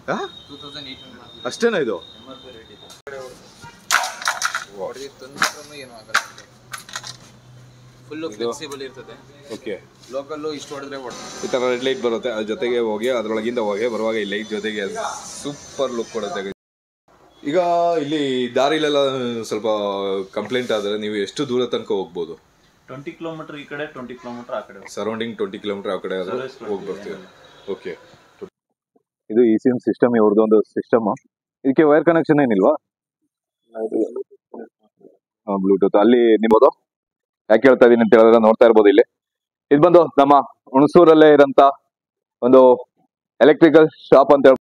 ಆ? Two thousand eight hundred ಅಷ್ಟೇನಾ ಇದು ಎಮ್ ಆರ್ ಪಿ ರೇಟ್ ಇದೆ ಹೊಡೆದು ತಂದ್ರೂ ಏನು ಆಗಲ್ಲ ಫುಲ್ಲು ಫ್ಲೆಕ್ಸಿಬಲ್ ಇರ್ತದೆ ಓಕೆ ಲೋಕಲ್ಲು ಇಷ್ಟು ಹೊಡೆದ್ರೆ ಹೊಡೆದು ಈ ಥರ ರೆಡ್ ಲೈಟ್ ಬರುತ್ತೆ ಅದ್ರ ಜೊತೆಗೆ ಹೋಗಿ ಅದರೊಳಗಿಂದ ಹೊಗೆ ಬರುವಾಗ ಈ ಲೈಟ್ ಜೊತೆಗೆ ಸೂಪರ್ ಲುಕ್ ಕೊಡುತ್ತೆ ಈಗ ಇಲ್ಲಿ ದಾರಿಲೆಲ್ಲ ಸ್ವಲ್ಪ ಕಂಪ್ಲೇಂಟ್ ಆದರೆ ನೀವು ಎಷ್ಟು ದೂರ ತನಕ ಹೋಗ್ಬೋದು ಟ್ವೆಂಟಿ ಕಿಲೋಮೀಟರ್ ಈ ಕಡೆ ಟ್ವೆಂಟಿ ಕಿಲೋಮೀಟರ್ ಆ ಕಡೆ ಸರೌಂಡಿಂಗ್ ಟ್ವೆಂಟಿ ಕಿಲೋಮೀಟರ್ ಆ ಕಡೆ ಆದರೂ Service ಹೋಗಿ ಕೊಡ್ತೀವಿ. ಬರ್ತೀವಿ ಓಕೆ ಇದು ಇ ಸಿ ಎಮ್ ಸಿಸ್ಟಮ್ ಇವ್ರದ್ದು ಒಂದು ಸಿಸ್ಟಮ್ ಇದಕ್ಕೆ ವೈರ್ ಕನೆಕ್ಷನ್ ಏನಿಲ್ವಾ ಬ್ಲೂಟೂತ್ ಅಲ್ಲಿ ನಿಮ್ಮದು ಯಾಕೆ ಹೇಳ್ತಾ ಇದೀನಿ ಅಂತ ಹೇಳಿದ್ರೆ ನೋಡ್ತಾ ಇರ್ಬೋದು ಇಲ್ಲಿ ಇದು ಬಂದು ನಮ್ಮ ಹುಣಸೂರಲ್ಲೇ ಇರೋಂಥ ಒಂದು ಎಲೆಕ್ಟ್ರಿಕಲ್ ಶಾಪ್ ಅಂತ ಹೇಳ್ಬೋದು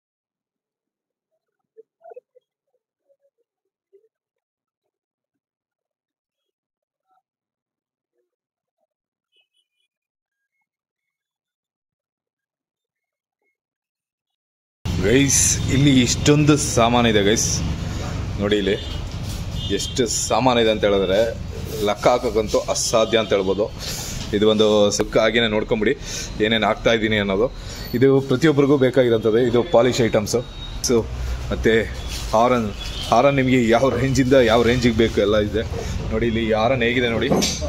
ಗೈಸ್ ಇಲ್ಲಿ ಇಷ್ಟೊಂದು ಸಾಮಾನಿದೆ ಗೈಸ್ ನೋಡಿ ಇಲ್ಲಿ ಎಷ್ಟು ಸಾಮಾನಿದೆ ಅಂತ ಹೇಳಿದ್ರೆ ಲೆಕ್ಕ ಹಾಕೋಕ್ಕಂತೂ ಅಸಾಧ್ಯ ಅಂತ ಹೇಳ್ಬೋದು ಇದು ಒಂದು ಸುಕ್ಕ ಹಾಗೇನೆ ನೋಡ್ಕೊಂಬಿಡಿ ಏನೇನು ಹಾಕ್ತಾ ಇದ್ದೀನಿ ಅನ್ನೋದು ಇದು ಪ್ರತಿಯೊಬ್ಬರಿಗೂ ಬೇಕಾಗಿರೋಂಥದ್ದು ಇದು ಪಾಲಿಶ್ ಐಟಮ್ಸು ಸೊ ಮತ್ತು ಹಾರನ್ ಹಾರನ್ ನಿಮಗೆ ಯಾವ ರೇಂಜಿಂದ ಯಾವ ರೇಂಜಿಗೆ ಬೇಕು ಎಲ್ಲ ಇದೆ ನೋಡಿ ಇಲ್ಲಿ ಈ ಹಾರನ್ ಹೇಗಿದೆ ನೋಡಿ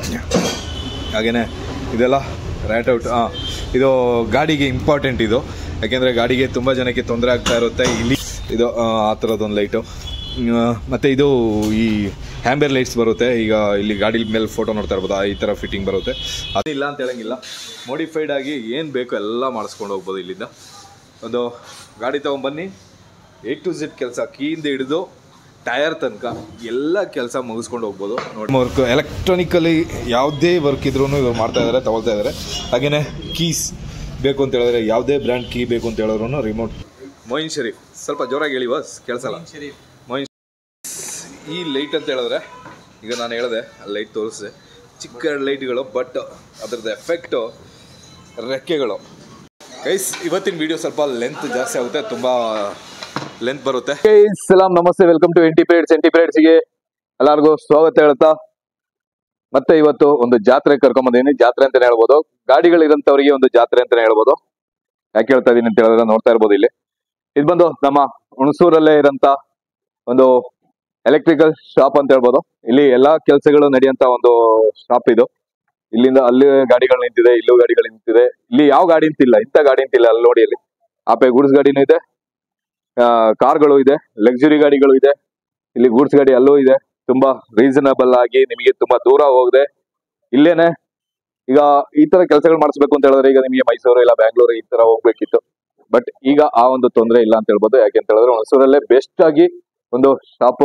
ಹಾಗೇನೆ ಇದೆಲ್ಲ ರ್ಯಾಟ್ ಔಟ್ ಹಾಂ ಇದು ಗಾಡಿಗೆ ಇಂಪಾರ್ಟೆಂಟ್ ಇದು ಯಾಕೆಂದರೆ ಗಾಡಿಗೆ ತುಂಬ ಜನಕ್ಕೆ ತೊಂದರೆ ಆಗ್ತಾ ಇರುತ್ತೆ ಇಲ್ಲಿ ಇದು ಆ, ಆ ಥರದ್ದೊಂದು ಲೈಟು ಮತ್ತು ಇದು ಈ ಹ್ಯಾಂಬರ್ ಲೈಟ್ಸ್ ಬರುತ್ತೆ ಈಗ ಇಲ್ಲಿ ಗಾಡಿ ಮೇಲೆ ಫೋಟೋ ನೋಡ್ತಾ ಇರ್ಬೋದು ಆ ಈ ಥರ ಫಿಟ್ಟಿಂಗ್ ಬರುತ್ತೆ ಅದಿಲ್ಲ ಅಂತ ಹೇಳಂಗಿಲ್ಲ ಮಾಡಿಫೈಡ್ ಆಗಿ ಏನು ಬೇಕೋ ಎಲ್ಲ ಮಾಡಿಸ್ಕೊಂಡು ಹೋಗ್ಬೋದು ಇಲ್ಲಿಂದ ಒಂದು ಗಾಡಿ ತೊಗೊಂಬನ್ನಿ ಎ ಟು ಝೆಡ್ ಕೆಲಸ ಕೀಯಿಂದ ಹಿಡಿದು ಟಯರ್ ತನಕ ಎಲ್ಲ ಕೆಲಸ ಮುಗಿಸ್ಕೊಂಡು ಹೋಗ್ಬೋದು ನೋಡಿ ವರ್ಕ್ ಎಲೆಕ್ಟ್ರಾನಿಕಲಿ ಯಾವುದೇ ವರ್ಕ್ ಇದ್ರೂ ಇವ್ರು ಮಾಡ್ತಾ ಇದ್ದಾರೆ ತಗೊಳ್ತಾ ಇದ್ದಾರೆ ಹಾಗೆಯೇ ಕೀಸ್ ಬೇಕು ಅಂತ ಹೇಳಿದ್ರೆ ಯಾವುದೇ ಬ್ರ್ಯಾಂಡ್ ಕೀ ಬೇಕು ಅಂತ ಹೇಳಿದ್ರು ರಿಮೋಟ್ ಮೊಯಿನ್ ಶರೀಫ್ ಸ್ವಲ್ಪ ಜೋರಾಗಿ ಹೇಳಿ ಬಸ್ ಕೇಳಿಸಲ್ಲ ಶರೀಫ್ ಮೊಯಿನ್ ಈ ಲೈಟ್ ಅಂತ ಹೇಳಿದ್ರೆ ಈಗ ನಾನು ಹೇಳಿದೆ ಲೈಟ್ ತೋರಿಸಿದೆ ಚಿಕ್ಕ ಲೈಟ್ಗಳು ಬಟ್ ಅದರದ್ದು ಎಫೆಕ್ಟು ರೆಕ್ಕೆಗಳು ಗೈಸ್ ಇವತ್ತಿನ ವಿಡಿಯೋ ಸ್ವಲ್ಪ ಲೆಂತ್ ಜಾಸ್ತಿ ಆಗುತ್ತೆ ತುಂಬಾ ಲೆಂತ್ ಬರುತ್ತೆ ಸಲಾಂ ನಮಸ್ತೆ welcome to MT periods MT ಪೀರಿಯಡ್ಸ್ಗೆ ಎಲ್ಲರಿಗೂ ಸ್ವಾಗತ ಹೇಳ್ತಾ ಮತ್ತೆ ಇವತ್ತು ಒಂದು ಜಾತ್ರೆ ಕರ್ಕೊಂಬಂದಿದ್ದೀನಿ ಜಾತ್ರೆ ಅಂತಾನೆ ಹೇಳ್ಬೋದು ಗಾಡಿಗಳಿರಂತವರಿಗೆ ಒಂದು ಜಾತ್ರೆ ಅಂತಾನೆ ಹೇಳ್ಬೋದು ಯಾಕೆ ಹೇಳ್ತಾ ಇದೀನಿ ಅಂತ ಹೇಳಿದ್ರೆ ನೋಡ್ತಾ ಇರ್ಬೋದು ಇಲ್ಲಿ ಇದು ಬಂದು ನಮ್ಮ ಹುಣಸೂರಲ್ಲೇ ಇರೋಂಥ ಒಂದು ಎಲೆಕ್ಟ್ರಿಕಲ್ ಶಾಪ್ ಅಂತ ಹೇಳ್ಬೋದು ಇಲ್ಲಿ ಎಲ್ಲಾ ಕೆಲಸಗಳು ನಡೆಯುವಂತ ಒಂದು ಶಾಪ್ ಇದು ಇಲ್ಲಿಂದ ಅಲ್ಲಿ ಗಾಡಿಗಳು ನಿಂತಿದೆ ಇಲ್ಲೂ ಗಾಡಿಗಳು ನಿಂತಿದೆ ಇಲ್ಲಿ ಯಾವ ಗಾಡಿ ನಿಂತಿಲ್ಲ ಇಂಥ ಗಾಡಿ ನಿಂತಿಲ್ಲ ಅಲ್ಲಿ ನೋಡಿ ಅಲ್ಲಿ ಆಪೆ ಗೂಡ್ಸ್ ಗಾಡಿನೂ ಇದೆ ಆ, ಕಾರ್ಗಳು ಇದೆ ಲಕ್ಸುರಿ ಗಾಡಿಗಳು ಇದೆ ಇಲ್ಲಿ ಗೂಡ್ಸ್ ಗಾಡಿ ಅಲ್ಲೂ ಇದೆ ತುಂಬಾ ರೀಸನಬಲ್ ಆಗಿ ನಿಮಗೆ ತುಂಬಾ ದೂರ ಹೋಗದೆ ಇಲ್ಲೇನೆ ಈಗ ಈ ತರ ಕೆಲಸಗಳು ಮಾಡಿಸ್ಬೇಕು ಅಂತ ಹೇಳಿದ್ರೆ ಈಗ ನಿಮಗೆ ಮೈಸೂರು ಇಲ್ಲ ಬ್ಯಾಂಗ್ಳೂರು ಈ ತರ ಹೋಗ್ಬೇಕಿತ್ತು ಬಟ್ ಈಗ ಆ ಒಂದು ತೊಂದರೆ ಇಲ್ಲ ಅಂತ ಹೇಳ್ಬೋದು ಯಾಕೆ ಅಂತ ಹೇಳಿದ್ರೆ ಹುಣಸೂರಲ್ಲೇ ಬೆಸ್ಟ್ ಆಗಿ ಒಂದು ಶಾಪು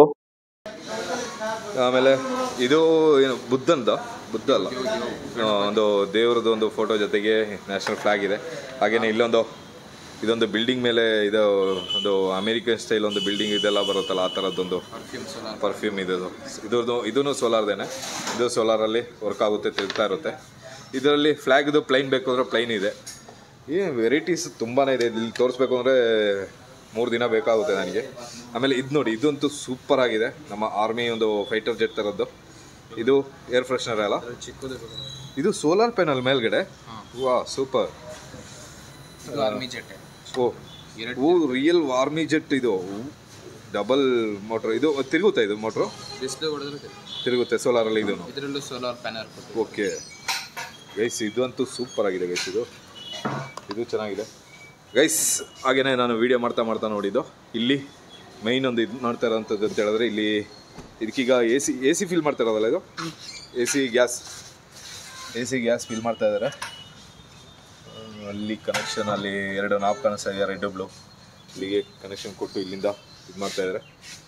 ಆಮೇಲೆ ಇದು ಏನು ಬುದ್ಧಂದ ಬುದ್ಧ ಅಲ್ಲ ಆ, ಒಂದು ದೇವರದ್ದು ಒಂದು ಫೋಟೋ ಜೊತೆಗೆ ನ್ಯಾಷನಲ್ ಫ್ಲಾಗ್ ಇದೆ ಹಾಗೇನೆ ಇಲ್ಲೊಂದು ಇದೊಂದು ಬಿಲ್ಡಿಂಗ್ ಮೇಲೆ ಇದು ಒಂದು ಅಮೇರಿಕನ್ ಸ್ಟೈಲ್ ಒಂದು ಬಿಲ್ಡಿಂಗ್ ಇದೆಲ್ಲ ಬರುತ್ತಲ್ಲ ಆ ಥರದ್ದೊಂದು ಪರ್ಫ್ಯೂಮ್ ಸೋಲಾರ್ ಪರ್ಫ್ಯೂಮ್ ಇದು ಇದ್ರದ್ದು ಇದೂ ಸೋಲಾರ್ದೇನೆ ಇದು ಸೋಲಾರಲ್ಲಿ ವರ್ಕ್ ಆಗುತ್ತೆ ತಿರುಗ್ತಾ ಇರುತ್ತೆ ಇದರಲ್ಲಿ ಫ್ಲ್ಯಾಗ್ದು ಪ್ಲೈನ್ ಬೇಕು ಅಂದರೆ ಪ್ಲೈನ್ ಇದೆ ಏನು ವೆರೈಟೀಸ್ ತುಂಬಾ ಇದೆ ಇಲ್ಲಿ ತೋರಿಸ್ಬೇಕು ಅಂದರೆ ಮೂರು ದಿನ ಬೇಕಾಗುತ್ತೆ ನನಗೆ ಆಮೇಲೆ ಇದು ನೋಡಿ ಇದಂತೂ ಸೂಪರ್ ಆಗಿದೆ ನಮ್ಮ ಆರ್ಮಿ ಒಂದು ಫೈಟರ್ ಜೆಟ್ ಥರದ್ದು ಇದು ಏರ್ ಫ್ರೆಶ್ನರ್ ಅಲ್ಲ ಚಿಕ್ಕದು ಇದು ಸೋಲಾರ್ ಪ್ಯಾನಲ್ ಮೇಲ್ಗಡೆ ವಾ ಸೂಪರ್ ಇದು ಆರ್ಮಿ ಜೆಟ್ ಓ ಎರಡು ಓ ರಿಯಲ್ ಆರ್ಮಿ ಜೆಟ್ ಇದು ಡಬಲ್ ಮೋಟ್ರ್ ಇದು ತಿರುಗುತ್ತಾ ಇದು ಮೋಟ್ರು ಡಿಸ್ಪ್ಲೇ ಹೊಡೆದ್ರೆ ತಿರುಗುತ್ತೆ ಸೋಲಾರಲ್ಲಿ ಇದು ಇದರಲ್ಲೂ ಸೋಲಾರ್ ಪ್ಯಾನಲ್ ಕೊಟ್ಟು ಓಕೆ ಗೈಸ್ ಇದು ಅಂತೂ ಸೂಪರ್ ಆಗಿದೆ ಗೈಸ್ ಇದು ಇದು ಚೆನ್ನಾಗಿದೆ ಗೈಸ್ ಹಾಗೇನೆ ನಾನು ವಿಡಿಯೋ ಮಾಡ್ತಾ ಮಾಡ್ತಾ ನೋಡಿದ್ದು ಇಲ್ಲಿ ಮೈನ್ ಒಂದು ಇದು ಮಾಡ್ತಾ ಇರೋಂಥದ್ದು ಅಂತ ಹೇಳಿದ್ರೆ ಇಲ್ಲಿ ಇದಕ್ಕೀಗ A C A C fill ಮಾಡ್ತಾ ಇರೋದಲ್ಲ ಇದು A C gas A C gas fill ಮಾಡ್ತಾ ಇದ್ದಾರೆ ಅಲ್ಲಿ ಕನೆಕ್ಷನ್ ಅಲ್ಲಿ ಎರಡು ನಾಲ್ಕು ಕಾಣಿಸ್ತಾ ಇದೆ ರೆಡ್ ಬ್ಲೂ ಇಲ್ಲಿಗೆ ಕನೆಕ್ಷನ್ ಕೊಟ್ಟು ಇಲ್ಲಿಂದ ಇದು ಮಾಡ್ತಾ ಇದ್ದಾರೆ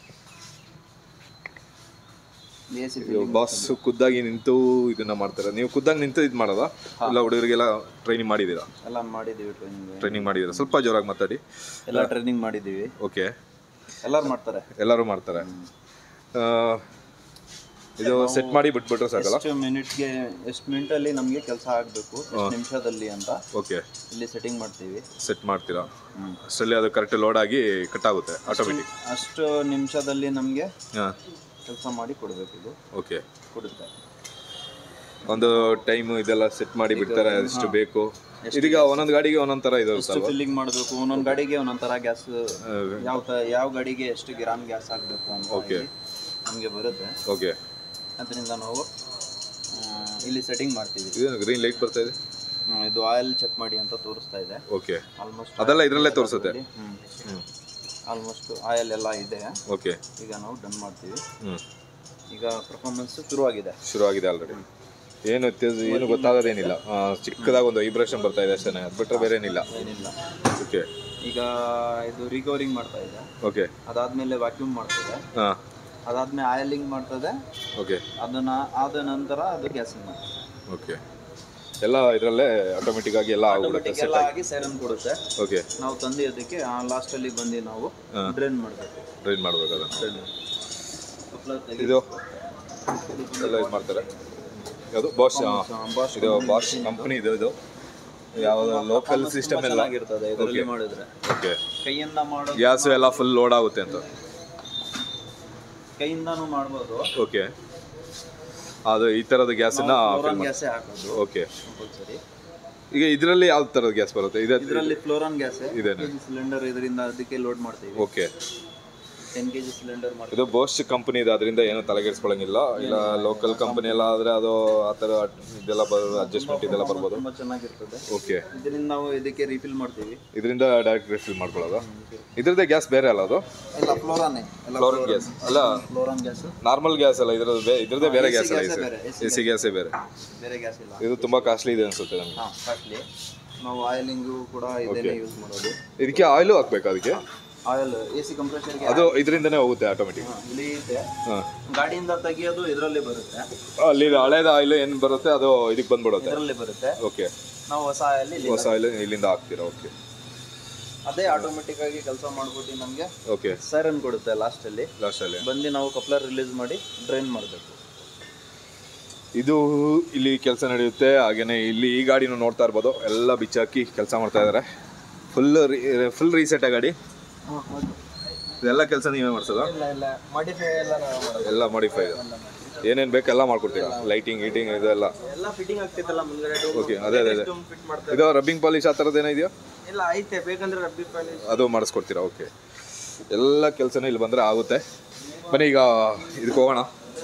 ಬಾಸ್ ಖುದ್ದಾಗಿ ನಿಂತು ಇದನ್ನ ಮಾಡ್ತಾರೆ ನೀವು ಖುದ್ದಾಗಿ ನಿಂತು ಇದು ಮಾಡೋದಾ ಇಲ್ಲ ಹುಡುಗರಿಗೆಲ್ಲ ಟ್ರೈನಿಂಗ್ ಮಾಡಿದ್ದೀರಾ ಎಲ್ಲ ಮಾಡಿದ್ದೀವಿ ಟ್ರೈನಿಂಗ್ ಟ್ರೈನಿಂಗ್ ಮಾಡಿದ್ದೀರಾ ಸ್ವಲ್ಪ ಜೋರಾಗಿ ಮಾತಾಡಿ ಎಲ್ಲ ಟ್ರೈನಿಂಗ್ ಮಾಡಿದ್ದೀವಿ ಓಕೆ ಎಲ್ಲರೂ ಮಾಡ್ತಾರೆ ಎಲ್ಲರೂ ಮಾಡ್ತಾರೆ ಆ, ಇದು ಸೆಟ್ ಮಾಡಿ ಬಿಟ್ಬಿಟ್ರೆ ಸಾಕಲ್ಲ ಎಷ್ಟು ಮಿನಿಟ್ಗೆ ಎಷ್ಟು ಮಿನಿಟಲ್ಲಿ ನಮಗೆ ಕೆಲಸ ಆಗಬೇಕು ಎಷ್ಟು ನಿಮಿಷದಲ್ಲಿ ಅಂತ ಓಕೆ ಇಲ್ಲಿ ಸೆಟ್ಟಿಂಗ್ ಮಾಡ್ತೀವಿ ಸೆಟ್ ಮಾಡ್ತೀರಾ ಅಷ್ಟರಲ್ಲಿ ಅದು ಕರೆಕ್ಟ್ ಲೋಡ್ ಆಗಿ ಕಟ್ ಆಗುತ್ತೆ ಆಟೋಮೆಟಿಕ್ ಅಷ್ಟು ನಿಮಿಷದಲ್ಲಿ ನಮಗೆ ಹಾಂ ಕೆಲಸ ಮಾಡಿ ಕೊಡಬೇಕು ಇದು ಓಕೆ ಕೊಡುತ್ತೆ ಒಂದು ಟೈಮ್ ಇದೆಲ್ಲ ಸೆಟ್ ಮಾಡಿ ಬಿಡ್ತಾರೆ ಅಷ್ಟು ಬೇಕು ಇದೀಗ ಒಂದೊಂದು ಗಾಡಿಗೆ ಒಂದೊಂದು ಥರ ಇದು ಎಷ್ಟು ಫಿಲ್ಲಿಂಗ್ ಮಾಡಬೇಕು ಒಂದೊಂದು ಗಾಡಿಗೆ ಒಂದೊಂದು ಥರ ಗ್ಯಾಸ್ ಯಾವ ತ ಯಾವ ಗಾಡಿಗೆ ಎಷ್ಟು ಗ್ರಾಮ್ ಗ್ಯಾಸ್ ಹಾಕಬೇಕು ಅಂತ Okay. ನಮಗೆ ಬರುತ್ತೆ ಓಕೆ ಅದರಿಂದ ನಾವು ಆ, ಇಲ್ಲಿ ಸೆಟ್ಟಿಂಗ್ ಮಾಡ್ತೀವಿ ಇದು ಗ್ರೀನ್ ಲೈಟ್ ಬರ್ತಾ ಇದೆ ಹ್ಮ್, ಇದು ಆಯಿಲ್ ಚೆಕ್ ಮಾಡಿ ಅಂತ ತೋರಿಸ್ತಾ ಇದೆ ಓಕೆ ಆಲ್ಮೋಸ್ಟ್ ಅದೆಲ್ಲ ಇದರಲ್ಲೇ ತೋರಿಸುತ್ತೆ ಆಲ್ಮೋಸ್ಟ್ ಆಯಿಲ್ ಎಲ್ಲ ಇದೆ ಓಕೆ ಈಗ ನಾವು ಡನ್ ಮಾಡ್ತೀವಿ ಹ್ಞೂ ಈಗ ಪರ್ಫಾರ್ಮೆನ್ಸ್ ಶುರುವಾಗಿದೆ ಶುರುವಾಗಿದೆ ಆಲ್ರೆಡಿ ಏನು ವ್ಯತ್ಯಾಸ ಏನು ಗೊತ್ತಾಗೋದೇನಿಲ್ಲ ಆ, ಚಿಕ್ಕದಾಗಿ ಒಂದು ವೈಬ್ರೇಷನ್ ಬರ್ತಾ ಇದೆ ಅಷ್ಟೇ ಅದು ಬಿಟ್ಟರೆ ಬೇರೆ ಏನಿಲ್ಲ ಏನಿಲ್ಲ ಓಕೆ ಈಗ ಇದು ರಿಕವರಿಂಗ್ ಮಾಡ್ತಾ ಇದೆ ಓಕೆ ಅದಾದ್ಮೇಲೆ ವ್ಯಾಕ್ಯೂಮ್ ಮಾಡ್ತದೆ ಹಾಂ ಅದಾದ್ಮೇಲೆ ಆಯಿಲಿಂಗ್ ಮಾಡ್ತದೆ ಓಕೆ ಅದನ್ನ ಆದ ನಂತರ ಅದು ಗ್ಯಾಸಿಂಗ್ ಮಾಡ್ತದೆ ಓಕೆ ಎಲ್ಲ ಇದರಲ್ಲೇ ಆಟೋಮೆಟಿಕ್ ಆಗಿ ಎಲ್ಲ ಆಗ್ಬಿಡುತ್ತೆ Automatic ಎಲ್ಲ ಆಗಿ ಸೈರನ್ ಕೊಡುತ್ತೆ ಓಕೆ ನಾವು ತಂದು ಅದಕ್ಕೆ ಲಾಸ್ಟ್ ಅಲ್ಲಿ ಬಂದು ನಾವು ಡ್ರೈನ್ ಮಾಡಬೇಕು ಡ್ರೈನ್ ಮಾಡ್ಬೇಕು ಅದನ್ನು ಕಪ್ಲರ್ ತೆಗಿ ಇದು ಎಲ್ಲ ಇದು ಮಾಡ್ತಾರೆ ಯಾವುದು ಬಾಷ್ ಬಾಷ್ ಇದು ಬಾಷ್ ಕಂಪ್ನಿ ಇದು ಇದು ಯಾವುದು ಲೋಕಲ್ ಸಿಸ್ಟಮ್ ಎಲ್ಲ ಚೆನ್ನಾಗಿರ್ತದೆ ಇದರಲ್ಲಿ ಮಾಡಿದ್ರೆ ಓಕೆ ಕೈಯಿಂದ ಮಾಡೋದು ಗ್ಯಾಸು ಎಲ್ಲ ಫುಲ್ ಲೋಡ್ ಆಗುತ್ತೆ ಅಂತ ಕೈಯಿಂದಾನು ಮಾಡ್ಬೋದು ಓಕೆ ಅದು ಈ ಥರದ ಗ್ಯಾಸನ್ನ ಫ್ಲೋರಾನ್ ಗ್ಯಾಸೇ ಹಾಕೋದು ಓಕೆ ಕಂಪಲ್ಸರಿ ಈಗ ಇದರಲ್ಲಿ ಯಾವ ಥರದ ಗ್ಯಾಸ್ ಬರುತ್ತೆ ಇದೆ ಇದರಲ್ಲಿ ಫ್ಲೋರಾನ್ ಗ್ಯಾಸ್ ಇದೇನೆ ಸಿಲಿಂಡರ್ ಇದರಿಂದ ಅದಕ್ಕೆ ಲೋಡ್ ಮಾಡ್ತೀವಿ okay ten K G cylinder ಮಾಡ್ತೀವಿ ಇದು ಬೋಸ್ಟ್ ಕಂಪನಿ ಇದೆ ಅದರಿಂದ ಏನು ತಲೆಗೆಡ್ಸ್ಕೊಳಂಗಿಲ್ಲ ಇಲ್ಲ ಲೋಕಲ್ ಕಂಪನಿ ಎಲ್ಲ ಆದರೆ ಅದು ಆ ಥರ ಇದೆಲ್ಲ ಬರ್ ಅಡ್ಜಸ್ಟ್ಮೆಂಟ್ ಇದೆಲ್ಲ ಬರ್ಬೋದು ತುಂಬಾ ಚೆನ್ನಾಗಿರ್ತದೆ ಓಕೆ ಇದರಿಂದ ನಾವು ಇದಕ್ಕೆ ರಿಫಿಲ್ ಮಾಡ್ತೀವಿ ಇದರಿಂದ ಡೈರೆಕ್ಟ್ ರಿಫಿಲ್ ಮಾಡ್ಕೊಳ್ಳೋದು ಇದ್ರದ್ದೇ ಗ್ಯಾಸ್ ಬೇರೆ ಅಲ್ಲ ಅದು ಎಲ್ಲ ಫ್ಲೋರಾನೇ ಎಲ್ಲ ಫ್ಲೋರಿನ್ ಗ್ಯಾಸ್ ಅಲ್ಲ ಫ್ಲೋರಾನ್ ಗ್ಯಾಸ್ ನಾರ್ಮಲ್ ಗ್ಯಾಸ್ ಅಲ್ಲ ಇದ್ರದ್ದು ಬೇ ಇದ್ರದ್ದೇ ಬೇರೆ ಗ್ಯಾಸ್ ಅಲ್ಲ ಗ್ಯಾಸೇ ಬೇರೆ, ಎ ಸಿ ಗ್ಯಾಸೇ ಬೇರೆ ಬೇರೆ ಗ್ಯಾಸ್ ಇಲ್ಲ ಇದು ತುಂಬ ಕಾಸ್ಟ್ಲಿ ಇದೆ ಅನ್ಸುತ್ತೆ ನಮಗೆ ಹಾಂ ಕಾಸ್ಟ್ಲಿ ನಾವು ಆಯಿಲಿಂಗು ಕೂಡ ಇದೇನೆ ಯೂಸ್ ಮಾಡೋದು ಇದಕ್ಕೆ ಆಯಿಲು ಹಾಕ್ಬೇಕು ಅದಕ್ಕೆ ಆಯಿಲ್ ಎ ಸಿ ಕಂಪ್ರೆಷರ್ಗೆ ಅದು ಇದರಿಂದನೇ ಹೋಗುತ್ತೆ ಆಟೋಮೆಟಿಕ್ ಇಲ್ಲಿ ಇದೆ ಹಾಂ ಗಾಡಿಯಿಂದ ತೆಗಿಯೋದು ಇದರಲ್ಲಿ ಬರುತ್ತೆ ಅಲ್ಲಿ ಹಳೇದ ಆಯಿಲ್ ಏನು ಬರುತ್ತೆ ಅದು ಇದಕ್ಕೆ ಬಂದ್ಬಿಡುತ್ತೆ ಇದರಲ್ಲಿ ಬರುತ್ತೆ ಓಕೆ ನಾವು ಹೊಸ ಆಯಿಲ್ ಇಲ್ಲಿ ಹೊಸ ಆಯಿಲ್ ಇಲ್ಲಿಂದ ಹಾಕ್ತೀರಾ ಓಕೆ ಅದೇ ಆಟೋಮೆಟಿಕ್ ಆಗಿ ಕೆಲಸ ಮಾಡ್ಬಿಟ್ಟು ನಮಗೆ ಓಕೆ ಸೈರನ್ ಕೊಡುತ್ತೆ ಲಾಸ್ಟಲ್ಲಿ ಲಾಸ್ಟಲ್ಲಿ ಬಂದು ನಾವು ಕಪ್ಲರ್ ರಿಲೀಸ್ ಮಾಡಿ ಡ್ರೈನ್ ಮಾಡಬೇಕು ಇದು ಇಲ್ಲಿ ಕೆಲಸ ನಡೆಯುತ್ತೆ ಹಾಗೇನೆ ಇಲ್ಲಿ ಈ ಗಾಡಿನ ನೋಡ್ತಾ ಇರ್ಬೋದು ಎಲ್ಲ ಬಿಚ್ಚಾಕಿ ಕೆಲಸ ಮಾಡ್ತಾ ಇದ್ದಾರೆ ಫುಲ್ ಫುಲ್ ರೀಸೆಟ್ ಆ ಗಾಡಿ ಇದೆಲ್ಲ ಕೆಲಸ ನೀವೇ ಮಾಡ್ಸೋದು ಇಲ್ಲ ಇಲ್ಲ ಮಾಡಿಫೈ ಎಲ್ಲ ನಾವು ಮಾಡೋದು ಎಲ್ಲ ಮಾಡಿಫೈ ಏನೇನು ಬೇಕು ಎಲ್ಲ ಮಾಡ್ಕೊಡ್ತೀರಾ ಲೈಟಿಂಗ್ ಗೀಟಿಂಗ್ ಇದೆಲ್ಲ ಎಲ್ಲ ಫಿಟ್ಟಿಂಗ್ ಆಗ್ತಿತ್ತಲ್ಲ ಮುಂದ್ಗಡೆ ಓಕೆ ಅದೇ ಅದೇ ಅದೇ ಫಿಟ್ ಮಾಡ್ತಾರೆ ಇದು ರಬ್ಬಿಂಗ್ ಪಾಲಿಶ್ ಆ ಥರದ್ದು ಏನೋ ಇದೆಯೋ ಇಲ್ಲ ಐತೆ ಬೇಕಂದ್ರೆ ರಬ್ಬಿ ಪಾಲಿ ಅದು ಮಾಡಿಸ್ಕೊಡ್ತೀರಾ ಓಕೆ ಎಲ್ಲ ಕೆಲಸನೂ ಇಲ್ಲಿ ಬಂದರೆ ಆಗುತ್ತೆ ಬನ್ನಿ ಈಗ ಇದಕ್ಕೆ ಹೋಗೋಣ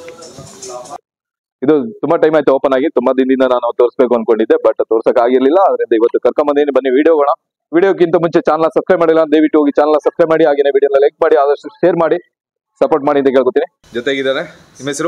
ಇದು ತುಂಬಾ ಟೈಮ್ ಆಯ್ತು ಓಪನ್ ಆಗಿ ತುಂಬಾ ದಿನದಿಂದ ನಾನು ತೋರಿಸ್ಬೇಕು ಅನ್ಕೊಂಡಿದ್ದೆ ಬಟ್ ತೋರ್ಸಕ್ ಆಗಿರ್ಲಿಲ್ಲ ಅದರಿಂದ ಇವತ್ತು ಕರ್ಕೊಂಬಂದೇನಿ ಬನ್ನಿ ವಿಡಿಯೋ ಹೋಗೋಣ ವಿಡಿಯೋಕ್ಕಿಂತ ಮುಂಚೆ ಚಾನಲ್ ಸಬ್ಸ್ಕ್ರೈಬ್ ಮಾಡಿಲ್ಲ ದಯವಿಟ್ಟು ಹೋಗಿ ಚಾನಲ್ ಸಬ್ಸ್ಕ್ರೈಬ್ ಮಾಡಿ ಹಾಗೆ ವಿಡಿಯೋನ ಲೈಕ್ ಮಾಡಿ ಆದಷ್ಟು ಶೇರ್ ಮಾಡಿ ಸಪೋರ್ಟ್ ಮಾಡಿ ಅಂತ ಕೇಳ್ಕೊತೀನಿ ಜೊತೆಗಿದ್ದಾರೆ ನಿಮ್ಮ ಹೆಸರು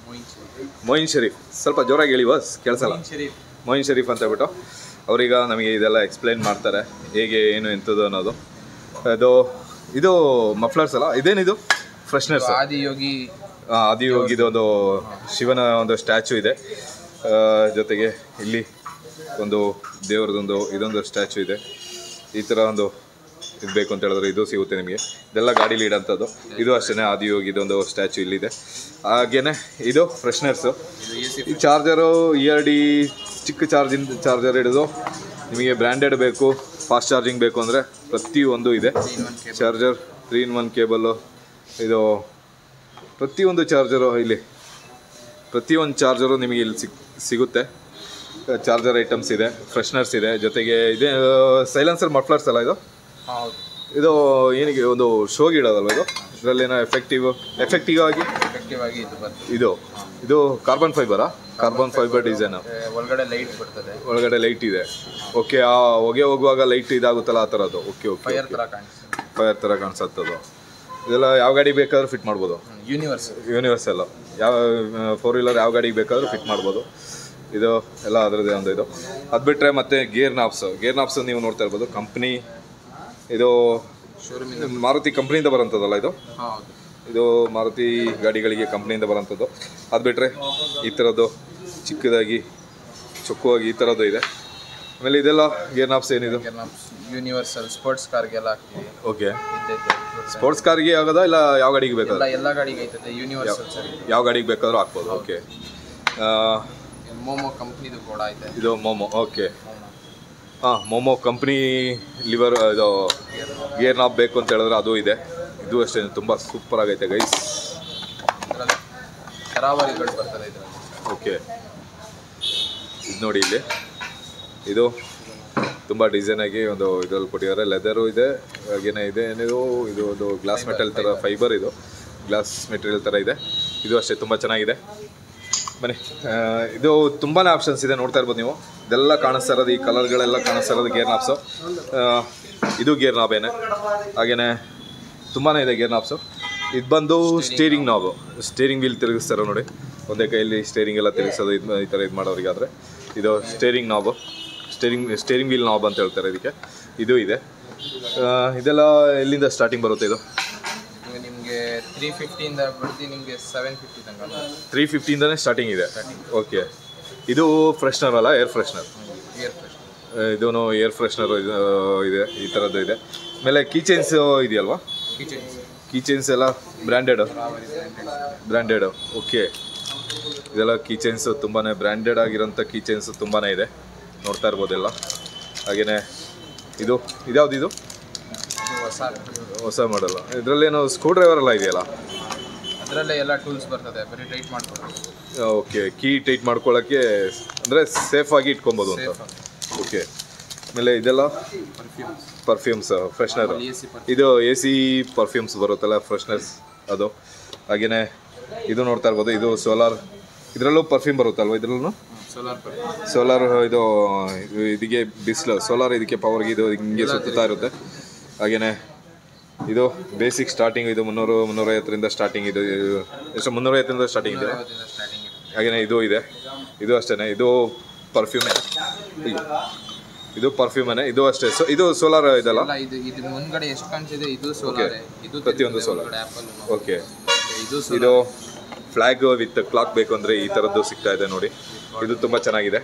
ಮೊಯಿನ್ ಶರೀಫ್ ಸ್ವಲ್ಪ ಜೋರಾಗಿ ಹೇಳಿ ಬಸ್ ಕೇಳಿಸಲ್ಲ ಮೊಯಿನ್ ಶರೀಫ್ ಅಂತ ಹೇಳ್ಬಿಟ್ಟು ಅವರೀಗ ನಮಗೆ ಇದೆಲ್ಲ ಎಕ್ಸ್ಪ್ಲೈನ್ ಮಾಡ್ತಾರೆ ಹೇಗೆ ಏನು ಎಂಥದ್ದು ಅನ್ನೋದು ಅದು ಇದು ಮಫ್ಲರ್ಸ್ ಅಲ್ಲ ಇದೇನಿದು ಫ್ರೆಶ್ನರ್ಸ್ ಆದಿಯೋಗಿ ಆದಿಯೋಗಿದು ಒಂದು ಶಿವನ ಒಂದು ಸ್ಟ್ಯಾಚು ಇದೆ ಆ, ಜೊತೆಗೆ ಇಲ್ಲಿ ಒಂದು ದೇವರದೊಂದು ಇದೊಂದು ಸ್ಟ್ಯಾಚು ಇದೆ ಈ ಥರ ಒಂದು ಇದು ಬೇಕು ಅಂತ ಹೇಳಿದ್ರೆ ಇದು ಸಿಗುತ್ತೆ ನಿಮಗೆ ಇದೆಲ್ಲ ಗಾಡೀಲಿ ಇಡೋಂಥದ್ದು ಇದು ಅಷ್ಟೇ ಆದಿಯೋಗಿದೊಂದು ಸ್ಟ್ಯಾಚು ಇಲ್ಲಿದೆ ಹಾಗೇನೆ ಇದು ಫ್ರೆಶ್ನರ್ಸು ಈ ಚಾರ್ಜರು ಇ ಆರ್ ಡಿ ಚಿಕ್ಕ ಚಾರ್ಜಿಂದ ಚಾರ್ಜರ್ ಹಿಡಿದು ನಿಮಗೆ ಬ್ರ್ಯಾಂಡೆಡ್ ಬೇಕು ಫಾಸ್ಟ್ ಚಾರ್ಜಿಂಗ್ ಬೇಕು ಅಂದರೆ ಪ್ರತಿಯೊಂದು ಇದೆ charger three in one cable ಇದು ಪ್ರತಿಯೊಂದು ಚಾರ್ಜರು ಇಲ್ಲಿ ಪ್ರತಿಯೊಂದು ಚಾರ್ಜರು ನಿಮಗೆ ಇಲ್ಲಿ ಸಿಗ್ ಸಿಗುತ್ತೆ ಚಾರ್ಜರ್ ಐಟಮ್ಸ್ ಇದೆ ಫ್ರೆಶ್ನರ್ಸ್ ಇದೆ ಜೊತೆಗೆ ಇದೇ ಸೈಲೆನ್ಸರ್ ಮಫ್ಲರ್ಸ್ ಅಲ್ಲ ಇದು ಹೌದು ಇದು ಏನಿಗೆ ಒಂದು ಶೋಗೆ ಇಡೋದಲ್ವ ಇದು ಇದರಲ್ಲೇನೋ ಎಫೆಕ್ಟಿವ್ ಎಫೆಕ್ಟಿವ್ ಆಗಿ ಎಫೆಕ್ಟಿವ್ ಆಗಿ ಇದು ಬರ್ತದೆ ಇದು ಇದು ಕಾರ್ಬನ್ ಫೈಬರಾ ಕಾರ್ಬನ್ ಫೈಬರ್ ಡಿಸೈನ್ ಮತ್ತೆ ಒಳಗಡೆ ಲೈಟ್ ಬರ್ತದೆ ಒಳಗಡೆ ಲೈಟ್ ಇದೆ ಓಕೆ ಆ ಹೊಗೆ ಹೋಗುವಾಗ ಲೈಟ್ ಇದಾಗುತ್ತಲ್ಲ ಆ ಥರದ್ದು ಓಕೆ ಓಕೆ ಫೈರ್ ತರ ಕಾಣಿಸ್ತದೆ ಫೈರ್ ಥರ ಕಾಣಿಸತ್ತದು ಇದೆಲ್ಲ ಯಾವ ಗಾಡಿ ಬೇಕಾದ್ರೂ ಫಿಟ್ ಮಾಡ್ಬೋದು ಯೂನಿವರ್ಸ್ ಯೂನಿವರ್ಸಲ್ ಯಾವ ಫೋರ್ ವೀಲರ್ ಯಾವ ಗಾಡಿಗೆ ಬೇಕಾದ್ರೂ ಫಿಟ್ ಮಾಡ್ಬೋದು ಇದು ಎಲ್ಲ ಅದರದ್ದೇ ಒಂದು ಇದು ಅದು ಬಿಟ್ಟರೆ ಮತ್ತೆ ಗೇರ್ ನಾಪ್ಸ್ ಗೇರ್ ನಾಪ್ಸ್ ನೀವು ನೋಡ್ತಾ ಇರ್ಬೋದು ಕಂಪ್ನಿ ಇದು ಶೋರೂಮ್ ಮಾರುತಿ ಕಂಪ್ನಿಯಿಂದ ಬರೋಂಥದ್ದಲ್ಲ ಇದು ಹೌದು ಇದು ಮಾರುತಿ ಗಾಡಿಗಳಿಗೆ ಕಂಪ್ನಿಯಿಂದ ಬರೋಂಥದ್ದು ಅದು ಬಿಟ್ಟರೆ ಈ ಥರದ್ದು ಚಿಕ್ಕದಾಗಿ ಚೊಕ್ಕವಾಗಿ ಈ ಥರದ್ದು ಇದೆ ಆಮೇಲೆ ಇದೆಲ್ಲ ಗೇರ್ ನಾಪ್ಸ್ ಏನಿದು ಯೂನಿವರ್ಸಲ್ ಸ್ಪೋರ್ಟ್ಸ್ ಕಾರ್ಗೆಲ್ಲ ಹಾಕ್ತೀವಿ ಓಕೆ ಇದ್ದೈತೆ ಸ್ಪೋರ್ಟ್ಸ್ ಕಾರ್ಗೆ ಆಗೋದಾ ಇಲ್ಲ ಯಾವ ಗಾಡಿಗೆ ಬೇಕಾದ್ರೆ ಎಲ್ಲ ಎಲ್ಲ ಗಾಡಿಗೆ ಐತದೆ ಯೂನಿವರ್ಸಲ್ ಸರಿ ಯಾವ ಗಾಡಿಗೆ ಬೇಕಾದ್ರೂ ಹಾಕ್ಬೋದು ಓಕೆ ಮೋಮೋ ಕಂಪ್ನಿದು ಕೂಡ ಐತೆ ಇದು ಮೋಮೋ ಓಕೆ ಹಾಂ ಮೋಮೋ ಕಂಪ್ನಿ ಲಿವರ್ ಇದು ಗೇರ್ ನಾಬ್ ಬೇಕು ಅಂತ ಹೇಳಿದ್ರೆ ಅದು ಇದೆ ಇದು ಅಷ್ಟೇ ತುಂಬ ಸೂಪರ್ ಆಗೈತೆ ಗೈಸ್ ಇದರಲ್ಲಿ ತರಾವರಿಗಳು ಬರ್ತದೆ ಇದರಲ್ಲಿ ಓಕೆ ಇದು ನೋಡಿ ಇಲ್ಲಿ ಇದು ತುಂಬ ಡಿಸೈನಾಗಿ ಒಂದು ಇದ್ರಲ್ಲಿ ಕೊಟ್ಟಿದ್ದಾರೆ ಲೆದರು ಇದೆ ಹಾಗೇನೆ ಇದೆ ಏನಿದು ಇದು ಒಂದು ಗ್ಲಾಸ್ ಮೆಟಲ್ ಥರ ಫೈಬರ್ ಇದು ಗ್ಲಾಸ್ ಮೆಟೀರಿಯಲ್ ಥರ ಇದೆ ಇದು ಅಷ್ಟೇ ತುಂಬ ಚೆನ್ನಾಗಿದೆ ಬನ್ನಿ ಆ, ಇದು ತುಂಬಾ ಆಪ್ಷನ್ಸ್ ಇದೆ ನೋಡ್ತಾ ಇರ್ಬೋದು ನೀವು ಇದೆಲ್ಲ ಕಾಣಿಸ್ತಾ ಇರೋದು ಈ ಕಲರ್ಗಳೆಲ್ಲ ಕಾಣಿಸ್ತಾ ಇರೋದು ಗೇರ್ ನಾಪ್ಸು ಇದು ಗೇರ್ ನಾಬೇನೆ ಹಾಗೇನೆ ತುಂಬಾ ಇದೆ ಗೇರ್ ನಾಪ್ಸು ಇದು ಬಂದು ಸ್ಟೀರಿಂಗ್ ನಾಬು ಸ್ಟೀರಿಂಗ್ ವೀಲ್ ತಿರುಗಿಸ್ತಾರೋ ನೋಡಿ ಒಂದೇ ಕೈಯಲ್ಲಿ ಸ್ಟೇರಿಂಗ್ ಎಲ್ಲ ತಿರುಗಿಸೋದು ಇದು ಈ ಥರ ಇದು ಮಾಡೋರಿಗಾದರೆ ಇದು steering knob steering steering wheel knob ಅಂತ ಹೇಳ್ತಾರೆ ಇದಕ್ಕೆ ಇದು ಇದೆ ಆ, ಇದೆಲ್ಲ ಎಲ್ಲಿಂದ ಸ್ಟಾರ್ಟಿಂಗ್ ಬರುತ್ತೆ ಇದು ಈಗ ನಿಮಗೆ ತ್ರೀ ಫಿಫ್ಟಿಯಿಂದ ಬಿಡ್ತಿ ನಿಮಗೆ ಸೆವೆನ್ ಫಿಫ್ಟಿ ತನಕ ತ್ರೀ ಫಿಫ್ಟಿಯಿಂದನೇ ಸ್ಟಾರ್ಟಿಂಗ್ ಇದೆ ಓಕೆ ಇದು ಫ್ರೆಶ್ನರ್ ಅಲ್ಲ ಏರ್ ಫ್ರೆಶ್ನರ್ ಇಯರ್ ಫ್ರೆಶ್ ಇದೂ ಏರ್ ಫ್ರೆಶ್ನರ್ ಇದು ಇದೆ ಈ ಥರದ್ದು ಇದೆ ಆಮೇಲೆ ಕೀಚೈನ್ಸ್ ಇದೆಯಲ್ವಾ ಕಿಚನ್ಸ್ ಕೀಚೈನ್ಸ್ ಎಲ್ಲ ಬ್ರ್ಯಾಂಡೆಡ್ ಬ್ರ್ಯಾಂಡೆಡ್ ಓಕೆ ಇದೆಲ್ಲ ಕೀಚೈನ್ಸ್ ತುಂಬಾ ಬ್ರ್ಯಾಂಡೆಡ್ ಆಗಿರೋಂಥ ಕೀಚೈನ್ಸ್ ತುಂಬಾ ಇದೆ ನೋಡ್ತಾ ಇರ್ಬೋದೆಲ್ಲ ಹಾಗೆಯೇ ಇದು ಇದ್ಯಾವ್ದು ಇದು ಇದು ಹೊಸ ಹೊಸ ಮಾಡಲ್ಲ ಇದರಲ್ಲೇನು ಸ್ಕ್ರೂ ಡ್ರೈವರ್ ಎಲ್ಲ ಇದೆಯಲ್ಲ ಅದರಲ್ಲೇ ಎಲ್ಲ ಟೂಲ್ಸ್ ಬರ್ತದೆ ಬರೀ ಟೈಟ್ ಮಾಡ್ಕೊಡೋದು ಓಕೆ ಕೀ ಟೈಟ್ ಮಾಡ್ಕೊಳ್ಳೋಕ್ಕೆ ಅಂದರೆ ಸೇಫಾಗಿ ಇಟ್ಕೊಬೋದು ಅಂತ ಸೇಫ್ ಓಕೆ ಆಮೇಲೆ ಇದೆಲ್ಲ perfumes perfumes freshener A C perfume ಇದು ಎ ಸಿ ಪರ್ಫ್ಯೂಮ್ಸ್ ಬರುತ್ತಲ್ಲ ಫ್ರೆಶ್ನರ್ಸ್ ಅದು ಹಾಗೆಯೇ ಇದು ನೋಡ್ತಾ ಇರ್ಬೋದು ಇದು ಸೋಲಾರ್ ಇದರಲ್ಲೂ ಪರ್ಫ್ಯೂಮ್ ಬರುತ್ತಲ್ವ ಇದರಲ್ಲೂ ಸೋಲಾರ್ ಪರ್ಫ್ಯೂಮ್ ಸೋಲಾರ್ ಇದು ಇದು ಇದಕ್ಕೆ ಬಿಸಿಲು ಸೋಲಾರ್ ಇದಕ್ಕೆ ಪವರ್ಗೆ ಇದು ಹಿಂಗೆ ಸುತ್ತಾ ಇರುತ್ತೆ ಹಾಗೆಯೇ ಇದು ಬೇಸಿಕ್ ಸ್ಟಾರ್ಟಿಂಗ್ ಇದು ಮುನ್ನೂರು ಮುನ್ನೂರೈವತ್ತರಿಂದ ಸ್ಟಾರ್ಟಿಂಗ್ ಇದು ಇದು- ಎಷ್ಟು ಮುನ್ನೂರೈವತ್ತರಿಂದ ಸ್ಟಾರ್ಟಿಂಗ್ ಇದೆ ಸ್ಟಾರ್ಟಿಂಗ್ ಇದೆ ಹಾಗೆಯೇ ಇದು ಇದೆ ಇದು ಅಷ್ಟೇ ಇದು ಪರ್ಫ್ಯೂಮೇ ಇದು ಪರ್ಫ್ಯೂಮೇ ಇದು ಅಷ್ಟೇ ಸೊ ಇದು ಸೋಲಾರ್ ಇದಲ್ಲ ಅಲ್ಲ ಇದು ಇದು ಮುಂದ್ಗಡೆ ಎಷ್ಟು ಕಾಣಿಸಿದೆ ಇದು ಸೋಲಾರ್ ಇದು ಪ್ರತಿಯೊಂದು solar. ಆಪಲ್ ಓಕೆ ಇದು ಇದು ಫ್ಲಾಗ್ ವಿತ್ ಕ್ಲಾಕ್ ಬೇಕು ಅಂದರೆ ಈ ಥರದ್ದು ಸಿಗ್ತಾ ಇದೆ ನೋಡಿ ಇದು ತುಂಬ ಚೆನ್ನಾಗಿದೆ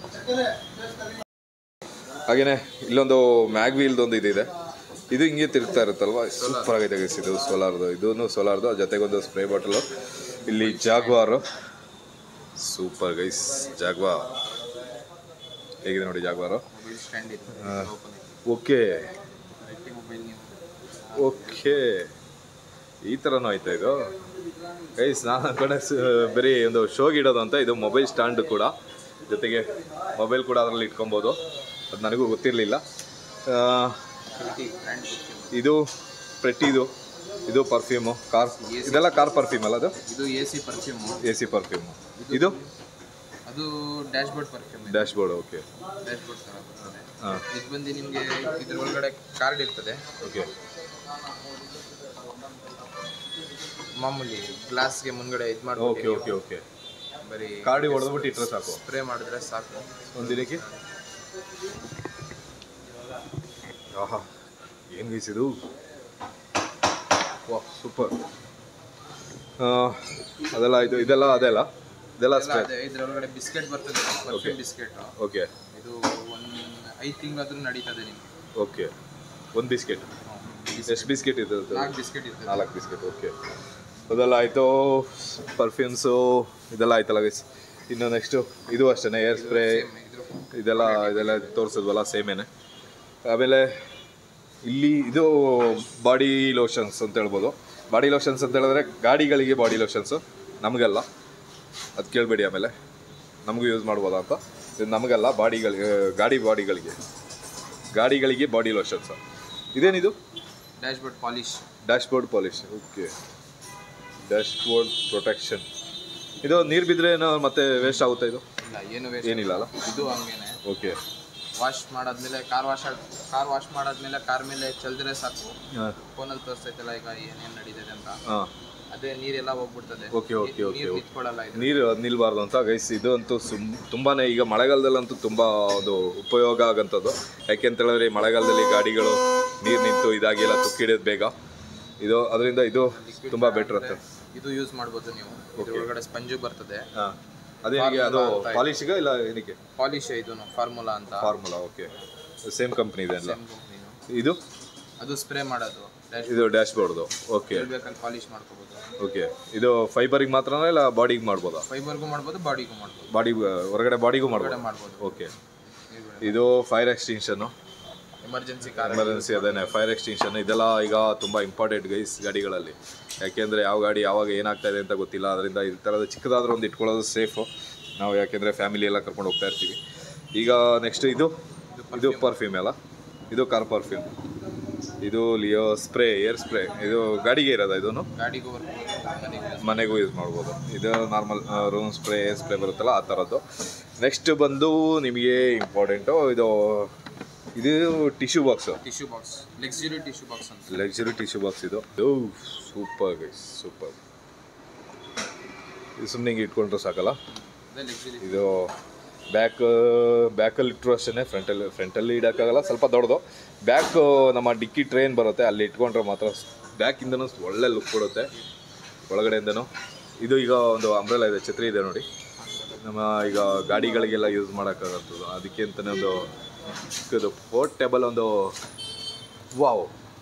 ಹಾಗೆಯೇ ಇಲ್ಲೊಂದು ಮ್ಯಾಗ್ ವೀಲ್ದೊಂದು ಇದಿದೆ ಇದು ಹಿಂಗೆ ತಿರುಗ್ತಾ ಇರುತ್ತಲ್ವ ಸೂಪರ್ ಆಗಿದೆ ಗೈಸ್ ಇದು ಸೋಲಾರ್ದು ಇದೂ ಸೋಲಾರ್ದು ಜೊತೆಗೊಂದು ಸ್ಪ್ರೇ ಬಾಟಲು ಇಲ್ಲಿ ಜಾಗ್ವಾರು ಸೂಪರ್ ಗೈಸ್ ಜಾಗ್ವಾ ಹೇಗಿದೆ ನೋಡಿ ಜಾಗ್ವಾರು ಮೊಬೈಲ್ ಸ್ಟ್ಯಾಂಡ್ ಇದೆ ಓಪನ್ ಇದೆ ಓಕೆ ಮೊಬೈಲ್ ನೀವು ಓಕೆ ಈ ಥರನೂ ಆಯ್ತಾ ಇದು ಗೈಸ್ ನಾನು ಅನ್ಕೊಂಡೆ ಸ- ಬರೀ ಒಂದು ಶೋಗೆ ಇಡೋದು ಅಂತ ಇದು ಮೊಬೈಲ್ ಸ್ಟ್ಯಾಂಡ್ ಕೂಡ ಜೊತೆಗೆ ಮೊಬೈಲ್ ಕೂಡ ಅದರಲ್ಲಿ ಇಟ್ಕೊಬೋದು ಅದು ನನಗೂ ಗೊತ್ತಿರಲಿಲ್ಲ ಬ್ರ್ಯಾಂಡ್ ಇದು ಪ್ರೆಟ್ಟಿದು ಇದು ಪರ್ಫ್ಯೂಮು ಕಾರ್ ಇದೆಲ್ಲ ಕಾರ್ ಪರ್ಫ್ಯೂಮ್ ಅಲ್ಲ ಅದು ಇದು A C perfume A C perfume ಇದು ಅದು ಡ್ಯಾಶ್ ಬೋರ್ಡ್ ಪರ್ಫ್ಯೂಮ್ ಇದೆ dashboard okay dashboard ಥರ ಬರ್ತದೆ ಹಾಂ ಇದು ಬಂದು ನಿಮಗೆ ಇದ್ರ ಒಳಗಡೆ ಕಾರ್ಡ್ ಇರ್ತದೆ ಓಕೆ ಮಾಮೂಲಿ ಗ್ಲಾಸ್ಗೆ ಮುಂದ್ಗಡೆ ಇದು ಓಕೆ ಮಾಡಿ ಓಕೆ ಓಕೆ ಬರೀ ಕಾಡಿ ಹೊಡೆದ್ಬಿಟ್ಟು ಇಟ್ಟರೆ ಸಾಕು ಸ್ಪ್ರೇ ಮಾಡಿದ್ರೆ ಸಾಕು ಒಂದು ದಿನಕ್ಕೆ ಆಹಾ ಏನು ಗೈಸಿದು ವಾ ಸೂಪರ್ ಅದೆಲ್ಲ ಆಯಿತು ಇದೆಲ್ಲ ಅದೆಲ್ಲ ಇದೆಲ್ಲ ಎಲ್ಲ ಅಷ್ಟೇ ಅದೇ ಇದ್ರೊಳಗಡೆ ಬಿಸ್ಕೆಟ್ ಬರ್ತದೆ ಪರ್ಫ್ಯೂಮ್ ಬಿಸ್ಕೆಟ್ ಓಕೆ ಇದು ಒಂದು ಐದು ತಿಂಗಳಾದ್ರೂ ನಡೀತದೆ ನಿಮಗೆ ಓಕೆ ಒಂದು ಬಿಸ್ಕೆಟ್ ಎಷ್ಟು ಬಿಸ್ಕೆಟ್ ಇದೆ ಅದು? ನಾಲ್ಕು ಬಿಸ್ಕೆಟ್ ಇರ್ತದೆ ನಾಲ್ಕು ಬಿಸ್ಕೆಟ್ ಓಕೆ ಅದೆಲ್ಲ ಆಯಿತು ಪರ್ಫ್ಯೂಮ್ಸು ಇದೆಲ್ಲ ಆಯ್ತಲ್ಲ ಗೈಸ್ ಇನ್ನು ನೆಕ್ಸ್ಟು ಇದು ಅಷ್ಟೇ ಏರ್ ಸ್ಪ್ರೇ ಇದ್ರ ಇದೆಲ್ಲ ಇದೆಲ್ಲ ತೋರಿಸಿದ್ವಲ್ಲ ಸೇಮೇನೆ ಆಮೇಲೆ ಇಲ್ಲಿ ಇದು ಬಾಡಿ ಲೋಷನ್ಸ್ ಅಂತ ಹೇಳ್ಬೋದು ಬಾಡಿ ಲೋಷನ್ಸ್ ಅಂತ ಹೇಳಿದ್ರೆ ಗಾಡಿಗಳಿಗೆ ಬಾಡಿ ಲೋಷನ್ಸು ನಮಗೆಲ್ಲ ಅದು ಕೇಳಬೇಡಿ ಆಮೇಲೆ ನಮಗೂ ಯೂಸ್ ಮಾಡ್ಬೋದಾ ಅಂತ ಇದು ನಮಗೆಲ್ಲ ಬಾಡಿಗಳಿಗೆ ಗಾಡಿ ಬಾಡಿಗಳಿಗೆ ಗಾಡಿಗಳಿಗೆ ಬಾಡಿ ಲೋಷನ್ಸ್ ಇದೇನಿದು dashboard polish dashboard polish okay dashboard protection ಇದು ನೀರು ಬಿದ್ದರೆ ಏನೋ ಮತ್ತೆ ವೇಸ್ಟ್ ಆಗುತ್ತೆ ಇದು ಇಲ್ಲ ಏನು ವೇಸ್ಟ್ ಏನಿಲ್ಲ ಅಲ್ಲ ಇದು ಹಂಗೇನೆ ಓಕೆ ವಾಶ್ ಮಾಡಾದ್ಮೇಲೆ ಕಾರ್ ವಾಶ್ ಕಾರ್ ವಾಶ್ ಮಾಡಾದ್ಮೇಲೆ ಕಾರ್ ಮೇಲೆ ಚಲ್ದ್ರೆ ಸಾಕು ಹಾಂ ಫೋನಲ್ಲಿ ತೋರಿಸ್ತೈತಲ್ಲ ಈಗ ಏನೇನು ನಡೀತದೆ ಅಂತ ಹಾಂ ಅದೇ ನೀರೆಲ್ಲ ಹೋಗ್ಬಿಡ್ತದೆ ಓಕೆ ಓಕೆ ಓಕೆ ನೀರು ಓಕೆ ನಿಂತ್ಕೊಳ್ಳಲ್ಲ ಇದು ನೀರು ನಿಲ್ಬಾರ್ದು ಅಂತ ಗೈಸ್ ಇದು ಅಂತೂ ಸುಮ್ ತುಂಬಾ ಈಗ ಮಳೆಗಾಲದಲ್ಲಂತೂ ತುಂಬ ಒಂದು ಉಪಯೋಗ ಆಗಂಥದ್ದು ಯಾಕೆಂತ ಹೇಳಿದ್ರೆ ಈ ಮಳೆಗಾಲದಲ್ಲಿ ಗಾಡಿಗಳು ನೀರು ನಿಂತು ಇದಾಗಿ ಎಲ್ಲ ತುಕ್ಕಿಡಿಯೋದು ಬೇಗ ಇದು ಅದರಿಂದ ಇದು ತುಂಬ ಬೆಟ್ರ್ ಅಂತ ಇದು ಯೂಸ್ ಮಾಡ್ಬೋದು ನೀವು ಇದ್ರ ಒಳಗಡೆ ಸ್ಪಂಜು ಬರ್ತದೆ ಹಾಂ ಅದೇನಿಗೆ ಅದು ಪಾಲಿಶಿಗ ಇಲ್ಲ ಏನಕ್ಕೆ ಪಾಲಿಶ್ ಇದು ಫಾರ್ಮುಲಾ ಅಂತ ಫಾರ್ಮುಲಾ ಓಕೆ ಸೇಮ್ ಕಂಪ್ನಿ ಇದೆ ಎಲ್ಲ Same company ನು. ಇದು ಅದು ಸ್ಪ್ರೇ ಮಾಡೋದು ಡ್ಯಾಶ್ ಇದು ಡ್ಯಾಶ್ ಬೋರ್ಡ್ದು ಓಕೆ ಬೇಕಲ್ಲಿ ಪಾಲಿಶ್ ಮಾಡ್ಕೋಬೋದು ಓಕೆ ಇದು ಫೈಬರಿಗೆ ಮಾತ್ರನಾ ಇಲ್ಲ ಬಾಡಿಗೆ ಮಾಡ್ಬೋದಾ ಫೈಬರ್ಗೂ ಮಾಡ್ಬೋದು ಬಾಡಿಗೂ ಮಾಡ್ಬೋದು ಬಾಡಿ ಹೊರಗಡೆ ಬಾಡಿಗೂ ಮಾಡ್ಬೋದು ಮಾಡ್ಬೋದು ಓಕೆ ಇದು fire extinction emergency car emergency ಅದೇನೆ ಫೈರ್ ಎಕ್ಸ್ಟಿಂಕ್ಷನ್ ಇದೆಲ್ಲ ಈಗ ತುಂಬ ಇಂಪಾರ್ಟೆಂಟ್ ಗೈಸ್ ಗಾಡಿಗಳಲ್ಲಿ ಯಾಕೆಂದರೆ ಯಾವ ಗಾಡಿ ಯಾವಾಗ ಏನಾಗ್ತಾ ಇದೆ ಅಂತ ಗೊತ್ತಿಲ್ಲ ಅದರಿಂದ ಈ ಥರದ ಚಿಕ್ಕದಾದ್ರೂ ಒಂದು ಇಟ್ಕೊಳ್ಳೋದು ಸೇಫು ನಾವು ಯಾಕೆಂದರೆ ಫ್ಯಾಮಿಲಿ ಎಲ್ಲ ಕರ್ಕೊಂಡು ಹೋಗ್ತಾ ಇರ್ತೀವಿ ಈಗ ನೆಕ್ಸ್ಟ್ ಇದು ಇದು ಇದು ಪರ್ಫ್ಯೂಮ್ ಅಲ್ಲ ಇದು ಕಾರ್ ಪರ್ಫ್ಯೂಮ್ ಇದು ಲಿಯೋ ಸ್ಪ್ರೇ ಏರ್ ಸ್ಪ್ರೇ ಇದು ಗಾಡಿಗೆ ಇರೋದ ಇದನ್ನು ಗಾಡಿಗೂ ವರ್ಕ್ ಮನೆಗೂ ಮನೆಗೂ ಯೂಸ್ ಮಾಡ್ಬೋದು ಇದು normal room spray air spray ಬರುತ್ತಲ್ಲ ಆ ಥರದ್ದು ನೆಕ್ಸ್ಟ್ ಬಂದು ನಿಮಗೆ ಇಂಪಾರ್ಟೆಂಟು ಇದು ಇದು tissue box tissue box luxury tissue box ಅಂತ ಲಕ್ಸುರಿ ಟಿಶ್ಯೂ ಬಾಕ್ಸ್ ಇದು ಇದು ಸೂಪರ್ ಗೈಸ್ ಸೂಪರ್ ಇದು ಸುಮ್ಮನೆ ಹಿಂಗೆ ಇಟ್ಕೊಂಡ್ರೆ ಸಾಕಲ್ಲ ಅದೇ ಲಕ್ಸುರಿ ಇದು ಬ್ಯಾಕ್ ಬ್ಯಾಕಲ್ಲಿ ಇಟ್ಟರು ಅಷ್ಟೇ ಫ್ರಂಟಲ್ಲಿ ಫ್ರಂಟಲ್ಲಿ ಇಡೋಕ್ಕಾಗಲ್ಲ ಸ್ವಲ್ಪ ದೊಡ್ಡದು ಬ್ಯಾಕ್ ನಮ್ಮ ಡಿಕ್ಕಿ ಟ್ರೈನ್ ಬರುತ್ತೆ ಅಲ್ಲಿ ಇಟ್ಕೊಂಡ್ರೆ ಮಾತ್ರ ಬ್ಯಾಕಿಂದನೂ ಒಳ್ಳೆ ಲುಕ್ ಕೊಡುತ್ತೆ ಒಳಗಡೆಯಿಂದನೂ ಇದು ಈಗ ಒಂದು ಅಂಬ್ರೆಲ್ಲ ಇದೆ ಛತ್ರಿ ಇದೆ ನೋಡಿ ನಮ್ಮ ಈಗ ಗಾಡಿಗಳಿಗೆಲ್ಲ ಯೂಸ್ ಮಾಡೋಕ್ಕಾಗತ್ತದು ಅದಕ್ಕೆ ಅಂತಲೇ ಒಂದು ಇದು ಪೋರ್ಟೇಬಲ್ ಒಂದು ವಾವ್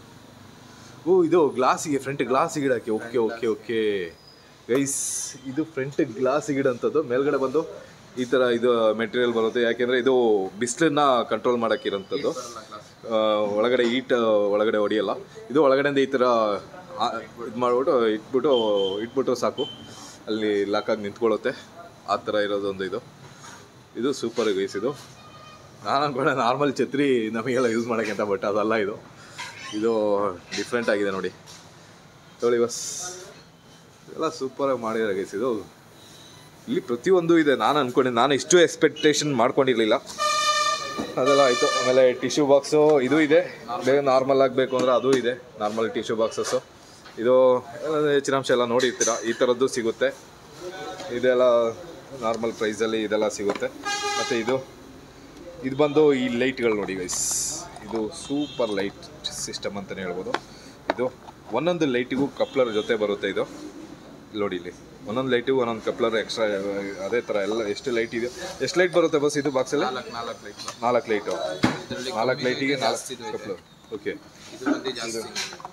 ಓ ಇದು ಗ್ಲಾಸಿಗೆ ಫ್ರಂಟ್ ಗ್ಲಾಸಿಗೆ ಇಡೋಕ್ಕೆ ಓಕೆ ಓಕೆ ಓಕೆ ಗೈಸ್ ಇದು ಫ್ರಂಟ್ ಗ್ಲಾಸಿಗೆ ಇಡೋಂಥದ್ದು ಮೇಲ್ಗಡೆ ಬಂದು ಈ ಥರ ಇದು ಮೆಟೀರಿಯಲ್ ಬರುತ್ತೆ ಯಾಕೆಂದರೆ ಇದು ಬಿಸಿಲನ್ನ ಕಂಟ್ರೋಲ್ ಮಾಡೋಕ್ಕಿರೋಂಥದ್ದು ಆ, ಒಳಗಡೆ ಈಟ್ ಒಳಗಡೆ ಹೊಡಿಯಲ್ಲ ಇದು ಒಳಗಡೆಯಿಂದ ಈ ಥರ ಇದು ಮಾಡ್ಬಿಟ್ಟು ಇಟ್ಬಿಟ್ಟು ಇಟ್ಬಿಟ್ಟು ಸಾಕು ಅಲ್ಲಿ ಲಾಕಾಗಿ ನಿಂತ್ಕೊಳ್ಳುತ್ತೆ ಆ ಥರ ಇರೋದೊಂದು ಇದು ಇದು ಸೂಪರ್ ಗೈಸ್ ಇದು ನಾನು ಅನ್ಕೊಂಡೆ ನಾರ್ಮಲ್ ಛತ್ರಿ ನಮಗೆಲ್ಲ ಯೂಸ್ ಮಾಡೋಕ್ಕೆ ಅಂತ ಬಟ್ ಅದಲ್ಲ ಇದು ಇದು ಡಿಫ್ರೆಂಟ್ ಆಗಿದೆ ನೋಡಿ ತೊಳಿ ಬಸ್ ಎಲ್ಲ ಸೂಪರಾಗಿ ಮಾಡಿದ್ದಾರೆ ಗೈಸ್ ಇದು ಇಲ್ಲಿ ಪ್ರತಿಯೊಂದು ಇದೆ ನಾನು ಅನ್ಕೊಂಡೆ ನಾನು ಇಷ್ಟು ಎಕ್ಸ್ಪೆಕ್ಟೇಷನ್ ಮಾಡ್ಕೊಂಡಿರಲಿಲ್ಲ ಅದೆಲ್ಲ ಆಯಿತು ಆಮೇಲೆ ಟಿಶ್ಯೂ ಬಾಕ್ಸು ಇದು ಇದೆ ಬೇಗ ನಾರ್ಮಲ್ ಆಗಬೇಕು ಅಂದರೆ ಅದು ಇದೆ ನಾರ್ಮಲ್ ಟಿಶ್ಯೂ ಬಾಕ್ಸಸ್ಸು ಇದು ಎಲ್ಲ ಹೆಚ್ಚಿನಾಂಶ ಎಲ್ಲ ನೋಡಿರ್ತೀರ ಈ ಥರದ್ದು ಸಿಗುತ್ತೆ ಇದೆಲ್ಲ ನಾರ್ಮಲ್ ಪ್ರೈಸಲ್ಲಿ ಇದೆಲ್ಲ ಸಿಗುತ್ತೆ ಮತ್ತು ಇದು ಇದು ಬಂದು ಈ ಲೈಟ್ಗಳು ನೋಡಿ ಗೈಸ್ ಇದು ಸೂಪರ್ ಲೈಟ್ ಸಿಸ್ಟಮ್ ಅಂತಲೇ ಹೇಳ್ಬೋದು ಇದು ಒಂದೊಂದು ಲೈಟಿಗೂ ಕಪ್ಲರ್ ಜೊತೆ ಬರುತ್ತೆ ಇದು ಇಲ್ಲಿ ನೋಡಿ ಇಲ್ಲಿ ಒಂದೊಂದು ಲೈಟಿಗೂ ಒಂದೊಂದು ಕಪ್ಲರ್ ಎಕ್ಸ್ಟ್ರಾ ಅದೇ ಥರ ಎಲ್ಲ ಎಷ್ಟು ಲೈಟ್ ಇದೆ ಎಷ್ಟು ಲೈಟ್ ಬರುತ್ತೆ ಬಸ್ ಇದು ಬಾಕ್ಸಲ್ಲಿ ನಾಲ್ಕು ನಾಲ್ಕು ಲೈಟ್ ನಾಲ್ಕು ಲೈಟು ಇದರಲ್ಲಿ ನಾಲ್ಕು ಲೈಟಿಗೆ ಜಾಸ್ತಿ ನಾಲ್ಕು ಕಪ್ಲರ್ ಓಕೆ ಇದು ಬಂದು ಜಾಸ್ತಿ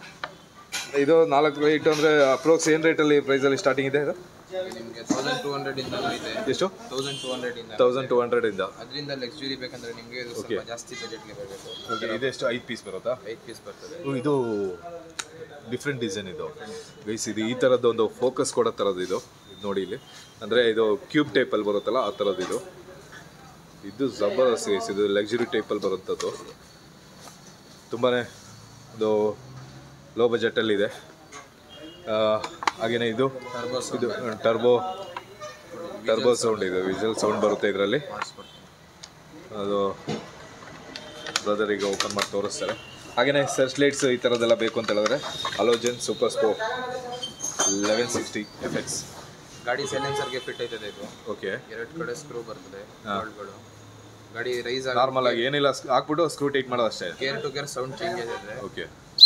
ಇದು ನಾಲ್ಕು ಲೈಟ್ ಅಂದರೆ ಅಪ್ರೋಕ್ಸ್ ಏನು ರೇಟಲ್ಲಿ ಪ್ರೈಸಲ್ಲಿ ಸ್ಟಾರ್ಟಿಂಗ್ ಇದೆ ಇದು ನಿಮಗೆ ತೌಸಂಡ್ ಟೂ ಹಂಡ್ರೆಡ್ ಇಂದ ಇದೆ ಎಷ್ಟು ತೌಸಂಡ್ ಟೂ ಹಂಡ್ರೆಡ್ ಇಂದ ತೌಸಂಡ್ ಟು ಹಂಡ್ರೆಡಿಂದ ಅದರಿಂದ ಲಕ್ಸುರಿ ಬೇಕಂದ್ರೆ ನಿಮಗೆ ಇದು ಸ್ವಲ್ಪ ಜಾಸ್ತಿ ಬಜೆಟ್ಗೆ ಬರಬೇಕು ಓಕೆ ಇದೆಷ್ಟು ಐದು ಪೀಸ್ ಬರುತ್ತಾ ಐದು ಪೀಸ್ ಬರ್ತದೆ ಓ, ಇದು ಡಿಫ್ರೆಂಟ್ ಡಿಸೈನ್ ಇದು ಗೈಸ್ ಇದು ಈ ಥರದ್ದು ಒಂದು ಫೋಕಸ್ ಕೊಡೋ ಥರದ್ದು ಇದು ಇದು ನೋಡಿ ಇಲ್ಲಿ ಅಂದರೆ ಇದು ಕ್ಯೂಬ್ ಟೈಪಲ್ಲಿ ಬರುತ್ತಲ್ಲ ಆ ಥರದ್ದು ಇದು ಇದು ಜಬರ್ದಸ್ತ್ ಗೈಸ್ ಇದು ಲಕ್ಸುರಿ ಟೈಪಲ್ಲಿ ಬರುವಂಥದ್ದು ತುಂಬಾ ಒಂದು ಲೋ ಬಜೆಟಲ್ಲಿದೆ ಹಾಗೆಯೇ ಇದು ಇದು ಟರ್ಬೋ ಟರ್ಬೋ ಸೌಂಡ್ ಇದು ವಿಜುವಲ್ ಸೌಂಡ್ ಬರುತ್ತೆ ಇದರಲ್ಲಿ ಅದು ಬ್ರದರ್ ಈಗ ಓಪನ್ ಮಾಡಿ ತೋರಿಸ್ತಾರೆ ಹಾಗೆಯೇ ಸರ್ಚ್ ಲೈಟ್ಸ್ ಈ ಥರದ್ದೆಲ್ಲ ಬೇಕು ಅಂತ ಹೇಳಿದ್ರೆ ಅಲೋಜನ್ ಸೂಪರ್ ಸ್ಪೋ ಲೆವೆನ್ ಸಿಕ್ಸ್ಟಿ ಎಫ್ ಎಕ್ಸ್ ಗಾಡಿ ಸೈಲೆನ್ಸರ್ಗೆ ಫಿಟ್ ಆಯ್ತದೆ ಇದು ಓಕೆ ಎರಡು ಕಡೆ ಸ್ಕ್ರೂ ಬರ್ತದೆ ಬೋಲ್ಟ್ಗಳು ಗಾಡಿ ರೈಸ್ ನಾರ್ಮಲ್ ಆಗಿ ಏನಿಲ್ಲ ಸ್- ಹಾಕ್ಬಿಟ್ಟು ಸ್ಕ್ರೂ ಟೈಟ್ ಮಾಡೋದು ಅಷ್ಟೇ gear two gear sound change ಇದೆ ಓಕೆ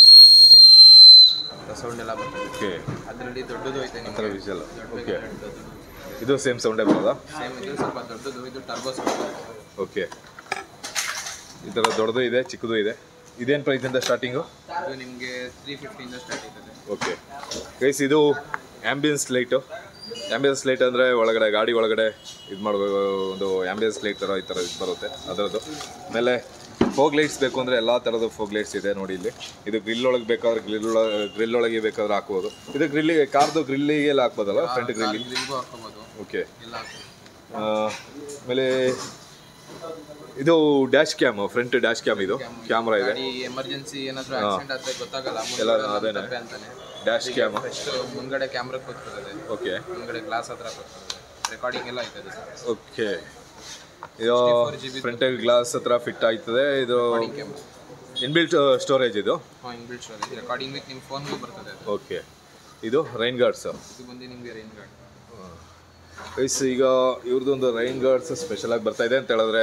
ಸೌಂಡ್ ಎಲ್ಲ ಬರ್ತದೆ ಓಕೆ ಅದರಲ್ಲಿ ದೊಡ್ಡದು ಐತೆ ಆ ಥರ ನಿಮಗೆ ವಿಷಲ್ ದೊಡ್ಡ ಓಕೆ ದೊಡ್ಡದು ಇದು ಸೇಮ್ ಸೌಂಡೇ ಬರೋದಾ ಸೇಮ್ ಇದು ಸ್ವಲ್ಪ ದೊಡ್ಡದು ಇದು ಟರ್ಬೋ ಸೌಂಡ್ ಓಕೆ ಈ ಥರ ದೊಡ್ಡದು ಇದೆ ಚಿಕ್ಕದು ಇದೆ ಇದೇನು ಪ್ರೈಸಿಂದ ಸ್ಟಾರ್ಟಿಂಗು ಇದು ನಿಮಗೆ ತ್ರೀ ಫಿಫ್ಟಿಯಿಂದ ಸ್ಟಾರ್ಟ್ ಆಯ್ತದೆ ಓಕೆ ಗೈಸ್ ಇದು ಆ್ಯಂಬಿಯನ್ಸ್ ಲೈಟು ಆ್ಯಂಬಿಯನ್ಸ್ ಲೈಟ್ ಅಂದರೆ ಒಳಗಡೆ ಗಾಡಿ ಒಳಗಡೆ ಇದು ಮಾಡಬೇಕು ಒಂದು ಆ್ಯಂಬಿಯನ್ಸ್ ಲೈಟ್ ಥರ ಈ ಥರ ಇದು ಬರುತ್ತೆ ಅದರದ್ದು ಆಮೇಲೆ ಫೋಗ್ ಲೈಟ್ಸ್ ಬೇಕು ಅಂದರೆ ಎಲ್ಲ ಥರದ ಫೋಗ್ ಲೈಟ್ಸ್ ಇದೆ ನೋಡಿ ಇಲ್ಲಿ ಇದು ಗ್ರಿಲ್ ಒಳಗೆ ಬೇಕಾದ್ರೆ ಗ್ರಿಲ್ ಒಳಗೆ ಗ್ರಿಲ್ ಒಳಗೆ ಬೇಕಾದ್ರೆ ಹಾಕ್ಬೋದು ಇದು ಗ್ರಿಲ್ಲಿಗೆ ಕಾರ್ದು ಗ್ರಿಲ್ಲಿಗೆ ಎಲ್ಲ ಹಾಕ್ಬೋದಲ್ಲ ಫ್ರಂಟ್ ಗ್ರಿಲ್ಲಿಗೆ ಗ್ರಿಲ್ಗೂ ಹಾಕೋಬೋದು ಓಕೆ ಎಲ್ಲ ಹಾಕೋಬೋದು ಆಮೇಲೆ ಇದು dash cam front dash cam ಇದು ಕ್ಯಾಮ್ರಾ ಇದೆ ಗಾಡಿ ಎಮರ್ಜೆನ್ಸಿ ಏನಾದರೂ ಆಕ್ಸಿಡೆಂಟ್ ಆದ್ರೆ ಗೊತ್ತಾಗಲ್ಲ ಎಲ್ಲ ಮುಂದ್ಗಡೆ ಅದೇನೆ. ತಪ್ಪೆ ಅಂತಾನೆ ಡ್ಯಾಶ್ ಕ್ಯಾಮ್ ಫಸ್ಟ್ ಮುಂದ್ಗಡೆ ಕ್ಯಾಮ್ರಾ ಕೂತ್ಕೊಳ್ಳೋದೆ ಓಕೆ ಮುಂದ್ಗಡೆ ಗ್ಲಾಸ್ ಹತ್ರ ಕೂತ್ಕೊಳ್ಳೋದೆ ರೆಕಾರ್ಡಿಂಗ್ ಎಲ್ಲ ಆಯ್ತದೆ ಓಕೆ ಇದು ಫ್ರಂಟ್ ಗ್ಲಾಸ್ ಹತ್ರ ಫಿಟ್ ಆಯ್ತದೆ ಇದು ಕ್ಯಾಮ್ರಾ ಇನ್ಬಿಲ್ಟ್ ಸ್ಟೋರೇಜ್ ಇದು ಹಾಂ ಇನ್ಬಿಲ್ಟ್ ಸ್ಟೋರೇಜ್ ರೆಕಾರ್ಡಿಂಗ್ ವಿತ್ ನಿಮ್ಮ ಫೋನ್ಗೂ ಬರ್ತದೆ ಅದು ಓಕೆ ಇದು ರೈನ್ ಗಾರ್ಡ್ಸ್ ಇದು ಬಂದು ನಿಮಗೆ ರೈನ್ ಗಾರ್ಡ್ ಗೈಸ್ ಈಗ ಇವ್ರದ್ದೊಂದು ರೈನ್ ಗಾರ್ಡ್ಸ್ ಸ್ಪೆಷಲ್ ಆಗಿ ಬರ್ತಾ ಇದೆ ಅಂತ ಹೇಳಿದ್ರೆ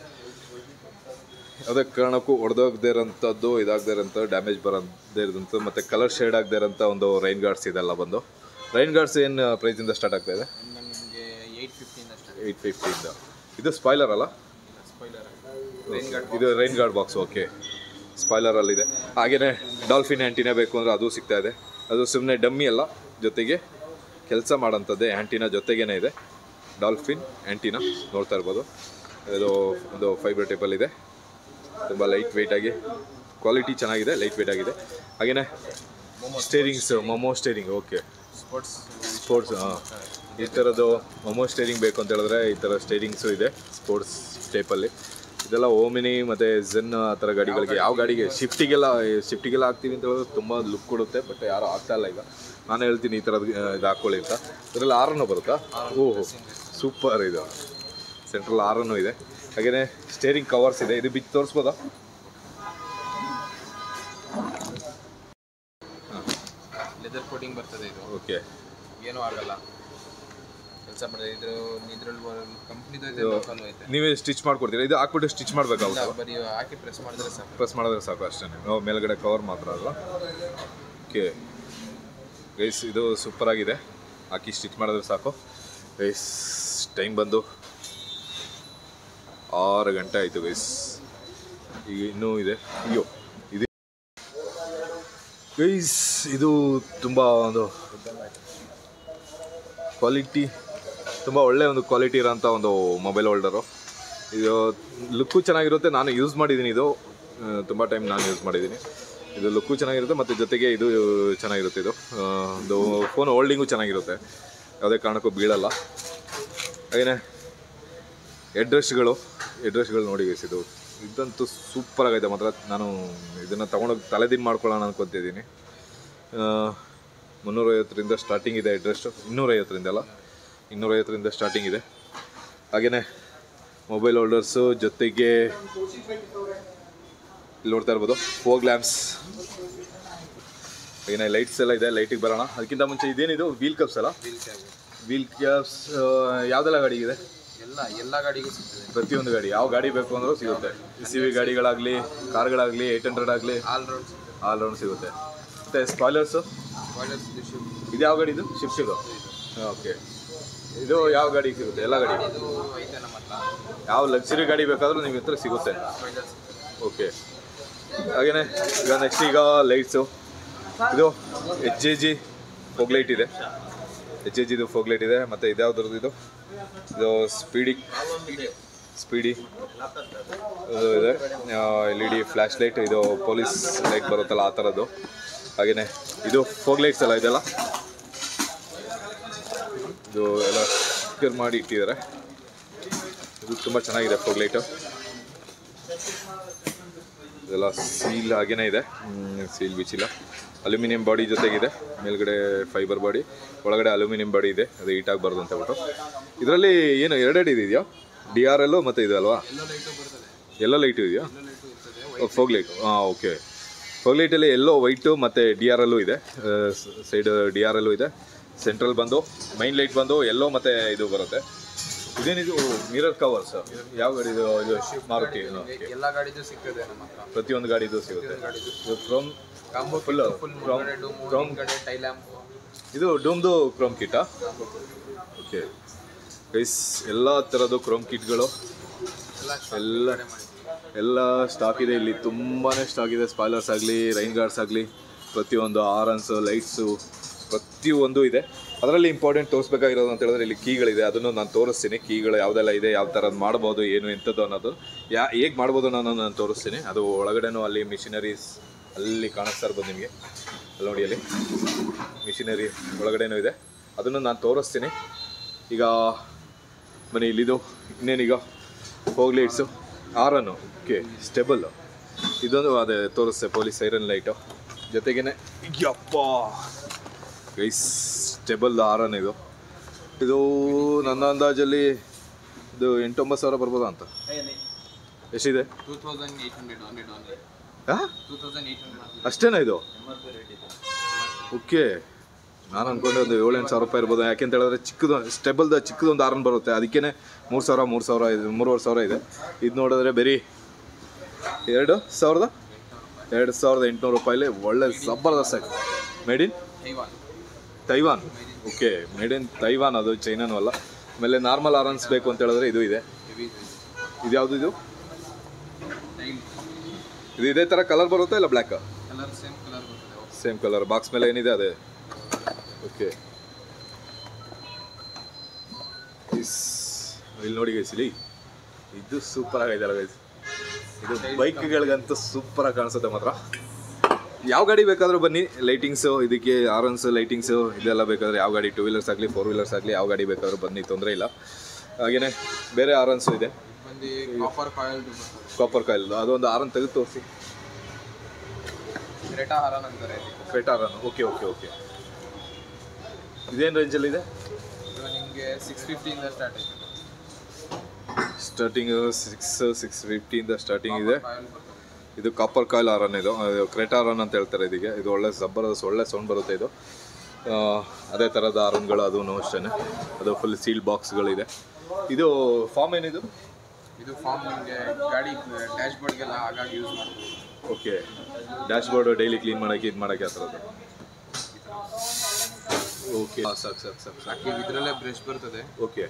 ಯಾವುದೇ ಕಾರಣಕ್ಕೂ ಒಡೆದೋಗದೇ ಇರೋಂಥದ್ದು ಇದಾಗದೇ ಇರೋಂಥ ಡ್ಯಾಮೇಜ್ ಬರೋದೇ ಇರೋಂಥ ಮತ್ತು ಕಲರ್ ಶೇಡ್ ಆಗದೇ ಇರೋಂಥ ಒಂದು ರೈನ್ ಗಾರ್ಡ್ಸ್ ಇದೆಲ್ಲ ಬಂದು ರೈನ್ ಗಾರ್ಡ್ಸ್ ಏನು ಪ್ರೈಸಿಂದ ಸ್ಟಾರ್ಟ್ ಆಗ್ತಾ ಇದೆ ಇನ್ನು ನಿಮಗೆ ಏಯ್ಟ್ ಫಿಫ್ಟಿಯಿಂದ ಸ್ಟಾರ್ಟ್ ಏಯ್ಟ್ ಫಿಫ್ಟಿಯಿಂದ ಇದು ಸ್ಪಾಯ್ಲರ್ ಅಲ್ಲ ಸ್ಪಾಯ್ಲರ್ ರೈನ್ ಗಾರ್ಡ್ ಇದು ರೈನ್ ಗಾರ್ಡ್ ಬಾಕ್ಸ್ ಓಕೆ ಸ್ಪಾಯ್ಲರಲ್ಲಿದೆ ಹಾಗೆಯೇ ಡಾಲ್ಫಿನ್ ಆ್ಯಂಟಿನ ಬೇಕು ಅಂದರೆ ಅದು ಸಿಗ್ತಾ ಇದೆ ಅದು ಸುಮ್ಮನೆ ಡಮ್ಮಿ ಅಲ್ಲ ಜೊತೆಗೆ ಕೆಲಸ ಮಾಡೋಂಥದ್ದೇ ಆ್ಯಂಟಿನ ಜೊತೆಗೇನೆ ಇದೆ ಡಾಲ್ಫಿನ್ ಆ್ಯಂಟಿನ ನೋಡ್ತಾ ಇರ್ಬೋದು ಇದು ಒಂದು ಫೈಬರ್ ಟೈಪಲ್ಲಿ ಇದೆ ತುಂಬ ಲೈಟ್ ವೆಯ್ಟ್ ಆಗಿ ಕ್ವಾಲಿಟಿ ಚೆನ್ನಾಗಿದೆ ಲೈಟ್ ವೆಯ್ಟ್ ಆಗಿದೆ ಹಾಗೆಯೇ steerings Momo steering okay sports sports ಹಾಂ ಈ ಥರದ್ದು ಮೊಮೋ ಸ್ಟೇರಿಂಗ್ ಬೇಕು ಅಂತ ಹೇಳಿದ್ರೆ ಈ ಥರ ಸ್ಟೇರಿಂಗ್ಸು ಇದೆ ಸ್ಪೋರ್ಟ್ಸ್ ಟೈಪಲ್ಲಿ ಇದೆಲ್ಲ ಓಮಿನಿ ಮತ್ತು ಝೆನ್ ಆ ಥರ ಗಾಡಿಗಳಿಗೆ ಯಾವ ಗಾಡಿಗೆ ಶಿಫ್ಟಿಗೆಲ್ಲ ಶಿಫ್ಟಿಗೆಲ್ಲ ಹಾಕ್ತೀವಿ ಅಂತ ಹೇಳಿದ್ರೆ ತುಂಬ ಲುಕ್ ಕೊಡುತ್ತೆ ಬಟ್ ಯಾರು ಆಗ್ತಾ ಇಲ್ಲ ಈಗ ನಾನು ಹೇಳ್ತೀನಿ ಈ ಥರದ್ದು ಇದು ಹಾಕ್ಕೊಳ್ಳಿ ಅಂತ ಇದರಲ್ಲಿ ಆರನ್ನು ಬರುತ್ತಾ ಓಹೋ ಸೂಪರ್ ಇದು ಸೆಂಟ್ರಲ್ ಆರನ್ನು ಇದೆ ಹಾಗೆಯೇ ಸ್ಟೇರಿಂಗ್ ಕವರ್ಸ್ ಇದೆ ಇದು ಬಿಚ್ಚಿ ತೋರಿಸ್ಬೋದಾ ಲೆದರ್ ಕೋಟಿಂಗ್ ಬರ್ತದೆ ಇದು ಓಕೆ ಏನೂ ಆಗಲ್ಲ ಕೆಲಸ ಮಾಡಿದ್ರೆ ಇದ್ರ ಇದ್ರಲ್ಲಿ ಕಂಪ್ನಿದು ಐತೆ ಲೋಕಲ್ ಐತೆ ನೀವೇ ಸ್ಟಿಚ್ ಮಾಡ್ಕೊಡ್ತೀರಾ ಇದು ಹಾಕ್ಬಿಟ್ಟು ಸ್ಟಿಚ್ ಮಾಡಬೇಕಾಗುತ್ತೆ ಇಲ್ಲ, ಬರೀ ಹಾಕಿ ಪ್ರೆಸ್ ಮಾಡಿದ್ರೆ ಸಾಕು ಪ್ರೆಸ್ ಮಾಡಿದ್ರೆ ಸಾಕು ಅಷ್ಟೇ ನಾವು ಮೇಲ್ಗಡೆ ಕವರ್ ಮಾತ್ರ ಅಲ್ಲ ಓಕೆ ಗೈಸ್ ಇದು ಸೂಪರ್ ಆಗಿದೆ ಹಾಕಿ ಸ್ಟಿಚ್ ಮಾಡಿದ್ರೆ ಸಾಕು ಗೈಸ್ ಟೈಮ್ ಬಂದು ಆರು ಗಂಟೆ ಆಯಿತು ಗೈಸ್ ಈಗ ಇನ್ನೂ ಇದೆ ಅಯ್ಯೋ ಇದೆ ಗೈಸ್ ಇದು ತುಂಬ ಒಂದು ಕ್ವಾಲಿಟಿ ತುಂಬ ಒಳ್ಳೆ ಒಂದು ಕ್ವಾಲಿಟಿ ಇರೋಂಥ ಒಂದು ಮೊಬೈಲ್ ಹೋಲ್ಡರು ಇದು ಲುಕ್ಕು ಚೆನ್ನಾಗಿರುತ್ತೆ ನಾನು ಯೂಸ್ ಮಾಡಿದ್ದೀನಿ ಇದು ತುಂಬ ಟೈಮ್ ನಾನು ಯೂಸ್ ಮಾಡಿದ್ದೀನಿ ಇದು ಲುಕ್ಕು ಚೆನ್ನಾಗಿರುತ್ತೆ ಮತ್ತು ಜೊತೆಗೆ ಇದು ಚೆನ್ನಾಗಿರುತ್ತೆ ಇದು ಆ, ಒಂದು ಫೋನ್ ಹೋಲ್ಡಿಂಗು ಚೆನ್ನಾಗಿರುತ್ತೆ ಯಾವುದೇ ಕಾರಣಕ್ಕೂ ಬೀಳಲ್ಲ ಹಾಗೆಯೇ ಎಡ್ರೆಸ್ಗಳು ಎಡ್ರೆಸ್ಗಳು ನೋಡಿ guys ಇದು ಇದಂತೂ ಸೂಪರ್ ಆಗೈತೆ ಮಾತ್ರ ನಾನು ಇದನ್ನು ತೊಗೊಂಡೋಗಿ ತಲೆದಿನ್ ಮಾಡ್ಕೊಳ್ಳೋಣ ಅನ್ಕೊತಿದ್ದೀನಿ ಮುನ್ನೂರೈವತ್ತರಿಂದ ಸ್ಟಾರ್ಟಿಂಗ್ ಇದೆ ಅಡ್ರೆಸ್ಟು ಇನ್ನೂರೈವತ್ತರಿಂದ ಅಲ್ಲ ಇನ್ನೂರೈವತ್ತರಿಂದ ಸ್ಟಾರ್ಟಿಂಗ್ ಇದೆ ಹಾಗೆಯೇ ಮೊಬೈಲ್ ಹೋಲ್ಡರ್ಸು ಜೊತೆಗೆ ಇಲ್ಲಿ ನೋಡ್ತಾ ಇರ್ಬೋದು ಫೋಗ್ ಲ್ಯಾಂಪ್ಸ್ ಏನೇ ಲೈಟ್ಸ್ ಎಲ್ಲ ಇದೆ ಲೈಟಿಗೆ ಬರೋಣ ಅದಕ್ಕಿಂತ ಮುಂಚೆ ಇದೇನಿದು ವೀಲ್ ಕಪ್ಸ್ ಅಲ್ಲ ವೀಲ್ ಕ್ಯಾಬ್ ವೀಲ್ ಕ್ಯಾಪ್ಸ್ ಯಾವುದೆಲ್ಲ ಗಾಡಿಗಿದೆ ಎಲ್ಲ ಎಲ್ಲ ಗಾಡಿಗೂ ಸಿಗ್ತದೆ ಪ್ರತಿಯೊಂದು ಗಾಡಿ ಯಾವ ಗಾಡಿ ಬೇಕು ಅಂದ್ರೂ ಸಿಗುತ್ತೆ ಸಿ ವಿ ಗಾಡಿಗಳಾಗಲಿ ಕಾರ್ಗಳಾಗಲಿ ಏಯ್ಟ್ ಹಂಡ್ರೆಡ್ ಆಗಲಿ ಆಲ್ ರೌಂಡ್ ಸಿಗ್ತದೆ ಆಲ್ ರೌಂಡ್ ಸಿಗುತ್ತೆ ಮತ್ತು ಸ್ಪಾಯ್ಲರ್ಸು ಬಾಯ್ಲರ್ಸ್ ಶಿಫ್ಟ್ ಇದು ಯಾವ ಗಾಡಿ ಇದು ಶಿಫ್ಟ್ ಇದು ಓಕೆ ಇದು ಯಾವ ಗಾಡಿ ಸಿಗುತ್ತೆ ಎಲ್ಲ ಗಾಡಿ ಇದು ಐತೆ ನಮ್ಮ ಹತ್ರ ಯಾವ ಲಕ್ಸುರಿ ಗಾಡಿ ಬೇಕಾದರೂ ನಿಮ್ಮ ಹತ್ರ ಸಿಗುತ್ತೆ ಬಾಯ್ಲರ್ಸ್ ಓಕೆ ಹಾಗೆಯೇ ಈಗ ನೆಕ್ಸ್ಟ್ ಈಗ ಲೈಟ್ಸು ಇದು ಎಚ್ ಜೆ ಜಿ ಫೋಗ್ಲೈಟ್ ಇದೆ ಎಚ್ ಜೆ ಜಿದು ಫೋಗ್ಲೈಟ್ ಇದೆ ಮತ್ತು ಇದ್ಯಾವ್ದ್ರದ್ದು ಇದು ಇದು ಸ್ಪೀಡಿ ಸ್ಪೀಡಿ ಇದು ಇದೆ L E D flash light ಇದು ಪೊಲೀಸ್ ಲೈಟ್ ಬರುತ್ತಲ್ಲ ಆ ಥರದ್ದು ಹಾಗೆಯೇ ಇದು ಫೋಗ್ ಲೈಟ್ಸ್ ಎಲ್ಲ ಇದೆಲ್ಲ ಇದು ಎಲ್ಲ ಸ್ಟಿಕರ್ ಮಾಡಿ ಇಟ್ಟಿದ್ದಾರೆ ಇದು ತುಂಬ ಚೆನ್ನಾಗಿದೆ ಫೋಗ್ ಲೈಟು ಇದೆಲ್ಲ ಸೀಲ್ ಹಾಗೇನೇ ಇದೆ ಸೀಲ್ ಬಿಚ್ಚಿಲ್ಲ ಅಲ್ಯೂಮಿನಿಯಂ ಬಾಡಿ ಜೊತೆಗಿದೆ ಮೇಲ್ಗಡೆ ಫೈಬರ್ ಬಾಡಿ ಒಳಗಡೆ ಅಲ್ಯೂಮಿನಿಯಂ ಬಾಡಿ ಇದೆ ಅದು ಹೀಟಾಗಬಾರ್ದು ಅಂತ ಹೇಳ್ಬಿಟ್ಟು ಇದರಲ್ಲಿ ಏನು ಎರಡೆರಡು ಇದೆಯಾ ಡಿ ಆರ್ ಎಲ್ಲು ಮತ್ತು ಇದು ಅಲ್ವಾ ಎಲ್ಲ ಲೈಟು ಬರ್ತದೆ ಎಲ್ಲ ಲೈಟು ಇದೆಯಾ ಎಲ್ಲ ಲೈಟು ಇರ್ತದೆ ಫೋಗ್ ಲೈಟ್ ಹಾಂ ಓಕೆ ಫೋಗ್ ಲೈಟಲ್ಲಿ ಎಲ್ಲೋ ವೈಟು ಮತ್ತು ಡಿ ಆರ್ ಎಲ್ಲೂ ಇದೆ ಸೈಡ್ ಡಿ ಆರ್ ಎಲ್ಲೂ ಇದೆ ಸೆಂಟ್ರಲ್ ಬಂದು ಮೈನ್ ಲೈಟ್ ಬಂದು ಎಲ್ಲೋ ಮತ್ತು ಇದು ಬರುತ್ತೆ ಇದೇನಿದು ಮಿರರ್ ಕವರ್ಸ್ ಯಾವ ಗಾಡಿ ಇದು ಇದು ಮಾರುತಿ ಓಕೆ ಎಲ್ಲ ಗಾಡಿದು ಸಿಗ್ತದೆ ನಮ್ಮ ಹತ್ರ ಪ್ರತಿಯೊಂದು ಗಾಡಿದು ಸಿಗುತ್ತೆ ಗಾಡಿದು ಇದು chrome combo Full, full from- ಮುಂದ್ಗಡೆ ಡೂಮು from- ಹಿಂದ್ಗಡೆ ಟೈ ಲ್ಯಾಂಪು ಇದು ಡೂಮ್ದು ಕ್ರೋಮ್ ಕಿಟ್ಟಾ ಓಕೆ ಗೈಸ್ ಎಲ್ಲ ಥರದ್ದು ಕ್ರೋಮ್ ಕಿಟ್ಗಳು ಎಲ್ಲ ಎಲ್ಲ ಎಲ್ಲ ಸ್ಟಾಕ್ ಇದೆ ಇಲ್ಲಿ ತುಂಬಾ ಸ್ಟಾಕ್ ಇದೆ ಸ್ಪಾಯ್ಲರ್ಸ್ ಆಗಲಿ ರೈನ್ ಗಾರ್ಡ್ಸ್ ಆಗಲಿ ಪ್ರತಿಯೊಂದು ಆರನ್ಸು ಲೈಟ್ಸು ಪ್ರತಿಯೊಂದು ಇದೆ ಅದರಲ್ಲಿ ಇಂಪಾರ್ಟೆಂಟ್ ತೋರಿಸ್ಬೇಕಾಗಿರೋದು ಅಂತ ಹೇಳಿದ್ರೆ ಇಲ್ಲಿ ಕೀಗಳಿದೆ ಅದನ್ನು ನಾನು ತೋರಿಸ್ತೀನಿ ಕೀಗಳು ಯಾವುದೆಲ್ಲ ಇದೆ ಯಾವ ಥರದ್ದು ಮಾಡ್ಬೋದು ಏನು ಎಂಥದ್ದು ಅನ್ನೋದು ಯಾ ಹೇಗೆ ಮಾಡ್ಬೋದು ಅನ್ನೋದು ನಾನು ತೋರಿಸ್ತೀನಿ ಅದು ಒಳಗಡೆನೂ ಅಲ್ಲಿ ಮಿಷಿನರೀಸ್ ಅಲ್ಲಿ ಕಾಣಿಸ್ತಾ ಇರ್ಬೋದು ನಿಮಗೆ ಅಲ್ಲಿ ನೋಡಿ ಅಲ್ಲಿ ಮಿಷಿನರಿ ಒಳಗಡೆನೂ ಇದೆ ಅದನ್ನು ನಾನು ತೋರಿಸ್ತೀನಿ ಈಗ ಬನ್ನಿ ಇಲ್ಲಿದು ಇನ್ನೇನೀಗ ಹೋಗ್ಲೈಟ್ಸು ಆರನ್ನು ಓಕೆ ಸ್ಟೆಬಲ್ ಇದೊಂದು ಅದೇ ತೋರಿಸ್ತೆ ಪೊಲೀಸ್ ಸೈರನ್ ಲೈಟು ಜೊತೆಗೇನೆ ಯಪ್ಪ ಗೈಸ್ ಸ್ಟೆಬಲ್ ಆರನ್ ಇದು ಇದು ನನ್ನ ಅಂದಾಜಲ್ಲಿ ಇದು ಎಂಟೊಂಬತ್ತು ಸಾವಿರ ಬರ್ಬೋದಾ ಅಂತ ಎಷ್ಟಿದೆ two thousand eight hundred hundred only ಹಾಂ ಟೂ ತೌಸಂಡ್ ಏಯ್ಟ್ ಹಂಡ್ರೆಡ್ ಅಷ್ಟೇನಾ ಇದು ಓಕೆ ನಾನು ಅನ್ಕೊಂಡೆ ಒಂದು ಏಳು ಎಂಟು ಸಾವಿರ ರೂಪಾಯಿ ಇರ್ಬೋದು ಯಾಕೆಂತ ಹೇಳಿದ್ರೆ ಚಿಕ್ಕದು ಸ್ಟೆಬಲ್ದ ಚಿಕ್ಕದೊಂದು ಆರನ್ ಬರುತ್ತೆ ಅದಕ್ಕೇ ಮೂರು ಸಾವಿರ ಮೂರು ಸಾವಿರ ಇದೆ ಮೂರುವರೆ ಸಾವಿರ ಇದೆ ಇದು ನೋಡಿದ್ರೆ ಬರೀ ಎರಡು ಸಾವಿರದ ಎರಡು ಸಾವಿರದ ಎಂಟುನೂರು ರೂಪಾಯಿಲಿ ಒಳ್ಳೆ ಜಬರ್ದಸ್ತ್ ಆಗಿದೆ ಮೇಡ್ ಇನ್ ಐವಾನ್ Taiwan okay made in Taiwan ಅದು ಚೈನಾನೂ ಅಲ್ಲ ಆಮೇಲೆ ನಾರ್ಮಲ್ ಆರನ್ಸ್ ಬೇಕು ಅಂತ ಹೇಳಿದ್ರೆ ಇದು ಇದೆ ಹೆವಿ ಇದು ಯಾವುದು ಇದು ಟೈಲ್ ಇದು ಇದೇ ಥರ ಕಲರ್ ಬರುತ್ತಾ ಇಲ್ಲ ಬ್ಲ್ಯಾಕ್ ಕಲರ್ ಸೇಮ್ ಕಲರ್ ಬರ್ತದೆ ಸೇಮ್ ಕಲರ್ ಬಾಕ್ಸ್ ಮೇಲೆ ಏನಿದೆ ಅದೇ ಓಕೆ ಇಸ್ ಇಲ್ಲಿ ನೋಡಿ ಗೈಸ್ ಇಲ್ಲಿ ಇದು ಸೂಪರ್ ಆಗೈತಲ್ಲ ಗೈಸ್ ಇದು ಬೈಕ್ಗಳಿಗಂತೂ ಸೂಪರ್ ಆಗಿ ಕಾಣಿಸುತ್ತೆ ಮಾತ್ರ ಯಾವ ಗಾಡಿ ಬೇಕಾದರೂ ಬನ್ನಿ ಲೈಟಿಂಗ್ಸು ಇದಕ್ಕೆ ಆರನ್ಸ್ ಲೈಟಿಂಗ್ಸು ಇದೆಲ್ಲ ಬೇಕಾದರೆ ಯಾವ ಗಾಡಿ ಟೂ ವೀಲರ್ಸ್ ಆಗಲಿ ಫೋರ್ ವೀಲರ್ಸ್ ಆಗಲಿ ಯಾವ ಗಾಡಿ ಬೇಕಾದರೂ ಬನ್ನಿ ತೊಂದರೆ ಇಲ್ಲ ಹಾಗೆಯೇ ಬೇರೆ ಆರನ್ಸು ಇದೆ ಬಂದು ಇದು ಕಾಪರ್ ಕಾಯಿಲ್ ಕಾಪರ್ ಕಾಯಿಲ್ ಅದೊಂದು ಆರನ್ ತೆಗೆದು ತೋರಿಸಿ ಕ್ರೆಟಾ ಹರನ್ ಅಂತಾರೆ ಕ್ರೆಟಾರನ್ ಓಕೆ ಓಕೆ ಓಕೆ ಇದೇನು ರೇಂಜಲ್ಲಿದೆ ಇದು ನಿಮಗೆ ಸಿಕ್ಸ್ ಫಿಫ್ಟಿಯಿಂದ ಸ್ಟಾರ್ಟ್ ಆಯ್ತು ಸ್ಟಾರ್ಟಿಂಗ್ ಸಿಕ್ಸ್ ಸಿಕ್ಸ್ ಫಿಫ್ಟಿಯಿಂದ ಸ್ಟಾರ್ಟಿಂಗ್ ಇದೆ ಕಾಯಿಲ್ ಬರ್ತದೆ ಇದು ಕಾಪರ್ ಕಾಯಿಲ್ ಆರನ್ ಇದು ಅದು ಕ್ರೆಟಾರನ್ ಅಂತ ಹೇಳ್ತಾರೆ ಇದಕ್ಕೆ ಇದು ಒಳ್ಳೆ ಜಬರ್ದಸ್ತ್ ಒಳ್ಳೆ ಸೌಂಡ್ ಬರುತ್ತೆ ಇದು ಆ, ಅದೇ ಥರದ ಆರನ್ಗಳು ಅದೂ ಅಷ್ಟೇ ಅದು ಫುಲ್ ಸೀಲ್ ಬಾಕ್ಸ್ಗಳಿದೆ ಇದು ಫಾರ್ಮ್ ಏನಿದು ಇದು ಫಾರ್ಮ್ ನಿಮಗೆ ಗಾಡಿ ಡ್ಯಾಶ್ ಬೋರ್ಡ್ಗೆಲ್ಲ ಆಗಾಗ ಯೂಸ್ ಮಾಡ್ಬೋದು okay dashboard daily clean ಮಾಡೋಕ್ಕೆ ಇದು ಮಾಡೋಕ್ಕೆ ಆ ಥರದ್ದು ಓಕೆ ಸಾಕು ಸಾಕು ಸಾಕು ಸಾಕು ಸಾಕು ಇದರಲ್ಲೇ ಬ್ರಷ್ ಬರ್ತದೆ ಓಕೆ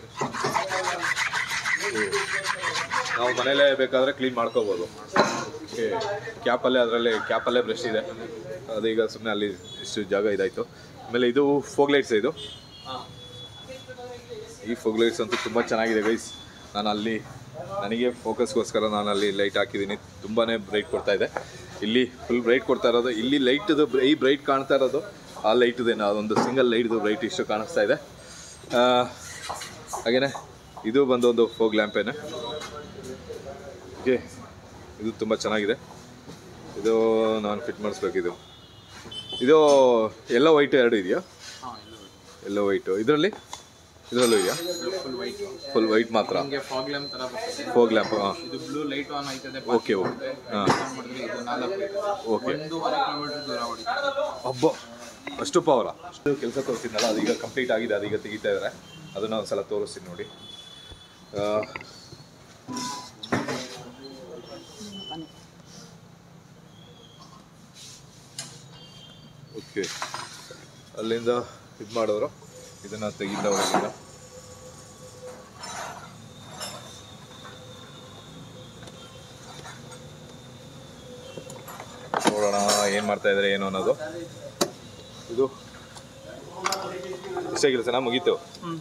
ನಾವು ಮನೇಲೇ ಬೇಕಾದರೆ ಕ್ಲೀನ್ ಮಾಡ್ಕೋಬೋದು ಓಕೆ ಕ್ಯಾಪಲ್ಲೇ ಅದರಲ್ಲಿ ಕ್ಯಾಪಲ್ಲೇ ಬ್ರಷ್ ಇದೆ ಅದೀಗ ಸುಮ್ಮನೆ ಅಲ್ಲಿ ಇಷ್ಟು ಜಾಗ ಇದಾಯಿತು ಆಮೇಲೆ ಇದು ಫೋಗ್ ಲೈಟ್ಸ್ ಇದು ಈ ಫೋಗ್ ಲೈಟ್ಸ್ ಅಂತೂ ತುಂಬ ಚೆನ್ನಾಗಿದೆ ಗೈಸ್ ನಾನು ಅಲ್ಲಿ ನನಗೆ ಫೋಕಸ್ಗೋಸ್ಕರ ನಾನು ಅಲ್ಲಿ ಲೈಟ್ ಹಾಕಿದ್ದೀನಿ ತುಂಬಾ ಬ್ರೈಟ್ ಕೊಡ್ತಾ ಇದೆ ಇಲ್ಲಿ ಫುಲ್ ಬ್ರೈಟ್ ಕೊಡ್ತಾ ಇರೋದು ಇಲ್ಲಿ ಲೈಟ್ದು ಈ ಬ್ರೈಟ್ ಕಾಣ್ತಾ ಇರೋದು ಆ ಲೈಟ್ದೇನು ಅದೊಂದು ಸಿಂಗಲ್ ಲೈಟ್ದು ಬ್ರೈಟ್ ಇಷ್ಟು ಕಾಣಿಸ್ತಾ ಇದೆ ಆ, ಹಾಗೇನೆ ಇದು ಬಂದು ಒಂದು ಫೋಗ್ ಲ್ಯಾಂಪೇನೆ ಓಕೆ ಇದು ತುಂಬ ಚೆನ್ನಾಗಿದೆ ಇದು ನಾನು ಫಿಟ್ ಮಾಡಿಸ್ಬೇಕಿದು ಇದು ಎಲ್ಲ ವೈಟ್ ಎರಡು ಇದೆಯಾ ಹಾಂ ಇದು ಎಲ್ಲ ವೈಟು ಇದರಲ್ಲಿ ಇದರಲ್ಲೂ ಇದೆಯಾ ಫುಲ್ ವೈಟ್ ಫುಲ್ ವೈಟ್ ಮಾತ್ರ ನಿಮಗೆ ಫಾಗ್ ಲ್ಯಾಂಪ್ ಥರ ಬರ್ತದೆ ಫೋಗ್ ಲ್ಯಾಂಪ್ ಹಾಂ ಇದು ಬ್ಲೂ ಲೈಟ್ ಆನ್ ಆಯ್ತದೆ ಓಕೆ ಓಕೆ ಹಾಂ ಆನ್ ಮಾಡಿದ್ರೆ ಇದು ನಾಲ್ಕು ಓಕೆ ಒಂದೂವರೆ ಕಿಲೋಮೀಟರ್ ದೂರ ಹೊಡಿತಾರೆ ಹಬ್ಬ ಅಷ್ಟು ಪವರ ಅಷ್ಟು ಕೆಲಸ ತೋರಿಸಿದ್ನಲ್ಲ ಅದೀಗ ಕಂಪ್ಲೀಟ್ ಆಗಿದೆ ಅದೀಗ ತೆಗಿತಾ ಇದ್ದಾರೆ ಅದನ್ನ ಒಂದ್ಸಲ ತೋರಿಸ್ತೀನಿ ನೋಡಿ ಆ, ಓಕೆ ಅಲ್ಲಿಂದ ಇದು ಮಾಡೋರು ಇದನ್ನ ತೆಗಿತಾ ಹೋಗಿಲ್ಲ ನೋಡೋಣ ಏನು ಮಾಡ್ತಾ ಇದ್ದಾರೆ ಏನು ಅನ್ನೋದು ಇದು ಇಷ್ಟೇ ಕೆಲಸನ ಮುಗೀತು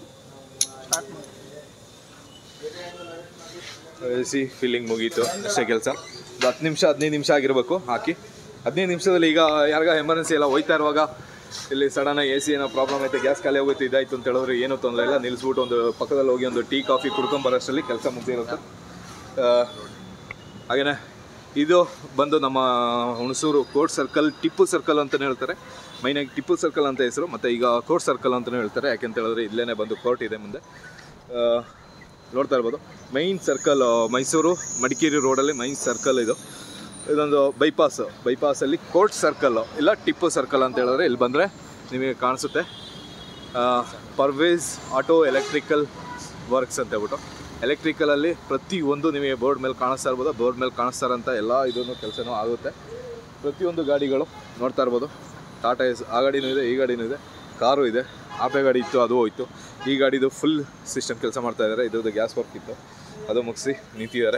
ಸಿ ಫಿಲ್ಲಿಂಗ್ ಮುಗೀತು ಅಷ್ಟೇ ಕೆಲಸ ಒಂದು ಹತ್ತು ನಿಮಿಷ ಹದಿನೈದು ನಿಮಿಷ ಆಗಿರಬೇಕು ಹಾಕಿ ಹದಿನೈದು ನಿಮಿಷದಲ್ಲಿ ಈಗ ಯಾರಿಗ ಎಮರ್ಜೆನ್ಸಿ ಎಲ್ಲ ಹೋಯ್ತಾ ಇರುವಾಗ ಇಲ್ಲಿ ಸಡನ್ ಎ ಸಿ ಏನೋ ಪ್ರಾಬ್ಲಮ್ ಐತೆ ಗ್ಯಾಸ್ ಖಾಲಿ ಹೋಗುತ್ತೆ ಇದಾಯ್ತು ಅಂತ ಹೇಳಿದ್ರೆ ಏನೂ ತೊಂದರೆ ಇಲ್ಲ ನಿಲ್ಲಿಸ್ಬಿಟ್ಟು ಒಂದು ಪಕ್ಕದಲ್ಲಿ ಹೋಗಿ ಒಂದು ಟೀ ಕಾಫಿ ಕುಡ್ಕೊಂಬರೋಷ್ಟರಲ್ಲಿ ಕೆಲಸ ಮುಗಿದಿರುತ್ತೆ ಹಾಗೆಯೇ ಇದು ಬಂದು ನಮ್ಮ Hunsur court circle Tipu circle ಅಂತಲೇ ಹೇಳ್ತಾರೆ ಮೈನಾಗಿ ಟಿಪ್ಪು ಸರ್ಕಲ್ ಅಂತ ಹೆಸರು ಮತ್ತು ಈಗ ಕೋರ್ಟ್ ಸರ್ಕಲ್ ಅಂತಲೇ ಹೇಳ್ತಾರೆ ಯಾಕೆಂತ ಹೇಳಿದ್ರೆ ಇಲ್ಲೇ ಬಂದು ಕೋರ್ಟ್ ಇದೆ ಮುಂದೆ ಆ, ನೋಡ್ತಾ ಇರ್ಬೋದು ಮೈನ್ ಸರ್ಕಲ್ ಮೈಸೂರು ಮಡಿಕೇರಿ ರೋಡಲ್ಲಿ ಮೈನ್ ಸರ್ಕಲ್ ಇದು ಇದೊಂದು ಬೈಪಾಸ್ ಬೈಪಾಸಲ್ಲಿ ಕೋರ್ಟ್ ಸರ್ಕಲ್ ಇಲ್ಲ ಟಿಪ್ಪು ಸರ್ಕಲ್ ಅಂತ ಹೇಳಿದ್ರೆ ಇಲ್ಲಿ ಬಂದರೆ ನಿಮಗೆ ಕಾಣಿಸುತ್ತೆ ಆ, ಪರ್ವೇಸ್ ಆಟೋ ಎಲೆಕ್ಟ್ರಿಕಲ್ ವರ್ಕ್ಸ್ ಅಂತ ಹೇಳ್ಬಿಟ್ಟು ಎಲೆಕ್ಟ್ರಿಕಲಲ್ಲಿ ಪ್ರತಿಯೊಂದು ನಿಮಗೆ ಬೋರ್ಡ್ ಮೇಲೆ ಕಾಣಿಸ್ತಾ ಇರ್ಬೋದು ಬೋರ್ಡ್ ಮೇಲೆ ಕಾಣಿಸ್ತಾ ಇರೋಂಥ ಎಲ್ಲ ಇದನ್ನು ಕೆಲಸನೂ ಆಗುತ್ತೆ ಪ್ರತಿಯೊಂದು ಗಾಡಿಗಳು ನೋಡ್ತಾ ಇರ್ಬೋದು ಟಾಟಾ ಎಸ್ ಆ ಗಾಡಿನೂ ಇದೆ ಈ ಗಾಡಿನೂ ಇದೆ ಕಾರು ಇದೆ ಆಪೆ ಗಾಡಿ ಇತ್ತು ಅದು ಹೋಯ್ತು ಈ ಗಾಡಿದು ಫುಲ್ ಸಿಸ್ಟಮ್ ಕೆಲಸ ಮಾಡ್ತಾ ಇದ್ದಾರೆ ಇದ್ರದ್ದು ಗ್ಯಾಸ್ ವರ್ಕ್ ಇತ್ತು ಅದು ಮುಗಿಸಿ ನಿಂತಿದ್ದಾರೆ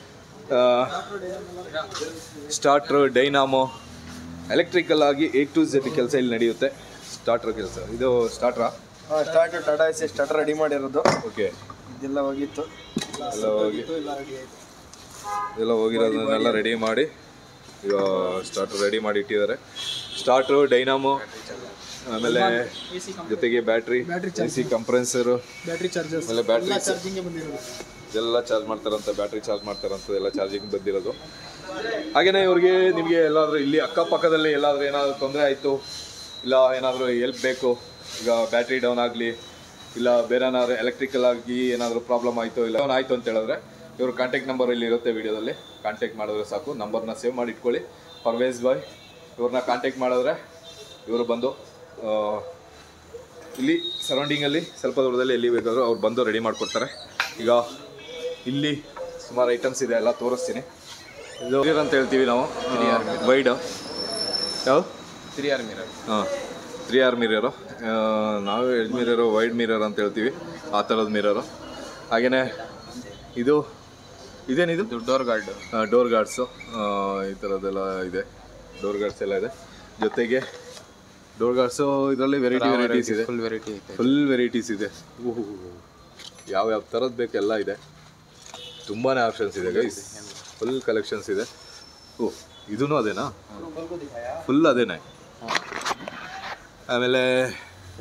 ಸ್ಟಾರ್ಟ್ರು ಡೈನಾಮೋ ಎಲೆಕ್ಟ್ರಿಕಲ್ ಆಗಿ ಎ ಟು ಝೆಡ್ ಕೆಲಸ ಇಲ್ಲಿ ನಡೆಯುತ್ತೆ ಸ್ಟಾರ್ಟ್ರ್ ಕೆಲಸ ಇದು ಸ್ಟಾರ್ಟ್ರಾ start Tata S start ready ಮಾಡಿರೋದು ಓಕೆ ಇದೆಲ್ಲ ಹೋಗಿತ್ತು ಎಲ್ಲ ಹೋಗಿ ಎಲ್ಲ ಹೋಗಿರೋದನ್ನೆಲ್ಲ ರೆಡಿ ಮಾಡಿ ಈಗ ಸ್ಟಾರ್ಟರ್ ರೆಡಿ ಮಾಡಿ ಇಟ್ಟಿದ್ದಾರೆ ಸ್ಟಾರ್ಟ್ರು ಡೈನಾಮೋ ಆಮೇಲೆ ಜೊತೆಗೆ battery A C compressor battery charges ಆಮೇಲೆ ಬ್ಯಾಟ್ರಿ ಚಾರ್ಜಿಂಗ್ ಬಂದಿರೋದು ಇದೆಲ್ಲ ಚಾರ್ಜ್ ಮಾಡ್ತಾರಂತ ಬ್ಯಾಟ್ರಿ ಚಾರ್ಜ್ ಮಾಡ್ತಾರಂತ ಎಲ್ಲ ಚಾರ್ಜಿಂಗ್ ಬಂದಿರೋದು ಹಾಗೇನೆ ಇವ್ರಿಗೆ ನಿಮಗೆ ಎಲ್ಲಾದರೂ ಇಲ್ಲಿ ಅಕ್ಕಪಕ್ಕದಲ್ಲಿ ಎಲ್ಲಾದರೂ ಏನಾದರೂ ತೊಂದರೆ ಆಯಿತು ಇಲ್ಲ ಏನಾದರೂ ಎಲ್ಪ್ ಬೇಕು ಈಗ ಬ್ಯಾಟ್ರಿ ಡೌನ್ ಆಗಲಿ ಇಲ್ಲ ಬೇರೆ ಏನಾದ್ರು ಎಲೆಕ್ಟ್ರಿಕಲ್ ಆಗಿ ಏನಾದರೂ ಪ್ರಾಬ್ಲಮ್ ಆಯಿತು ಇಲ್ಲ ಡೌನ್ ಆಯಿತು ಅಂತ ಹೇಳಿದ್ರೆ ಇವ್ರ ಕಾಂಟ್ಯಾಕ್ಟ್ ನಂಬರ್ ಇಲ್ಲಿ ಇರುತ್ತೆ ವಿಡಿಯೋದಲ್ಲಿ ಕಾಂಟ್ಯಾಕ್ಟ್ ಮಾಡಿದ್ರೆ ಸಾಕು ನಂಬರ್ನ ಸೇವ್ ಮಾಡಿ ಇಟ್ಕೊಳ್ಳಿ ಪರ್ವೇಸ್ ಬಾಯ್ ಇವ್ರನ್ನ ಕಾಂಟ್ಯಾಕ್ಟ್ ಮಾಡಿದ್ರೆ ಇವರು ಬಂದು ಆ, ಇಲ್ಲಿ ಸರೌಂಡಿಂಗಲ್ಲಿ ಸ್ವಲ್ಪ ದೂರದಲ್ಲಿ ಎಲ್ಲಿ ಬೇಕಾದರೂ ಅವ್ರು ಬಂದು ರೆಡಿ ಮಾಡಿಕೊಡ್ತಾರೆ ಈಗ ಇಲ್ಲಿ ಸುಮಾರು ಐಟಮ್ಸ್ ಇದೆ ಎಲ್ಲ ತೋರಿಸ್ತೀನಿ ಇದು mirror ಅಂತ ಹೇಳ್ತೀವಿ ನಾವು ವೈಡ್ ಯಾವುದು ತ್ರೀ ಆರ್ ಮಿರರ್ ಹಾಂ ತ್ರೀ ಆರ್ ಮಿರರು ನಾವು ಎಡ್ ಮಿರರು ವೈಡ್ ಮಿರರ್ ಅಂತ ಹೇಳ್ತೀವಿ ಆ ಥರದ ಮಿರರು ಹಾಗೆಯೇ ಇದು ಇದೇನಿದು ಇದು ಡೋರ್ ಗಾರ್ಡ್ ಡೋರ್ ಗಾರ್ಡ್ಸು ಈ ಥರದ್ದೆಲ್ಲ ಇದೆ ಡೋರ್ ಗಾರ್ಡ್ಸ್ ಎಲ್ಲ ಇದೆ ಜೊತೆಗೆ ಡೋರ್ ಗಾರ್ಡ್ಸು ಇದರಲ್ಲಿ ವೆರೈಟಿ ವೆರೈಟೀಸ್ ಇದೆ ಫುಲ್ ವೆರೈಟಿ ಐತೆ ಫುಲ್ ವೆರೈಟೀಸ್ ಇದೆ ಓಹೋ ಯಾವ ಯಾವ ಥರದ್ದು ಬೇಕು ಎಲ್ಲ ಇದೆ ತುಂಬಾ ಆಪ್ಷನ್ಸ್ ಇದೆ ಗೈಸ್ ಫುಲ್ ಕಲೆಕ್ಷನ್ಸ್ ಇದೆ ಓ ಇದೂ ಅದೇನಾ ಫುಲ್ ಅದೇನೆ ಆಮೇಲೆ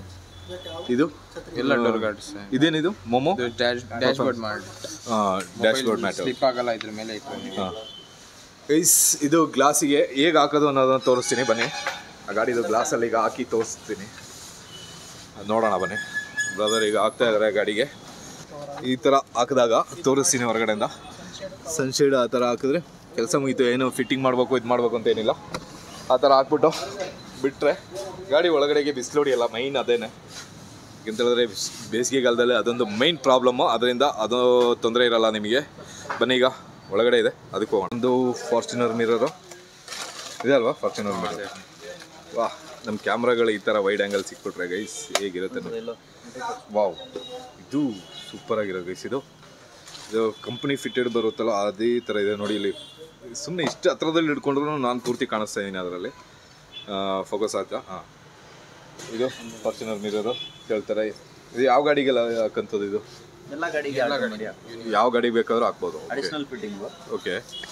ಇದು ಎಲ್ಲ ಡೋರ್ ಗಾರ್ಡ್ಸ್ ಇದೇನಿದು ಮೊಮೋ ಇದು ಡ್ಯಾಶ್ ಡ್ಯಾಶ್ ಬೋರ್ಡ್ ಮಾಡಿ ಡ್ಯಾಶ್ ಬೋರ್ಡ್ ಮ್ಯಾಟ್ ಸ್ಲಿಪ್ ಆಗಲ್ಲ ಇದ್ರ ಮೇಲೆ ಇಟ್ಕೊಂಡು ನೀವು. ಗೈಸ್ ಇದು ಗ್ಲಾಸಿಗೆ ಹೇಗೆ ಹಾಕೋದು ಅನ್ನೋದನ್ನ ತೋರಿಸ್ತೀನಿ ಬನ್ನಿ ಆ ಗಾಡಿದು ಗ್ಲಾಸಲ್ಲಿ ಈಗ ಹಾಕಿ ತೋರಿಸ್ತೀನಿ ಅದ್ ನೋಡೋಣ ಬನ್ನಿ ಬ್ರದರ್ ಈಗ ಹಾಕ್ತಾ ಇದ್ದಾರೆ ಗಾಡಿಗೆ ಈ ಥರ ಹಾಕಿದಾಗ ತೋರಿಸ್ತೀನಿ ಹೊರಗಡೆಯಿಂದ ಸನ್ಶೇಡ್ ಆ ಥರ ಹಾಕಿದ್ರೆ ಕೆಲಸ ಮುಗೀತು ಏನು ಫಿಟ್ಟಿಂಗ್ ಮಾಡಬೇಕು ಇದು ಮಾಡಬೇಕು ಅಂತ ಏನಿಲ್ಲ ಆ ಥರ ಹಾಕ್ಬಿಟ್ಟು ಬಿಟ್ಟರೆ ಗಾಡಿ ಒಳಗಡೆಗೆ ಬಿಸಿಲೋಡಿ ಎಲ್ಲ ಮೈನ್ ಅದೇನೆ ಅಂತ ಹೇಳಿದ್ರೆ ಬಿಸ್- ಬೇಸಿಗೆಗಾಲದಲ್ಲಿ ಅದೊಂದು ಮೈನ್ ಪ್ರಾಬ್ಲಮ್ಮು ಅದರಿಂದ ಅದು ತೊಂದರೆ ಇರಲ್ಲ ನಿಮಗೆ ಬನ್ನಿ ಈಗ ಒಳಗಡೆ ಇದೆ ಅದಕ್ಕೆ ಹೋಗೋಣ ಒಂದು ಫಾರ್ಚುನರ್ ಮಿರರು ಇದೆ ಅಲ್ವಾ ಫಾರ್ಚುನರ್ ಮಿರರ್ ವಾ ನಮ್ಮ ಕ್ಯಾಮ್ರಾಗಳು ಈ ಥರ ವೈಡ್ ಆ್ಯಂಗಲ್ ಸಿಕ್ಬಿಟ್ರೆ ಗೈಸ್ ಹೇಗಿರುತ್ತೆ ನೋಡಿ ವಾವ್ ಇದು ಸೂಪರ್ ಆಗಿರೋ ಗೈಸ್ ಇದು ಇದು ಕಂಪ್ನಿ ಫಿಟ್ಟೆಡ್ ಬರುತ್ತಲ್ಲ ಅದೇ ಥರ ಇದೆ ನೋಡಿ ಇಲ್ಲಿ ಸುಮ್ಮನೆ ಇಷ್ಟು ಹತ್ರದಲ್ಲಿ ಹಿಡ್ಕೊಂಡ್ರು ನಾನು ಪೂರ್ತಿ ಕಾಣಿಸ್ತಾ ಇದ್ದೀನಿ ಅದರಲ್ಲಿ ಫೋಕಸ್ ಆಯ್ತಾ ಹಾಂ ಇದು ಫಾರ್ಚುನರ್ ಮಿರರು ಕೇಳ್ತಾರೆ ಇದು ಯಾವ ಗಾಡಿಗೆಲ್ಲ ಹಾಕಂಥದ್ದು ಇದು ಎಲ್ಲ ಗಾಡಿಗೆ ಯಾವ ಗಾಡಿ ಬೇಕಾದ್ರೂ ಹಾಕ್ಬೋದು ಅಡಿಷನಲ್ ಫಿಟ್ಟಿಂಗ್ ಓಕೆ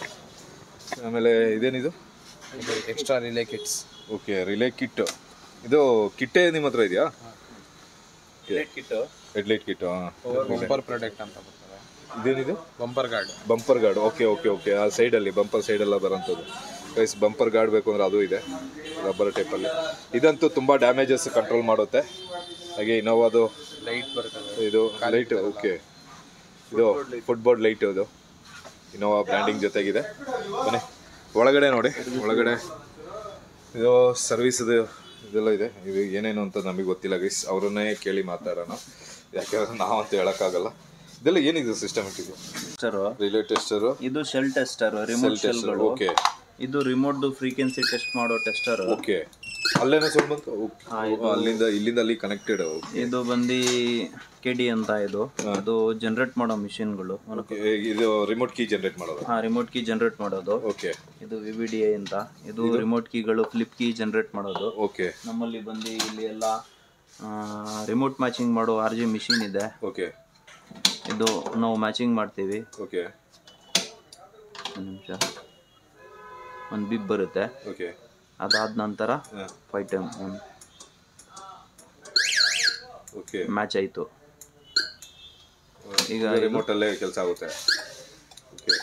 ಆಮೇಲೆ ಇದೇನಿದು ಇದು extra relay kits okay relay kit ಇದು ಕಿಟ್ಟೆ ನಿಮ್ಮ ಹತ್ರ ಇದೆಯಾ ಕಿಟ್ ಹೆಡ್ಲೈಟ್ ಕಿಟ್ಟು ಹಾಂ ಬಂಪರ್ ಪ್ರಾಡಕ್ಟ್ ಅಂತ ಬರ್ತದೆ ಇದೇನಿದು bumper guard bumper guard okay okay okay ಆ ಸೈಡಲ್ಲಿ ಬಂಪರ್ ಸೈಡೆಲ್ಲ ಬರೋಂಥದ್ದು ಗೈಸ್ ಬಂಪರ್ ಗಾರ್ಡ್ ಬೇಕು ಅಂದರೆ ಅದು ಇದೆ ರಬ್ಬರ್ ಟೈಪಲ್ಲಿ ಇದಂತೂ ತುಂಬ ಡ್ಯಾಮೇಜಸ್ ಕಂಟ್ರೋಲ್ ಮಾಡುತ್ತೆ ಹಾಗೆ ಇನೋವಾದು ಲೈಟ್ ಬರ್ತದೆ ಇದು ಲೈಟ್ ಓಕೆ ಇದು ಫುಟ್ಬೋರ್ಡ್ ಲೈಟ್ ಇದು ಇನೋವಾ ಬ್ರ್ಯಾಂಡಿಂಗ್ ಜೊತೆಗಿದೆ ಬನ್ನಿ ಒಳಗಡೆ ನೋಡಿ ಒಳಗಡೆ ಇದು ಸರ್ವಿಸ್ ಇದೆಲ್ಲ ಇದೆ ಇದು ಏನೇನು ಅಂತ ನಮಗೆ ಗೊತ್ತಿಲ್ಲ ಗೈಸ್ ಅವ್ರನ್ನೇ ಕೇಳಿ ಮಾತಾಡೋಣ ಯಾಕಂದ್ರೆ ನಾವಂತೂ ಹೇಳೋಕ್ಕಾಗಲ್ಲ ಇದೆಲ್ಲ ಏನಿದೆ ಸಿಸ್ಟಮೆಟಿಕ್ ಟೆಸ್ಟರ್ ರಿಲೇ ಟೆಸ್ಟರು ಇದು ಶೆಲ್ ಟೆಸ್ಟರ್ ರಿಮೋಟ್ ಶೆಲ್ಗಳು ಓಕೆ ಇದು ರಿಮೋಟ್ ಫ್ರೀಕ್ವೆನ್ಸಿ ಟೆಸ್ಟ್ ಮಾಡೋ ಟೆಸ್ಟರ್ ಓಕೆ ಅಲ್ಲೇನೋ ಸೌಂಡ್ ಬಂತು Okay. ಅಲ್ಲಿಂದ ಇಲ್ಲಿಂದ ಅಲ್ಲಿ ಕನೆಕ್ಟೆಡ್ ಇದು ಬಂದು ಕೆ ಡಿ ಅಂತ ಇದು ಅದು ಜನರೇಟ್ ಮಾಡೋ ಮಿಷಿನ್ಗಳು ಇದು ರಿಮೋಟ್ ಕೀ ಜನರೇಟ್ ಮಾಡೋದು ಹಾ ರಿಮೋಟ್ ಕೀ ಜನರೇಟ್ ಮಾಡೋದು ಓಕೆ ಇದು ವಿ ಬಿ ಡಿ ಐ ಅಂತ ಇದು ರಿಮೋಟ್ ಕೀಗಳು ಫ್ಲಿಪ್ ಕೀ ಜನರೇಟ್ ಮಾಡೋದು ಓಕೆ ನಮ್ಮಲ್ಲಿ ಬಂದು ಇಲ್ಲಿ ಎಲ್ಲ ರಿಮೋಟ್ ಮ್ಯಾಚಿಂಗ್ ಮಾಡೋ ಆರ್ ಜಿ ಮಿಷಿನ್ ಇದೆ ಓಕೆ ಇದು ನಾವು ಮ್ಯಾಚಿಂಗ್ ಮಾಡ್ತೀವಿ ಓಕೆ ಒಂದು ನಿಮಿಷ ಒಂದು ಬಿಬ್ ಬರುತ್ತೆ ಓಕೆ ಅದಾದ ನಂತರ ಹಾಂ ಫೈವ್ ಟೈಮ್ ಒಂದು ಓಕೆ ಮ್ಯಾಚ್ ಆಯಿತು ಈಗ ರಿಮೋಟಲ್ಲೇ ಕೆಲಸ ಆಗುತ್ತೆ ಓಕೆ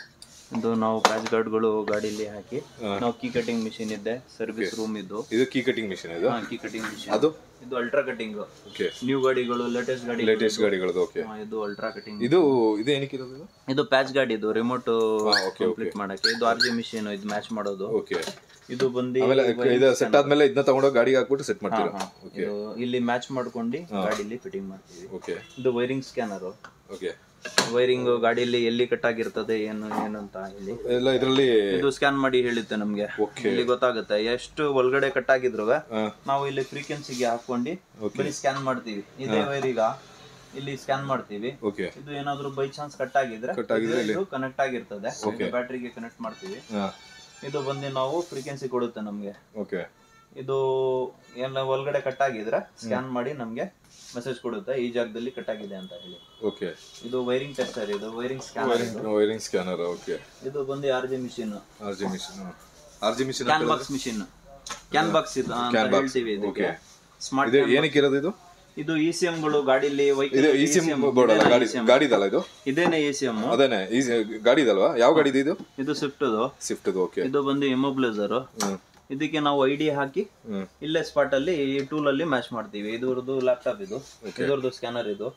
ಇದು ನಾವು ಪ್ಯಾಚ್ ಗಾರ್ಡ್ಗಳು ಗಾಡೀಲಿ ಹಾಕಿ ನಾವು ಕೀ ಕಟಿಂಗ್ ಮಿಷಿನ್ ಇದೆ ಸರ್ವಿಸ್ ರೂಮ್ ಇದು ಇದು ಕೀ ಕಟಿಂಗ್ ಮಿಷಿನ್ ಇದು ಕೀ ಕಟಿಂಗ್ ಮಿಷಿನ್ ಅದು ಇದು ಅಲ್ಟ್ರಾ ಕಟಿಂಗ್ ಓಕೆ ನ್ಯೂ ಗಾಡಿಗಳು ಲೇಟೆಸ್ಟ್ ಗಾಡಿ ಲೇಟೆಸ್ಟ್ ಗಾಡಿಗಳದ್ದು ಓಕೆ ಹಾ, ಇದು ಅಲ್ಟ್ರಾ ಕಟಿಂಗ್ ಇದು ಇದು ಏನಕ್ಕೆ ಇರೋದು ಇದು ಇದು ಪ್ಯಾಚ್ ಗಾಡಿ ಇದು ರಿಮೋಟ್ ಓಕೆ ಕಂಪ್ಲೀಟ್ ಮಾಡಕ್ಕೆ ಇದು ಆರ್ ಜಿ ಮಿಷಿನ್ ಇದು ಮ್ಯಾಚ್ ಮಾಡೋದು ಓಕೆ ಇದು ಬಂದು ಆಮೇಲೆ ಇದು ಸೆಟ್ ಆದ್ಮೇಲೆ ಇದನ್ನ ತಗೊಂಡೋಗಿ ಗಾಡಿಗೆ ಹಾಕ್ಬಿಟ್ಟು ಸೆಟ್ ಮಾಡ್ತೀರಾ ಓಕೆ ಇದು ಇಲ್ಲಿ ಮ್ಯಾಚ್ ಮಾಡ್ಕೊಂಡು ಗಾಡಿಲಿ ಫಿಟ್ಟಿಂಗ್ ಮಾಡ್ತೀವಿ ಓಕೆ ಇದು ವೈರಿಂಗ್ ಸ್ಕ್ಯಾನರು ಓಕೆ ವೈರಿಂಗ್ ಗಾಡಿಯಲ್ಲಿ ಎಲ್ಲಿ ಕಟ್ ಆಗಿರ್ತದೆ ಏನು ಏನು ಅಂತ ಹೇಳಿ ಎಲ್ಲ ಇದರಲ್ಲಿ ಇದು ಸ್ಕ್ಯಾನ್ ಮಾಡಿ ಹೇಳುತ್ತೆ ನಮ್ಗೆ Okay. ಇಲ್ಲಿ ಗೊತ್ತಾಗುತ್ತೆ ಎಷ್ಟು ಒಳಗಡೆ ಕಟ್ ಆಗಿದ್ರು ಹಾ. ನಾವು ಇಲ್ಲಿ ಫ್ರೀಕ್ವೆನ್ಸಿಗೆ ಹಾಕೊಂಡು ಬರೀ ಸ್ಕ್ಯಾನ್ ಮಾಡ್ತೀವಿ ಇದೇ ವೈರಿಗ ಇಲ್ಲಿ ಸ್ಕ್ಯಾನ್ ಮಾಡ್ತೀವಿ ಓಕೆ ಇದು ಏನಾದ್ರು ಬೈ ಚಾನ್ಸ್ ಕಟ್ ಆಗಿದ್ರೆ ಇದು ಕನೆಕ್ಟ್ ಆಗಿರ್ತದೆ ಬ್ಯಾಟ್ರಿಗೆ ಕನೆಕ್ಟ್ ಮಾಡ್ತೀವಿ ಹಾಂ ಇದು ಬಂದು ನಾವು ಫ್ರೀಕ್ವೆನ್ಸಿ ಕೊಡುತ್ತೆ ನಮ್ಗೆ ಓಕೆ ಇದು ಎಲ್ಲ ಒಳಗಡೆ ಕಟ್ ಆಗಿದ್ರೆ ಸ್ಕ್ಯಾನ್ ಮಾಡಿ ನಮ್ಗೆ ಮೆಸೇಜ್ ಕೊಡುತ್ತೆ ಈ ಜಾಗದಲ್ಲಿ ಕಟ್ ಆಗಿದೆ ಅಂತ ಹೇಳಿ ಓಕೆ ಇದು ವೈರಿಂಗ್ ಟೆಸ್ಟರ್ ಇದು wiring scanner wiring scanner okay ಇದು ಬಂದು R G machine R G machine R G machine CAN box machine CAN box ಇದು ಅಂತ Can box, ಹೇಳ್ತೀವಿ ಇದಕ್ಕೆ okay. ಸ್ಮಾರ್ಟ್ ಇದು ಏನಕ್ಕೆ ಇರೋದು ಇದು ಇದು ಇ ಸಿ ಗಳು ಗಾಡಿಲಿ ಇದು ಇ ಸಿ ಬೋರ್ಡ್ ಅಲ್ಲ ಗಾಡಿ ಗಾಡಿದಲ್ಲ ಇದು ಇದೇನೆ ಇ ಸಿ ಎಂ ಅದೇನೆ ಈ ಗಾಡಿದಲ್ವಾ ಯಾವ ಗಾಡಿದು ಇದು ಇದು ಸ್ವಿಫ್ಟ್ ಸ್ವಿಫ್ಟ್ ಓಕೆ ಇದು ಬಂದು ಇಮೋಬ್ಲೈಸರ್ ಹ್ಮ್ ಇದಕ್ಕೆ ನಾವು ಐ ಡಿ ಹಾಕಿ ಹ್ಮ್ ಇಲ್ಲೇ ಸ್ಪಾಟ್ ಅಲ್ಲಿ ಈ ಟೂಲ್ ಅಲ್ಲಿ ಮ್ಯಾಚ್ ಮಾಡ್ತೀವಿ ಇದ್ರದ್ದು ಲ್ಯಾಪ್ಟಾಪ್ ಇದು ಇದ್ರದ್ದು ಸ್ಕ್ಯಾನರ್ ಇದು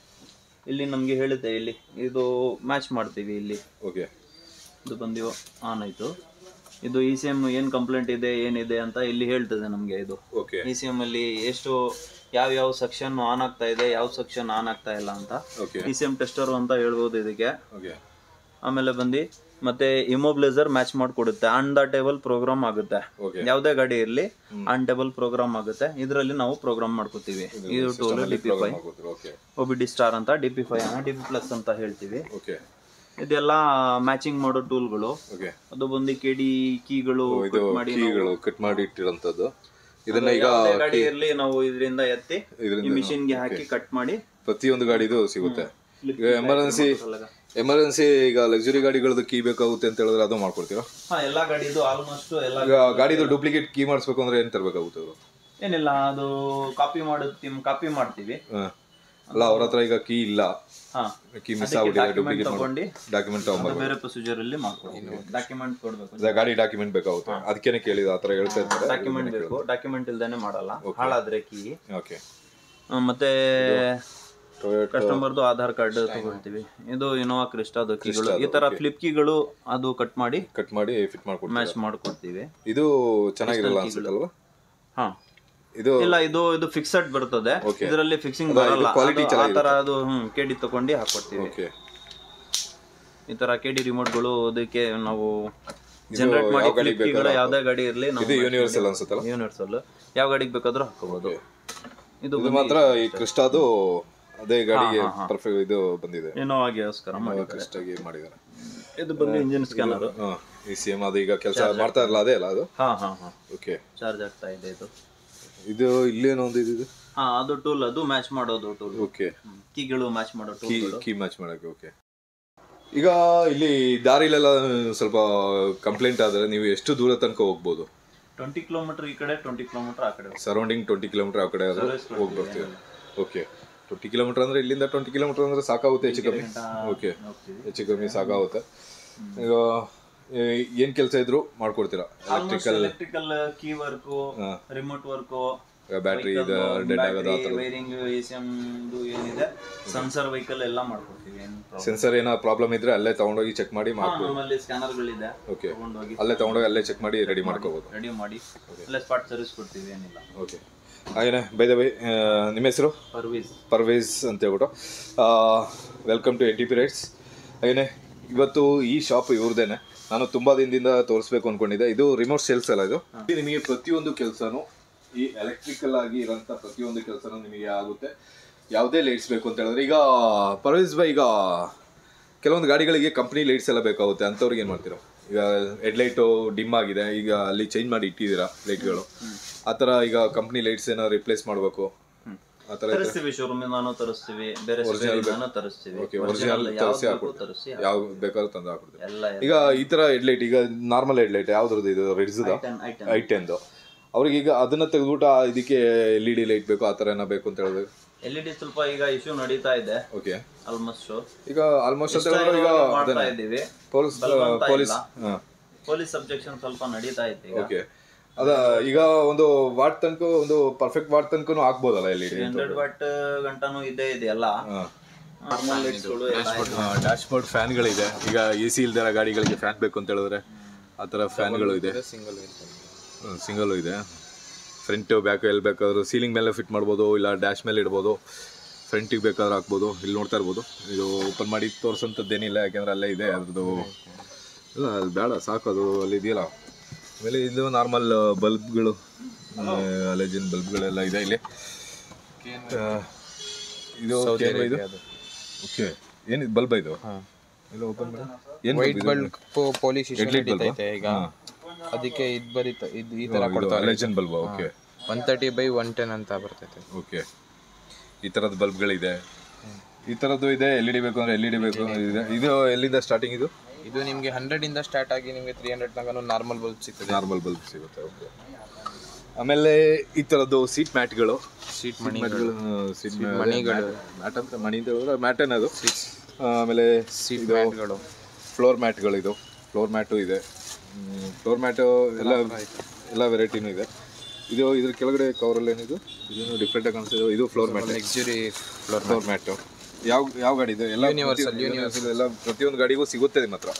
ಇಲ್ಲಿ ನಮ್ಗೆ ಹೇಳುತ್ತೆ ಇಲ್ಲಿ ಇದು ಮ್ಯಾಚ್ ಮಾಡ್ತೀವಿ ಇಲ್ಲಿ ಓಕೆ ಇದು ಬಂದು ಆನ್ ಆಯ್ತು ಇದು ಇ ಸಿ ಎಂ ಏನ್ ಕಂಪ್ಲೇಂಟ್ ಇದೆ ಏನಿದೆ ಅಂತ ಇಲ್ಲಿ ಹೇಳ್ತದೆ ನಮ್ಗೆ ಇದು ಓಕೆ ಇ ಸಿ ಎಂ ಅಲ್ಲಿ ಎಷ್ಟು ಯಾವ ಯಾವ ಸೆಕ್ಷನ್ ಆನ್ ಆಗ್ತಾ ಇದೆ ಯಾವ ಸೆಕ್ಷನ್ ಆನ್ ಆಗ್ತಾ ಇಲ್ಲ ಅಂತ okay E C M tester ಅಂತ ಹೇಳ್ಬೋದು ಇದಕ್ಕೆ ಓಕೆ ಆಮೇಲೆ ಬಂದು ಮತ್ತೆ ಇಮೋಬ್ಲೈಸರ್ ಮ್ಯಾಚ್ ಮಾಡಿಕೊಡುತ್ತೆ ಆನ್ ದ ಟೇಬಲ್ ಪ್ರೋಗ್ರಾಮ್ ಆಗುತ್ತೆ ಓಕೆ ಯಾವುದೇ ಗಾಡಿ ಇರಲಿ ಆನ್ ಟೇಬಲ್ ಪ್ರೋಗ್ರಾಮ್ ಆಗುತ್ತೆ ಇದರಲ್ಲಿ ನಾವು ಪ್ರೋಗ್ರಾಮ್ ಮಾಡ್ಕೋತೀವಿ ಇದು ಟೂಲ್ ಡಿ ಪಿ ಫೈ okay O B D star ಅಂತ ಡಿ ಪಿ ಫೈ ಡಿ ಪಿ ಪ್ಲಸ್ ಅಂತ ಹೇಳ್ತೀವಿ ಓಕೆ ಇದೆಲ್ಲ ಮ್ಯಾಚಿಂಗ್ ಮಾಡೋ ಟೂಲ್ಗಳು ಓಕೆ ಅದು ಬಂದು ಕೆ ಡಿ ಕೀಗಳು ಇದು ಕೀಗಳು ಕಟ್ ಮಾಡಿ ಇಟ್ಟಿರೋಂಥದ್ದು ಇದನ್ನ ಈಗ ಯಾವುದೇ ಗಾಡಿ ಇರಲಿ ನಾವು ಇದರಿಂದ ಎತ್ತಿ ಈ ಇದರಿಂದ ಮಿಷಿನ್ಗೆ ಹಾಕಿ ಕಟ್ ಮಾಡಿ ಪ್ರತಿಯೊಂದು ಗಾಡಿದು ಸಿಗುತ್ತೆ ಈಗ ಎಮರ್ಜೆನ್ಸಿ ಎಮರ್ಜೆನ್ಸಿ ಈಗ ಲಕ್ಸುರಿ ಗಾಡಿಗಳದ್ದು ಕೀ ಬೇಕಾಗುತ್ತೆ ಅಂತ ಹೇಳಿದ್ರೆ ಅದು ಮಾಡ್ಕೊಡ್ತೀರಾ ಹಾ ಎಲ್ಲಾ ಗಾಡಿದು ಆಲ್ಮೋಸ್ಟ್ ಎಲ್ಲ ಈಗ ಗಾಡಿದು ಡೂಪ್ಲಿಕೇಟ್ ಕೀ ಮಾಡಿಸ್ಬೇಕು ಅಂದ್ರೆ ಏನ್ ತರಬೇಕಾಗುತ್ತೆ ಅವರು ಏನಿಲ್ಲ ಅದು ಕಾಪಿ ಮಾಡೋದು ಕಾಪಿ ಮಾಡ್ತೀವಿ ಹಾಂ ಅಲ್ಲ ಅವ್ರ ಹತ್ರ ಈಗ ಕೀ ಇಲ್ಲ ಹಾ ಕೀ ಮಿಸ್ ಆಗ್ಬಿಟ್ಟಿದೆ ಡಾಕ್ಯುಮೆಂಟ್ ಡೂಪ್ಲಿಕೇಟ್ ತಗೊಂಡು ಡಾಕ್ಯುಮೆಂಟ್ ತಗೊಂಬರ್ಬೇಕು ಬೇರೆ ಪ್ರೊಸೀಜರ್ ಅಲ್ಲಿ ಮಾಡ್ಕೊಡ್ತೀವಿ ಡಾಕ್ಯುಮೆಂಟ್ ಕೊಡ್ಬೇಕು ಅದೇ ಗಾಡಿ ಡಾಕ್ಯುಮೆಂಟ್ ಬೇಕಾಗುತ್ತೆ ಅದಕ್ಕೇನೆ ಕೇಳಿದ ಆ ಥರ ಹೇಳ್ತಾ ಇರ್ತಾರೆ ಡಾಕ್ಯುಮೆಂಟ್ ಬೇಕು ಡಾಕ್ಯುಮೆಂಟ್ ಇಲ್ದೇನೆ ಮಾಡಲ್ಲ ಹಾಳಾದ್ರೆ ಕೀ ಓಕೆ ಮತ್ತೆ ಟೊಯೋಟೋ ಕಸ್ಟಮರ್ದು ಆಧಾರ್ ಕಾರ್ಡ್ ತಗೊಳ್ತೀವಿ ಇದು ಇನೋವಾ ಕ್ರಿಸ್ಟಾದು ಕೀಗಳು ಈ ತರ ಫ್ಲಿಪ್ ಕೀಗಳು ಅದು ಕಟ್ ಮಾಡಿ ಕಟ್ ಮಾಡಿ ಫಿಟ್ ಮಾಡ್ಕೊಡ್ತೀವಿ ಮ್ಯಾಚ್ ಮಾಡ್ಕೊಡ್ತೀವಿ ಇದು ಚೆನ್ನಾಗಿರಲ್ಲ ಅನ್ಸುತ್ತಲ್ವಾ ಹಾ ಇದು ಇಲ್ಲ ಇದು ಇದು ಫಿಕ್ಸೆಡ್ ಬರ್ತದೆ ಇದರಲ್ಲಿ ಫಿಕ್ಸಿಂಗ್ ಬರಲ್ಲ quality ಅದು ಆ ತರ ಅದು ಹ್ಮ್ ಕೆಡಿ ತಗೊಂಡು ಹಾಕೊಡ್ತೀವಿ ಓಕೆ ಈ ತರ ಕೆಡಿ ರಿಮೋಟ್ಗಳು ಅದಕ್ಕೆ ನಾವು ಜನರೇಟ್ ಮಾಡಿ ಫ್ಲಿಪ್ ಕೀಗಳು ಯಾವ್ದೇ ಗಾಡಿ ಇರಲಿ ಇದು ಯೂನಿವರ್ಸಲ್ ಅನ್ಸುತ್ತಲ್ಲ ಯೂನಿವರ್ಸಲ್ ಯಾವ ಗಾಡಿಗೆ ಬೇಕಾದ್ರೂ ಹಾಕೋಬಹುದು ಇದು ಇದು ಮಾತ್ರ ಈ ಕ್ರಿಸ್ಟಾದು ಅದೇ ಗಾಡಿಗೆ ಪರ್ಫೆಕ್ಟ್ ಇದು ಬಂದಿದೆ ಇನೋವಾಗೋಸ್ಕರ ಮಾಡಿ ಕ್ರಿಸ್ಟಾಗಿ ಮಾಡಿದ್ದಾರೆ ಇದು ಬಂದು ಇಂಜಿನ್ ಸ್ಕ್ಯಾನರ್ ಹಾಂ ಈ ಸೇಮ್ ಅದು ಈಗ ಕೆಲಸ ಮಾಡ್ತಾ ಇರಲ್ಲ ಅದೇ ಅಲ್ಲ ಅದು ಹಾ ಹಾ ಹಾ ಓಕೆ ಚಾರ್ಜ್ ಆಗ್ತಾ ಇದೆ ಇದು ಇದು ಇಲ್ಲೇನೋ ಒಂದು ಇದು ಹಾ ಅದು ಟೂಲ್ ಅದು ಮ್ಯಾಚ್ ಮಾಡೋದು ಟೂಲ್ ಓಕೆ ಕೀಗಳು ಮ್ಯಾಚ್ ಮಾಡೋ ಕೀ ಟೂಲ್ ಕೀ ಮ್ಯಾಚ್ ಮಾಡಕ್ಕೆ ಓಕೆ ಈಗ ಇಲ್ಲಿ ದಾರಿಲೆಲ್ಲ ಸ್ವಲ್ಪ ಕಂಪ್ಲೇಂಟ್ ಆದರೆ ನೀವು ಎಷ್ಟು ದೂರ ತನಕ ಹೋಗ್ಬೋದು ಟ್ವೆಂಟಿ ಕಿಲೋಮೀಟರ್ ಈ ಕಡೆ ಟ್ವೆಂಟಿ ಕಿಲೋಮೀಟರ್ ಆ ಕಡೆ ಸರೌಂಡಿಂಗ್ ಟ್ವೆಂಟಿ ಕಿಲೋಮೀಟರ್ ಆ ಕಡೆ ಆದ್ರೆ ಹೋಗಿ ಬರ್ತೀವಿ ಓಕೆ ಟ್ವೆಂಟಿ ಕಿಲೋಮೀಟರ್ ಅಂದ್ರೆ ಇಲ್ಲಿಂದ ಟ್ವೆಂಟಿ ಕಿಲೋಮೀಟರ್ ಅಂದ್ರೆ ಸಾಕಾಗುತ್ತೆ ಹೆಚ್ಚು ಕಮ್ಮಿ ಓಕೆ ಹೋಗ್ತೀವಿ ಹೆಚ್ಚು ಕಮ್ಮಿ ಸಾಕಾಗುತ್ತೆ ಈಗ ಏ- ಏನ್ ಕೆಲಸ ಇದ್ರು ಮಾಡ್ಕೊಡ್ತೀರಾ electrical electrical key work remote work battery ಇದು ಡೆಡ್ ಆಗೋದು ಆ ಥರ ವೈರಿಂಗ್ ಎ ಸಿ ಏನಿದೆ ಸೆನ್ಸರ್ ವೆಹಿಕಲ್ ಎಲ್ಲ ಮಾಡ್ಕೊಡ್ತೀವಿ ಏನು ಸೆನ್ಸರ್ ಏನೋ ಪ್ರಾಬ್ಲಮ್ ಇದ್ರೆ ಅಲ್ಲೇ ತಗೊಂಡೋಗಿ ಚೆಕ್ ಮಾಡಿ ಮಾಡ್ಕೊ ನಮ್ಮಲ್ಲಿ ಸ್ಕ್ಯಾನರ್ಗಳಿದೆ ಓಕೆ ತಗೊಂಡೋಗಿ ಅಲ್ಲೇ ತಗೊಂಡೋಗಿ ಅಲ್ಲೇ ಚೆಕ್ ಮಾಡಿ ರೆಡಿ ಮಾಡ್ಕೋಬೋದು ರೆಡಿ ಮಾಡಿ ಅಲ್ಲೇ ಸ್ಪಾಟ್ ಸರ್ವಿಸ್ ಕೊಡ್ತೀವಿ ಏನಿಲ್ಲ ಓಕೆ ಹಾಗೇನೆ ಬೈ ದ ಬೈ ನಿಮ್ಮ ಹೆಸರು ಸರ್ವಿಸ್ ಪರ್ವೇಸ್ ಅಂತ ಹೇಳ್ಬಿಟ್ಟು welcome to N T P rights ಹಾಗೇನೆ ಇವತ್ತು ಈ ಶಾಪ್ ಇವ್ರದೇನೆ ನಾನು ತುಂಬಾ ದಿನದಿಂದ ತೋರಿಸ್ಬೇಕು ಅನ್ಕೊಂಡಿದ್ದೆ ಇದು ರಿಮೋಟ್ ಸೇಲ್ಸ್ ಅಲ್ಲ ಇದು ಇಲ್ಲಿ ನಿಮಗೆ ಪ್ರತಿಯೊಂದು ಕೆಲಸನೂ ಈ ಎಲೆಕ್ಟ್ರಿಕಲ್ ಆಗಿ ಇರೋಂಥ ಪ್ರತಿಯೊಂದು ಕೆಲಸನೂ ನಿಮಗೆ ಆಗುತ್ತೆ ಯಾವುದೇ ಲೈಟ್ಸ್ ಬೇಕು ಅಂತ ಹೇಳಿದ್ರೆ ಈಗ ಪರ್ವೇಸ್ ಬೈ ಈಗ ಕೆಲವೊಂದು ಗಾಡಿಗಳಿಗೆ ಕಂಪ್ನಿ ಲೈಟ್ಸ್ ಎಲ್ಲ ಬೇಕಾಗುತ್ತೆ ಅಂಥವ್ರಿಗೆ ಏನು ಮಾಡ್ತೀರಾ ಈಗ ಹೆಡ್ಲೈಟು ಡಿಮ್ ಆಗಿದೆ ಈಗ ಅಲ್ಲಿ ಚೇಂಜ್ ಮಾಡಿ ಇಟ್ಟಿದ್ದೀರಾ ಲೈಟ್ಗಳು ಆ ಥರ ಈಗ ಕಂಪ್ನಿ ಲೈಟ್ಸ್ ಏನೋ ರಿಪ್ಲೇಸ್ ಮಾಡಬೇಕು ಆ ಥರ ತರಿಸ್ತೀವಿ ಶೋರೂಮ್ ನಾನು ತರಿಸ್ತೀವಿ ಬೇರೆ ನಾನು ತರಿಸ್ತೀವಿ ಓಕೆ Original ಒರಿಜಿನಲ್ ಯಾವ್ದು ತರಿಸಿ ಬೇಕು ಹಾಕೊಡ್ತೀವಿ ತರಿಸಿ ಯಾವ ಬೇಕಾದ್ರೂ ತಂದು ಹಾಕೊಡ್ತೀವಿ ಎಲ್ಲ ಈಗ ಈ ತರ ಹೆಡ್ಲೈಟ್ ಈಗ ನಾರ್ಮಲ್ ಹೆಡ್ಲೈಟ್ ಯಾವ್ದ್ರದ್ದು ಇದು ರಿಡ್ಸ್ದ ಐಟನ್ ಐಟನ್ ಐ ಟೆನ್ದು ಅವ್ರಿಗೆ ಈಗ ಅದನ್ನ ತೆಗೆದ್ಬಿಟ್ಟು ಆ ಇದಕ್ಕೆ ಎಲ್ ಇ ಡಿ ಲೈಟ್ ಬೇಕು ಆ ಥರ ಏನೋ ಬೇಕು ಅಂತ ಹೇಳಿದ್ರೆ ಎಲ್ ಇ ಡಿ ಸ್ವಲ್ಪ ಈಗ ಇಶ್ಯೂ ನಡೀತಾ ಇದೆ ಓಕೆ ಆಲ್ಮೋಸ್ಟ್ ಈಗ ಆಲ್ಮೋಸ್ಟ್ ಅಂತ ಹೇಳಿದ್ರೆ ಈಗ ಮಾಡ್ತಾ ಇದ್ದೀವಿ ಪೊಲೀಸ್ ಬಲವಂತ ಪೊಲೀಸ್ ಇಲ್ಲ. ಹಾಂ ಪೊಲೀಸ್ ಸಬ್ಜೆಕ್ಷನ್ ಸ್ವಲ್ಪ ನಡೀತಾ ಇದೆ ಈಗ ಓಕೆ ಅದ ಈಗ ಒಂದು ವಾಟ್ ತನಕ ಒಂದು ಪರ್ಫೆಕ್ಟ್ ವಾಟ್ ತನಕನೂ ಹಾಕ್ಬೋದಲ್ಲ L E D hundred watt ಗಂಟನೂ ಇದೆ ಇದೆಯಲ್ಲ ನಾರ್ಮಲ್ ಲೈಟ್ಸ್ಗಳು ಡ್ಯಾಶ್ ಬೋರ್ಡ್ ಫ್ಯಾನ್ಗಳಿದೆ ಈಗ ಎ ಸಿ ಇಲ್ದಿರ ಗಾಡಿಗಳಿಗೆ ಫ್ಯಾನ್ ಬೇಕು ಅಂತ ಹೇಳಿದ್ರೆ ಆ ಥರ ಫ್ಯಾನ್ಗಳು ಇದೆ ಸಿಂಗಲ್ ಸಿಂಗಲ್ ಇದೆ ಫ್ರಂಟ್ ಬ್ಯಾಕ್ ಎಲ್ಲಿ ಬೇಕಾದ್ರೂ ಸೀಲಿಂಗ್ ಮೇಲೆ ಫಿಟ್ ಮಾಡ್ಬೋದು ಇಲ್ಲ ಡ್ಯಾಶ್ ಮೇಲೆ ಇಡ್ಬೋದು ಫ್ರಂಟಿಗೆ ಬೇಕಾದ್ರೆ ಹಾಕ್ಬೋದು ಇಲ್ಲಿ ನೋಡ್ತಾ ಇರ್ಬೋದು ಇದು ಓಪನ್ ಮಾಡಿ ತೋರಿಸೋಂಥದ್ದೇನಿಲ್ಲ ಯಾಕೆಂದ್ರೆ ಅಲ್ಲೇ ಇದೆ ಅದ್ರದ್ದು ಇಲ್ಲ ಅದು ಬೇಡ ಸಾಕು ಅದು ಅಲ್ಲಿ ಇದೆಯಲ್ಲ ಆಮೇಲೆ ಇದು ನಾರ್ಮಲ್ ಬಲ್ಬ್ಗಳು ಅಲೆಜಿನ್ ಬಲ್ಬ್ಗಳೆಲ್ಲ ಇದೆ ಇಲ್ಲಿ ಆ, ಇದು ಕೇಬಲ್ ಇದು ಓಕೆ ಏನಿದು ಬಲ್ಬ್ ಇದು ಇಲ್ಲ ಓಪನ್ ಮಾಡಿ ಏನು white bulb police Headlight bulb ಆ? ಐತೆ ಈಗ ಅದಕ್ಕೆ ಇದು ಬರೀತ ಇದು ಈ ತರ ಕೊಡ್ತಾರೆ halogen bulb okay one thirty by one ten ಅಂತ ಬರ್ತೈತೆ ಓಕೆ ಈ ಥರದ ಬಲ್ಬ್ಗಳಿದೆ ಈ ಥರದ್ದು ಇದೆ ಎಲ್ ಇ ಡಿ ಬೇಕು ಅಂದರೆ ಎಲ್ ಇ ಡಿ ಬೇಕು ಇದೆ ಇದು ಎಲ್ಲಿಂದ ಸ್ಟಾರ್ಟಿಂಗ್ ಇದು ಇದು ನಿಮಗೆ ಹಂಡ್ರೆಡ್ ಇಂದ ಸ್ಟಾರ್ಟ್ ಆಗಿ ನಿಮಗೆ ತ್ರೀ ಹಂಡ್ರೆಡ್ ತನಕ ನಾರ್ಮಲ್ ಬಲ್ಬ್ ಸಿಗ್ತದೆ ನಾರ್ಮಲ್ ಬಲ್ಬ್ ಸಿಗುತ್ತೆ ಓಕೆ ಆಮೇಲೆ ಈ ಥರದ್ದು ಸೀಟ್ ಮ್ಯಾಟ್ಗಳು ಸೀಟ್ ಮಣಿ ಮ್ಯಾಟ್ಗಳು ಸೀಟ್ ಮಣಿಗಳು. ಮ್ಯಾಟ್ ಅಂತ ಮಣಿ ಅಂತ ಹೇಳಿದ್ರೆ ಮ್ಯಾಟ್ ಅನ್ನೋದು ಆಮೇಲೆ ಸೀಟ್ ಇದು ಮ್ಯಾಟ್ಗಳು ಫ್ಲೋರ್ ಮ್ಯಾಟ್ಗಳು ಇದು ಫ್ಲೋರ್ ಮ್ಯಾಟು ಇದೆ ಫ್ಲೋರ್ ಮ್ಯಾಟು ಎಲ್ಲ ಎಲ್ಲ ವೆರೈಟಿನೂ ಇದೆ ಇದು ಇದ್ರ ಕೆಳಗಡೆ ಕವರಲ್ಲಿ ಏನಿದು ಇದನ್ನು ಡಿಫ್ರೆಂಟಾಗಿ ಕಾಣಿಸ್ತಿದೆ ಇದು floor mat luxury floor floor mat ಯಾವ ಯಾವ ಗಾಡಿ ಇದೆ ಎಲ್ಲ Universal, ಯೂನಿವರ್ಸಲ್ ಎಲ್ಲ ಪ್ರತಿಯೊಂದು ಗಾಡಿಗೂ ಸಿಗುತ್ತೆ ನಿಮ್ಮ ಹತ್ರ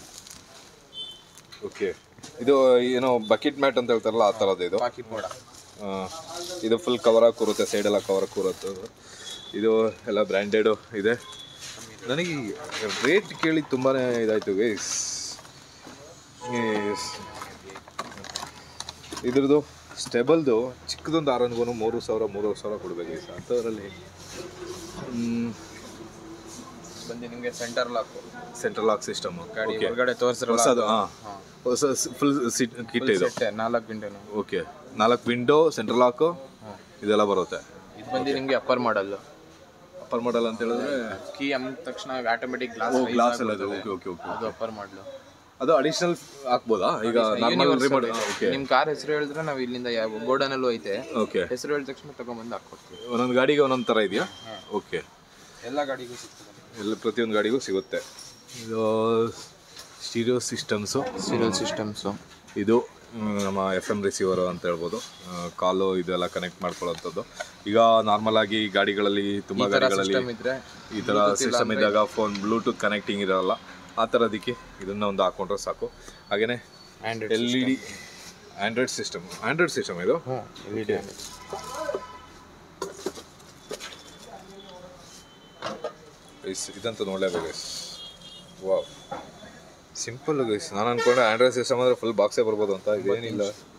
ಓಕೆ ಇದು ಏನೋ ಬಕೆಟ್ ಮ್ಯಾಟ್ ಅಂತ ಹೇಳ್ತಾರಲ್ಲ ಆ ಥರದ್ದು ಇದು ಪಾಕಿಟ್ ಮೋಡ ಆ, ಇದು ಫುಲ್ ಕವರ್ ಆಗಿ ಕೂರುತ್ತೆ ಸೈಡೆಲ್ಲ ಕವರ್ ಆಗಿ ಕೂರುತ್ತೆ ಇದು ಎಲ್ಲ ಬ್ರ್ಯಾಂಡೆಡು ಇದೆ ನನಗೆ ರೇಟ್ ಕೇಳಿ ತುಂಬಾ ಇದಾಯಿತು ಗೈಸ್ ಇದ್ರದ್ದು ಸ್ಟೆಬಲ್ದು ಚಿಕ್ಕದೊಂದು ಆರನ್ಗೂ ಮೂರು ಸಾವಿರ ಮೂರುವರೆ ಸಾವಿರ ಕೊಡಬೇಕು ಗೈಸ್ ಅಂಥದ್ರಲ್ಲಿ ಬಂದು ನಿಮಗೆ centre lock central lock system ಗಾಡಿ ಹೊರಗಡೆ ತೋರಿಸಿರಲ್ಲ ಹೊಸದು ಹಾಂ ಹೊಸ ಫುಲ್ ಸೀಟ್ ಕಿಟ್ ಇದು ಸೆಟ್ ನಾಲ್ಕು ಗಂಟೆನು ಓಕೆ ನಾಲ್ಕು ವಿಂಡೋ ಸೆಂಟ್ರಲ್ ಲಾಕು ಇದೆಲ್ಲ ಬರುತ್ತೆ ಇದು ಬಂದು ನಿಮಗೆ ಅಪ್ಪರ್ ಮಾಡಲ್ ಅಪ್ಪರ್ ಮಾಡಲ್ ಅಂತ ಹೇಳಿದ್ರೆ ಕೀ ಅಂದ ತಕ್ಷಣ ಆಟೋಮೆಟಿಕ್ ಗ್ಲಾಸ್ ಗ್ಲಾಸ್ ಎಲ್ಲ ಇದೆ ಓಕೆ ಓಕೆ ಓಕೆ ಅದು ಅಪ್ಪರ್ ಮಾಡಲು ಅದು ಅಡಿಷನಲ್ ಹಾಕ್ಬೋದಾ ಈಗ ನಾರ್ಮಲ್ ರಿಮೋಟ್ ಓಕೆ ನಿಮ್ ಕಾರ್ ಹೆಸರು ಹೇಳಿದ್ರೆ ನಾವು ಇಲ್ಲಿಂದ ಯಾವ ಗೋಡನಲ್ಲೂ ಐತೆ ಓಕೆ ಹೆಸರು ಹೇಳಿದ ತಕ್ಷಣ ತಗೊಂಬಂದು ಹಾಕೊಡ್ತೀವಿ ಒಂದೊಂದು ಗಾಡಿಗೆ ಒಂದೊಂದು ಥರ ಇದೆಯಾ ಓಕೆ ಎಲ್ಲ ಗಾಡಿಗೂ ಸಿಗ್ತದೆ ಎಲ್ಲ ಪ್ರತಿಯೊಂದು ಗಾಡಿಗೂ ಸಿಗುತ್ತೆ ಇದು ಸ್ಟೀರಿಯೋ ಸಿಸ್ಟಮ್ಸು ಸೀರಿಯಲ್ ಸಿಸ್ಟಮ್ಸು ಇದು ಮ್, ನಮ್ಮ ಎಫ್ ಎಮ್ ರಿಸೀವರ್ ಅಂತ ಹೇಳ್ಬೋದು ಕಾಲು ಇದೆಲ್ಲ ಕನೆಕ್ಟ್ ಮಾಡ್ಕೊಳ್ಳೋಂಥದ್ದು ಈಗ ನಾರ್ಮಲ್ ಆಗಿ ಗಾಡಿಗಳಲ್ಲಿ ತುಂಬ ಗಾಡಿಗಳಲ್ಲಿ ಸಿಸ್ಟಮ್ ಇದ್ರೆ ಈ ಥರ ಸಿಸ್ಟಮ್ ಇದ್ದಾಗ ಫೋನ್ ಬ್ಲೂಟೂತ್ ಕನೆಕ್ಟಿಂಗ್ ಇರಲ್ಲ ಆ ಥರದಕ್ಕೆ ಇದನ್ನ ಒಂದು ಹಾಕೊಂಡ್ರೆ ಸಾಕು ಹಾಗೆಯೇ Android L E D Android system Android system ಇದು ಹ್ಞೂ ಎಲ್ ಇ ಡಿ ಗೈಸ್ ಇದಂತೂ ನೋಡಲೇಬೇಕು ಗೈಸ್ ವಾವ್ ಸಿಂಪಲ್ ಗೈಸ್ ನಾನು ಅನ್ಕೊಂಡೆ ಆಂಡ್ರಾಯ್ಡ್ ಸಿಸ್ಟಮ್ ಅಂದರೆ ಫುಲ್ ಬಾಕ್ಸೇ ಬರ್ಬೋದು ಅಂತ ಇದೇನಿಲ್ಲ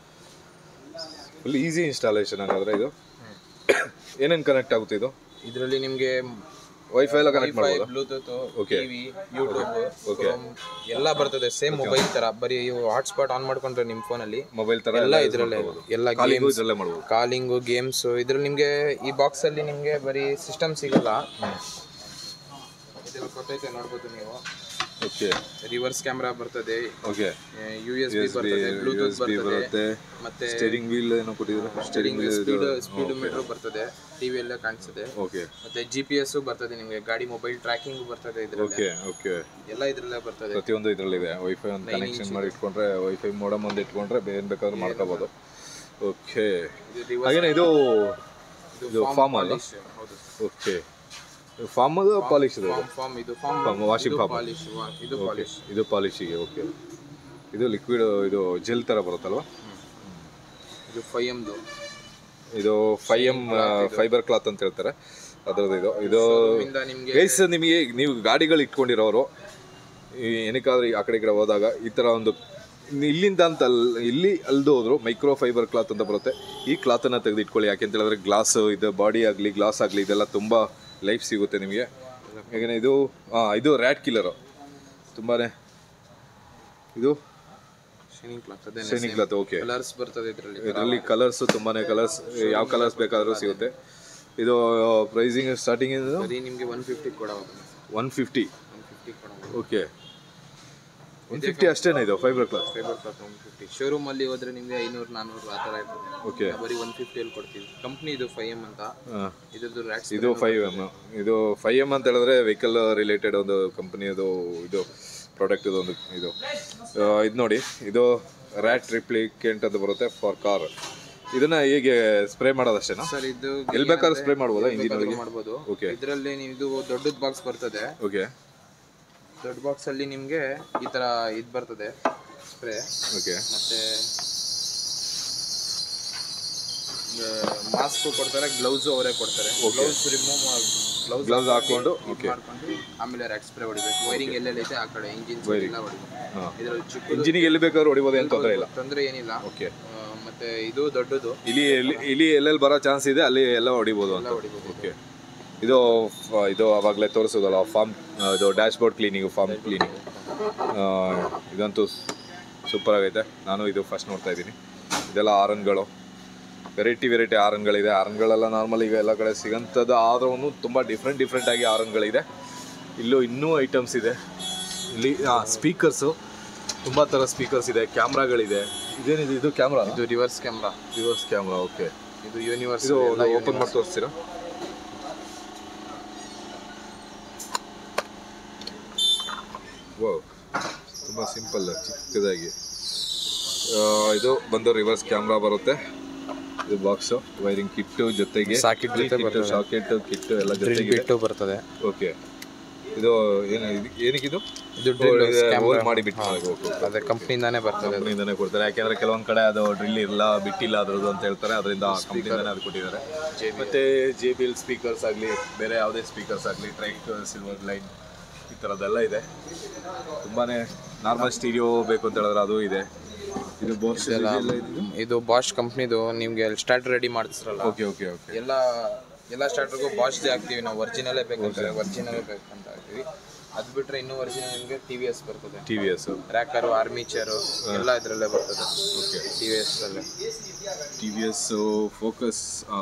ಫುಲ್ ಈಸಿ ಇನ್ಸ್ಟಾಲೇಷನ್ ಹಾಗಾದ್ರೆ ಇದು ಏನೇನು ಕನೆಕ್ಟ್ ಆಗುತ್ತೆ ಇದು ಇದರಲ್ಲಿ ನಿಮಗೆ ವೈಫೈ ಎಲ್ಲ ಕನೆಕ್ಟ್ ಮಾಡ್ಬೋದಾ ಬ್ಲೂಟೂತ್ Okay. ಟಿವಿ ಯೂಟ್ಯೂಬ್ ಎಲ್ಲ ಬರ್ತದೆ ಸೇಮ್ ಮೊಬೈಲ್ ತರ ಬರೀ ಹಾಟ್ಸ್ಪಾಟ್ ಆನ್ ಮಾಡ್ಕೊಂಡ್ರೆ ನಿಮ್ಮ ಫೋನಲ್ಲಿ ಮೊಬೈಲ್ ಥರ ಎಲ್ಲ ಇದರಲ್ಲೇ ಎಲ್ಲ ಕಾಲಿಗೂ ಗೇಮ್ಸ್ ಇದರಲ್ಲೇ ಮಾಡ್ಬೋದು ಕಾಲಿಂಗು ಗೇಮ್ಸ್ ಇದ್ರಲ್ಲಿ ನಿಮಗೆ ಈ ಬಾಕ್ಸ್ ಅಲ್ಲಿ ನಿಮಗೆ ಬರೀ ಸಿಸ್ಟಮ್ ಸಿಗಲ್ಲ ಇದೆಲ್ಲ ಕೊಟ್ಟೈತೆ ನೋಡ್ಬೋದು ನೀವು ಓಕೆ ರಿವರ್ಸ್ ಕ್ಯಾಮ್ರಾ ಬರ್ತದೆ ಓಕೆ ಯು ಎಸ್ ಬಿ ಬರ್ತದೆ ಬ್ಲೂಟೂತ್ ಬರುತ್ತೆ ಬರ್ತದೆ ಮತ್ತೆ ಸ್ಟೇರಿಂಗ್ ವೀಲ್ ಏನೋ ಕೊಟ್ಟಿದ್ರು steering wheel speed speed meter ಬರ್ತದೆ ಟಿವಿ ಎಲ್ಲ ಕಾಣಿಸ್ತದೆ ಓಕೆ ಮತ್ತೆ ಜಿ ಪಿ ಎಸ್ ಬರ್ತದೆ ನಿಮಗೆ ಗಾಡಿ ಮೊಬೈಲ್ ಟ್ರ್ಯಾಕಿಂಗ್ ಬರ್ತದೆ ಇದ್ರಲ್ಲಿ ಓಕೆ ಓಕೆ ಎಲ್ಲ ಇದ್ರಲ್ಲೇ ಬರ್ತದೆ ಪ್ರತಿಯೊಂದು ಇದರಲ್ಲಿದೆ ವೈಫೈ ಒಂದು ಕನೆಕ್ಷನ್ ಮಾಡಿ ಇಟ್ಕೊಂಡ್ರೆ ವೈಫೈ ಮೋಡಮ್ ಒಂದು ಇಟ್ಕೊಂಡ್ರೆ ಏನು ಬೇಕಾದ್ರೂ ಮಾಡ್ಕೋಬೋದು ಓಕೆ ಇದು reverse- ಹಾಗೇನೆ ಇದು ಇದು ಇದು farm ಫಾರ್ಮ್ ಅಲ್ಲ polish. ಹೌದು ಓಕೆ ಫಾರ್ಮ್ ಅದು ಪಾಲಿಶ್ ಇದು ಫಾರ್ಮ್ ಫಾರ್ಮ್ ಇದು foam Farm, washing farm. Polish ಇದು ಪಾಲಿಶ್ ಇದು ಪಾಲಿಶಿಗೆ ಓಕೆ ಇದು ಲಿಕ್ವಿಡ್ ಇದು ಜೆಲ್ ಥರ ಬರುತ್ತಲ್ವಾ ಇದು ಫೈವ್ ಎಮ್ದು ಇದು ಫೈ ಎಮ್ ಫೈಬರ್ ಕ್ಲಾತ್ ಅಂತ ಹೇಳ್ತಾರೆ ಅದರದ್ದು ಇದು ಇದು ಇಂದ ನಿಮ್ಗೆ ಗೈಸ್ ನಿಮಗೆ ನೀವು ಗಾಡಿಗಳು ಇಟ್ಕೊಂಡಿರೋರು ಈ ಏನಕ್ಕಾದ್ರೂ ಆ ಕಡೆ ಈ ಕಡೆ ಹೋದಾಗ ಈ ಥರ ಒಂದು ಇಲ್ಲಿಂದ ಅಂತ ಅಲ್ ಇಲ್ಲಿ ಅಲ್ದು ಹೋದ್ರು ಮೈಕ್ರೋ ಫೈಬರ್ ಕ್ಲಾತ್ ಅಂತ ಬರುತ್ತೆ ಈ ಕ್ಲಾತನ್ನು ತೆಗೆದು ಇಟ್ಕೊಳ್ಳಿ ಯಾಕೆ ಅಂತ ಹೇಳಿದ್ರೆ ಗ್ಲಾಸ್ ಇದು ಬಾಡಿ ಆಗಲಿ ಗ್ಲಾಸ್ ಆಗಲಿ ಇದೆಲ್ಲ ತುಂಬ ಲೈಫ್ ಸಿಗುತ್ತೆ ನಿಮಗೆ ಯಾಕಂದರೆ ಇದು ಹಾಂ ಇದು ರ್ಯಾಟ್ ಕಿಲ್ಲರು ತುಂಬಾ ಇದು ಶೈನಿಂಗ್ ಕ್ಲಾತ್ ಅದೇ ಶೈನಿಂಗ್ ಕ್ಲಾತ್ ಓಕೆ ಕಲರ್ಸ್ ಬರ್ತದೆ ಇದರಲ್ಲಿ ಇದರಲ್ಲಿ ಕಲರ್ಸ್ ತುಂಬಾನೇ ಕಲರ್ಸ್ ಯಾವ ಕಲರ್ಸ್ ಬೇಕಾದರೂ ಸಿಗುತ್ತೆ ಇದು ಪ್ರೈಸಿಂಗ್ ಸ್ಟಾರ್ಟಿಂಗ್ ಇದು ಬರೀ ನಿಮ್ಗೆ ಒನ್ ಫಿಫ್ಟಿ ಕೊಡ ಒನ್ ಫಿಫ್ಟಿ ಒನ್ ಫಿಫ್ಟಿ ಕೊಡ ಓಕೆ ಒನ್ ಫಿಫ್ಟಿ ಅಷ್ಟೇನಾ ಇದು fibre cloth fibre cloth one fifty showroom ಅಲ್ಲಿ ಹೋದ್ರೆ ನಿಮ್ಗೆ ಐನೂರು ನಾನೂರು ಆ ಥರ ಇರ್ತದೆ ಓಕೆ ನಾವು ಬರೀ ಒನ್ ಫಿಫ್ಟಿಯಲ್ಲಿ ಕೊಡ್ತೀವಿ ಕಂಪ್ನಿ ಇದು ಫೈವ್ ಎಮ್ ಅಂತ ಇದ್ರದ್ದು ರ್ಯಾಕ್ಸ್ ಇದು ಫೈವ್ ಎಮ್ ಇದು ಫೈವ್ ಎಮ್ ಅಂತ ಹೇಳಿದ್ರೆ ವೆಹಿಕಲ್ ರಿಲೇಟೆಡ್ ಒಂದು ಕಂಪ್ನಿಯದು ಇದು ಪ್ರಾಡಕ್ಟ್ ಒಂದು ಇದು ಇದು ನೋಡಿ ಇದು ರ್ಯಾಟ್ ರಿಪ್ಲಿಕೆಂಟ್ ಅಂತ ಬರುತ್ತೆ ಫಾರ್ ಕಾರ್ ಇದನ್ನ ಹೇಗೆ ಸ್ಪ್ರೇ ಮಾಡೋದಷ್ಟೇನಾ ಸರ್ ಇದು ಎಲ್ಲಿ ಬೇಕಾದ್ರೂ ಸ್ಪ್ರೇ ಮಾಡ್ಬೋದಾ ಇಂಜಿನ್ ಒಳಗೆ ಮಾಡ್ಬೋದು ಓಕೆ ಇದರಲ್ಲಿ ನೀವು ಇದು ದೊಡ್ಡದ ಬಾಕ್ಸ್ ಬರ್ತದೆ ಓಕೆ ದೊಡ್ಡ ಬಾಕ್ಸ್ ಅಲ್ಲಿ ನಿಮ್ಗೆ ಈ ತರ ಇದು ಬರ್ತದೆ ಸ್ಪ್ರೇ ಓಕೆ ಮತ್ತೆ ಮಾಸ್ಕ್ ಕೊಡ್ತಾರೆ ಗ್ಲೌಸ್ ಅವರೇ ಕೊಡ್ತಾರೆ ಗ್ಲೌಸ್ ರಿಮೂವ್ ಗ್ಲೌಸ್ ಗ್ಲೌಸ್ ಹಾಕೊಂಡು ಓಕೆ ಮಾಡ್ಕೊಂಡು ಆಮೇಲೆ ರ್ಯಾಕ್ ಸ್ಪ್ರೇ ಹೊಡಿಬೇಕು ವೈರಿಂಗ್ ಎಲ್ಲೆಲ್ಲ ಐತೆ ಆ ಕಡೆ ಇಂಜಿನ್ ಎಲ್ಲ ಹೊಡಿಬೇಕು ಹಾಂ ಇದ್ರಲ್ಲಿ ಚಿಕ್ಕ ಇಂಜಿನಿಗೆ ಎಲ್ಲಿ ಬೇಕಾದ್ರೂ ಹೊಡಿಬೋದು ಏನು ತೊಂದರೆ ಇಲ್ಲ ತೊಂದರೆ ಏನಿಲ್ಲ ಓಕೆ ಆ, ಮತ್ತೆ ಇದು ದೊಡ್ಡದು ಇಲ್ಲಿ ಎಲ್ಲಿ ಇಲ್ಲಿ ಎಲ್ಲೆಲ್ಲಿ ಬರೋ ಚಾನ್ಸ್ ಇದೆ ಅಲ್ಲಿ ಎಲ್ಲ ಹೊಡಿಬೋದು ಅಂತ ಹೊಡಿಬೋದು ಓಕೆ ಇದು ಫ- ಇದು ಅವಾಗಲೇ ತೋರಿಸೋದಲ್ಲ ಫಾರ್ಮ್ ಇದು dashboard cleaning foam cleaning ಇದಂತೂ ಸೂಪರ್ ಆಗೈತೆ ನಾನು ಇದು ಫಸ್ಟ್ ನೋಡ್ತಾ ಇದ್ದೀನಿ ಇದೆಲ್ಲ ಆರನ್ಗಳು ವೆರೈಟಿ ವೆರೈಟಿ ಆರನ್ಗಳಿದೆ ಆರನ್ಗಳೆಲ್ಲ ನಾರ್ಮಲ್ ಈಗ ಎಲ್ಲ ಕಡೆ ಸಿಗೋಂಥದ್ದು ಆದ್ರೂ ತುಂಬ ಡಿಫ್ರೆಂಟ್ ಡಿಫ್ರೆಂಟ್ ಆಗಿ ಆರನ್ಗಳಿದೆ ಇಲ್ಲೂ ಇನ್ನೂ ಐಟಮ್ಸ್ ಇದೆ ಇಲ್ಲಿ ಸ್ಪೀಕರ್ಸು ತುಂಬ ಥರ ಸ್ಪೀಕರ್ಸ್ ಇದೆ ಕ್ಯಾಮ್ರಾಗಳಿದೆ ಇದೇನಿದೆ ಇದು ಕ್ಯಾಮ್ರಾ ಇದು reverse camera reverse camera okay ಇದು ಯೂನಿವರ್ಸ್ ಇದು ಓಪನ್ ಮಾಡಿ ತೋರಿಸ್ತೀರಾ ವಾವ್ ತುಂಬ ಸಿಂಪಲ್ ಚಿಕ್ಕದಾಗಿ ಆ, ಇದು ಬಂದು ರಿವರ್ಸ್ ಕ್ಯಾಮ್ರಾ ಬರುತ್ತೆ ಇದು ಬಾಕ್ಸು ವೈರಿಂಗ್ ಕಿಟ್ಟು ಜೊತೆಗೆ Socket ಜೊತೆ ಬರ್ತದೆ. ಸಾಕೆಟ್ ಕಿಟ್ಟು ಎಲ್ಲ ಡ್ರಿಲ್ ಜೊತೆಗೆ ಬಿಟ್ಟು ಬರ್ತದೆ ಓಕೆ ಇದು ಏನು ಇದು ಏನಿಕ್ಕಿದು ಇದು ಡ್ರಿಲ್ ಹೋಲ್ ಮಾಡಿ ಬಿಟ್ಟು ಓಕೆ ಅದೇ ಕಂಪ್ನಿಯಿಂದಾನೇ ಬರ್ತದೆ ಅದು. ಕಂಪ್ನಿಯಿಂದಾನೇ ಕೊಡ್ತಾರೆ ಯಾಕೆಂದ್ರೆ ಕೆಲವೊಂದ್ ಕಡೆ ಅದು ಡ್ರಿಲ್ ಇಲ್ಲ ಬಿಟ್ಟಿಲ್ಲ ಅದ್ರದ್ದು ಅಂತ ಹೇಳ್ತಾರೆ ಅದರಿಂದ ಕಂಪ್ನಿಯಿಂದಾನೇ ಅದು ಕೊಟ್ಟಿದ್ದಾರೆ ಮತ್ತೆ ಜೆ ಬಿ ಎಲ್ ಸ್ಪೀಕರ್ಸ್ ಆಗಲಿ ಬೇರೆ ಯಾವುದೇ ಸ್ಪೀಕರ್ಸ್ ಆಗಲಿ ಟ್ರೈಕ್ ಸಿಲ್ವರ್ ಲೈನ್ ಈ ಥರದ್ದೆಲ್ಲ ಇದೆ ತುಂಬಾನೇ ನಾರ್ಮಲ್ ಸ್ಟೀರಿಯೋ ಬೇಕು ಅಂತ ಹೇಳಿದ್ರೆ ಅದು ಇದೆ ಇದು ಬೋಸ್ ಇದು ಬಾಷ್ ಕಂಪ್ನಿದು ನಿಮ್ಗೆ ಸ್ಟಾರ್ಟ್ ರೆಡಿ ಮಾಡಿಸ್ರಲ್ಲ ಓಕೆ ಓಕೆ ಓಕೆ ಎಲ್ಲ ಎಲ್ಲ ಸ್ಟಾರ್ಟರ್ಗೂ ಬಾಷ್ದೇ ಹಾಕ್ತೀವಿ ನಾವು ಒರಿಜಿನಲೇ ಬೇಕಂತಾರೆ ಒರಿಜಿನಲೇ ಬೇಕಂತ ಹಾಕ್ತೀವಿ ಅದು ಬಿಟ್ರೆ ಇನ್ನೂ ಒರಿಜಿನಲ್ ನಿಮಗೆ ಟಿ ವಿ ಎಸ್ ಬರ್ತದೆ ಟಿ ವಿ ಎಸ್ ರ್ಯಾಕರು ಆರ್ಮಿಚರು ಎಲ್ಲ ಇದರಲ್ಲೇ ಬರ್ತದೆ ಓಕೆ ಟಿ ವಿ ಎಸ್ ಅಲ್ಲೇ T V S focus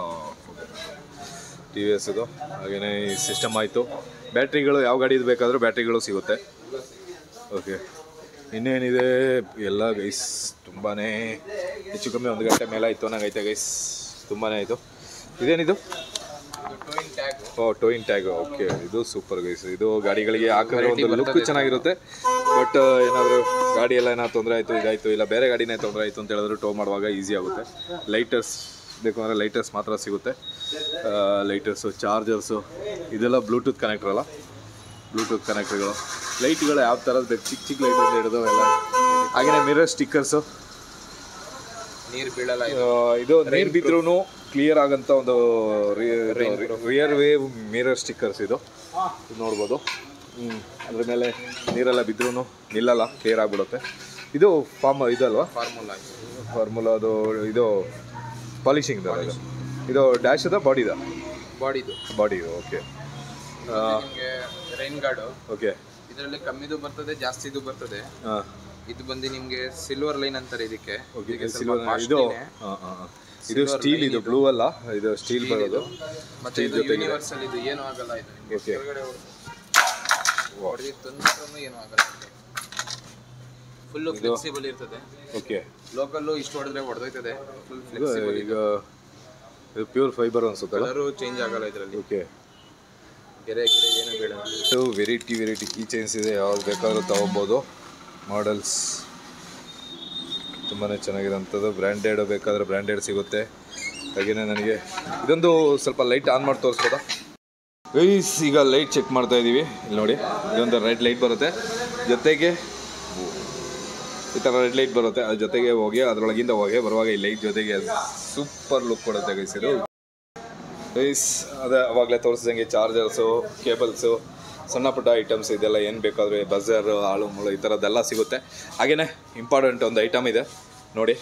T V S ಇದು ಹಾಗೆಯೇ ಈ ಸಿಸ್ಟಮ್ ಆಯಿತು ಬ್ಯಾಟ್ರಿಗಳು ಯಾವ ಗಾಡಿದು ಬೇಕಾದರೂ ಬ್ಯಾಟ್ರಿಗಳು ಸಿಗುತ್ತೆ ಓಕೆ ಇನ್ನೇನಿದೆ ಎಲ್ಲ ಗೈಸ್ ತುಂಬಾ ಹೆಚ್ಚು ಕಮ್ಮಿ ಒಂದು ಗಂಟೆ ಮೇಲೆ ಆಯಿತು ನಂಗೈತೆ ಗೈಸ್ ತುಂಬಾ ಆಯಿತು ಇದೇನಿದು ಟೋಯಿಂಗ್ ಟ್ಯಾಗ್ ಓ ಟೋಯಿನ್ ಟ್ಯಾಗ್ ಓಕೆ ಇದು ಸೂಪರ್ ಗೈಸ್ ಇದು ಗಾಡಿಗಳಿಗೆ ಹಾಕಿದ್ರೆ ಒಂದು ಲುಕ್ ಚೆನ್ನಾಗಿರುತ್ತೆ ಬಟ್ ಏನಾದರೂ ಗಾಡಿ ಎಲ್ಲ ಏನಾದ್ರು ತೊಂದರೆ ಆಯಿತು ಇದಾಯಿತು ಇಲ್ಲ ಬೇರೆ ಗಾಡಿನೇ ತೊಂದರೆ ಆಯಿತು ಅಂತ ಹೇಳಿದ್ರೆ ಟೋ ಮಾಡುವಾಗ ಈಸಿ ಆಗುತ್ತೆ ಲೈಟರ್ಸ್ ಬೇಕು ಅಂದರೆ ಲೈಟರ್ಸ್ ಮಾತ್ರ ಸಿಗುತ್ತೆ ಲೈಟರ್ಸು ಚಾರ್ಜರ್ಸು ಇದೆಲ್ಲ ಬ್ಲೂಟೂತ್ ಕನೆಕ್ಟರ್ ಅಲ್ಲ ಬ್ಲೂಟೂತ್ ಕನೆಕ್ಟರ್ಗಳು ಲೈಟ್ಗಳು ಯಾವ ಥರದ್ದು ಬೇಕು ಚಿಕ್ಕ ಚಿಕ್ಕ ಲೈಟ್ ಹಿಡಿದು ಎಲ್ಲ ಹಾಗೆಯೇ ಮಿರರ್ ಸ್ಟಿಕ್ಕರ್ಸು ನೀರು ಬೀಳಲ್ಲ ಇದು ಇದು ನೀರು ಬಿದ್ರೂ ಕ್ಲಿಯರ್ ಆಗಂತ ಒಂದು ರಿಯರ್ ವೇವ್ ಮಿರರ್ ಸ್ಟಿಕ್ಕರ್ಸ್ ಇದು ಇದು ನೋಡ್ಬೋದು ಹ್ಮ್. ಅದ್ರ ಮೇಲೆ ನೀರೆಲ್ಲ ಬಿದ್ರೂ ನಿಲ್ಲಲ್ಲ ಕ್ಲಿಯರ್ ಆಗಿಬಿಡುತ್ತೆ ಇದು ಫಾರ್ಮ್ ಇದಲ್ವಾ ಫಾರ್ಮುಲಾ ಫಾರ್ಮುಲಾ ಅದು ಇದು ಪಾಲಿಶಿಂಗ್ ಇದು ಇದು ಡ್ಯಾಶ್ ಅದ ಬಾಡಿದ ಬಾಡಿದು ಬಾಡಿ ಓಕೆ ನಿಮಗೆ ರೈನ್ ಗಾರ್ಡು ಓಕೆ ಇದರಲ್ಲಿ ಕಮ್ಮಿದು ಬರ್ತದೆ ಜಾಸ್ತಿದು ಬರ್ತದೆ ಹಾಂ ಇದು ಬಂದು ನಿಮಗೆ ಸಿಲ್ವರ್ ಲೈನ್ ಅಂತಾರೆ ಇದಕ್ಕೆ ಓಕೆ ಇದಕ್ಕೆ ಸ್ವಲ್ಪ ಸಿಲ್ವರ್ costly ಇದು ನೇ. ಹಾಂ ಹಾಂ ಇದು ಸ್ಟೀಲ್ ಇದು ಬ್ಲೂ ಅಲ್ಲ ಇದು ಸ್ಟೀಲ್ ಬರೋದು ಮತ್ತೆ ಇದು ಯೂನಿವರ್ಸಲ್ ಇದು ಏನು ಆಗಲ್ಲ ಇದು ನಿಮ್ಗೆ Okay. ಕೆಳಗಡೆ ಹೊಡೆದಿತ್ತು ಅಂದ್ರೂ ಏನು ಆಗಲ್ಲ ಫುಲ್ಲು ಫ್ಲೆಕ್ಸಿಬಲ್ ಇರ್ತದೆ ಓಕೆ ಲೋಕಲ್ಲು ಇಷ್ಟು ಹೊಡೆದ್ರೆ ಹೊಡೆದೋಯ್ತದೆ ಫುಲ್ ಇದು ಫ್ಲೆಕ್ಸಿಬಲ್ ಈಗ ಇದು ಪ್ಯೂರ್ ಫೈಬರ್ ಅನ್ಸುತ್ತಲ್ಲ ಕಲರು ಚೇಂಜ್ ಆಗಲ್ಲ ಇದರಲ್ಲಿ ಓಕೆ ಗೆರೆ ಗಿರೆ ಏನು ಬೇಡ ಇದು ವೆರೈಟಿ ವೆರೈಟಿ ಕೀ ಚೈನ್ಸ್ ಇದೆ ಯಾವ್ದು ಬೇಕಾದ್ರೂ ತೊಗೊಬೋದು ಮಾಡಲ್ಸ್ ತುಂಬಾ ಚೆನ್ನಾಗಿರೋಂಥದ್ದು ಬ್ರ್ಯಾಂಡೆಡ್ ಬೇಕಾದ್ರೆ ಬ್ರ್ಯಾಂಡೆಡ್ ಸಿಗುತ್ತೆ ಹಾಗೆಯೇ ನನಗೆ ಇದೊಂದು ಸ್ವಲ್ಪ ಲೈಟ್ ಆನ್ ಮಾಡಿ ತೋರಿಸ್ಬೋದಾ ಗೈಸ್ ಈಗ ಲೈಟ್ ಚೆಕ್ ಮಾಡ್ತಾ ಇದ್ದೀವಿ ಇಲ್ಲಿ ನೋಡಿ ಇದೊಂದು ರೆಡ್ ಲೈಟ್ ಬರುತ್ತೆ ಜೊತೆಗೆ ಈ ಥರ ರೆಡ್ ಲೈಟ್ ಬರುತ್ತೆ ಅದ್ರ ಜೊತೆಗೆ ಹೊಗೆ ಅದರೊಳಗಿಂದ ಹೊಗೆ ಬರುವಾಗ ಈ ಲೈಟ್ ಜೊತೆಗೆ ಸೂಪರ್ ಲುಕ್ ಕೊಡುತ್ತೆ ಗೈಸ್ ಇದು ಗೈಸ್ ಅದೇ ಅವಾಗಲೇ ತೋರಿಸಿದಂಗೆ ಚಾರ್ಜರ್ಸು ಕೇಬಲ್ಸು ಸಣ್ಣ ಪುಟ್ಟ ಐಟಮ್ಸ್ ಇದೆಲ್ಲ ಏನು ಬೇಕಾದರೂ ಬಜರ್ ಆಳು ಮುಳು ಈ ಥರದ್ದೆಲ್ಲ ಸಿಗುತ್ತೆ ಹಾಗೆಯೇ ಇಂಪಾರ್ಟೆಂಟ್ ಒಂದು ಐಟಮ್ ಇದೆ ನೋಡಿ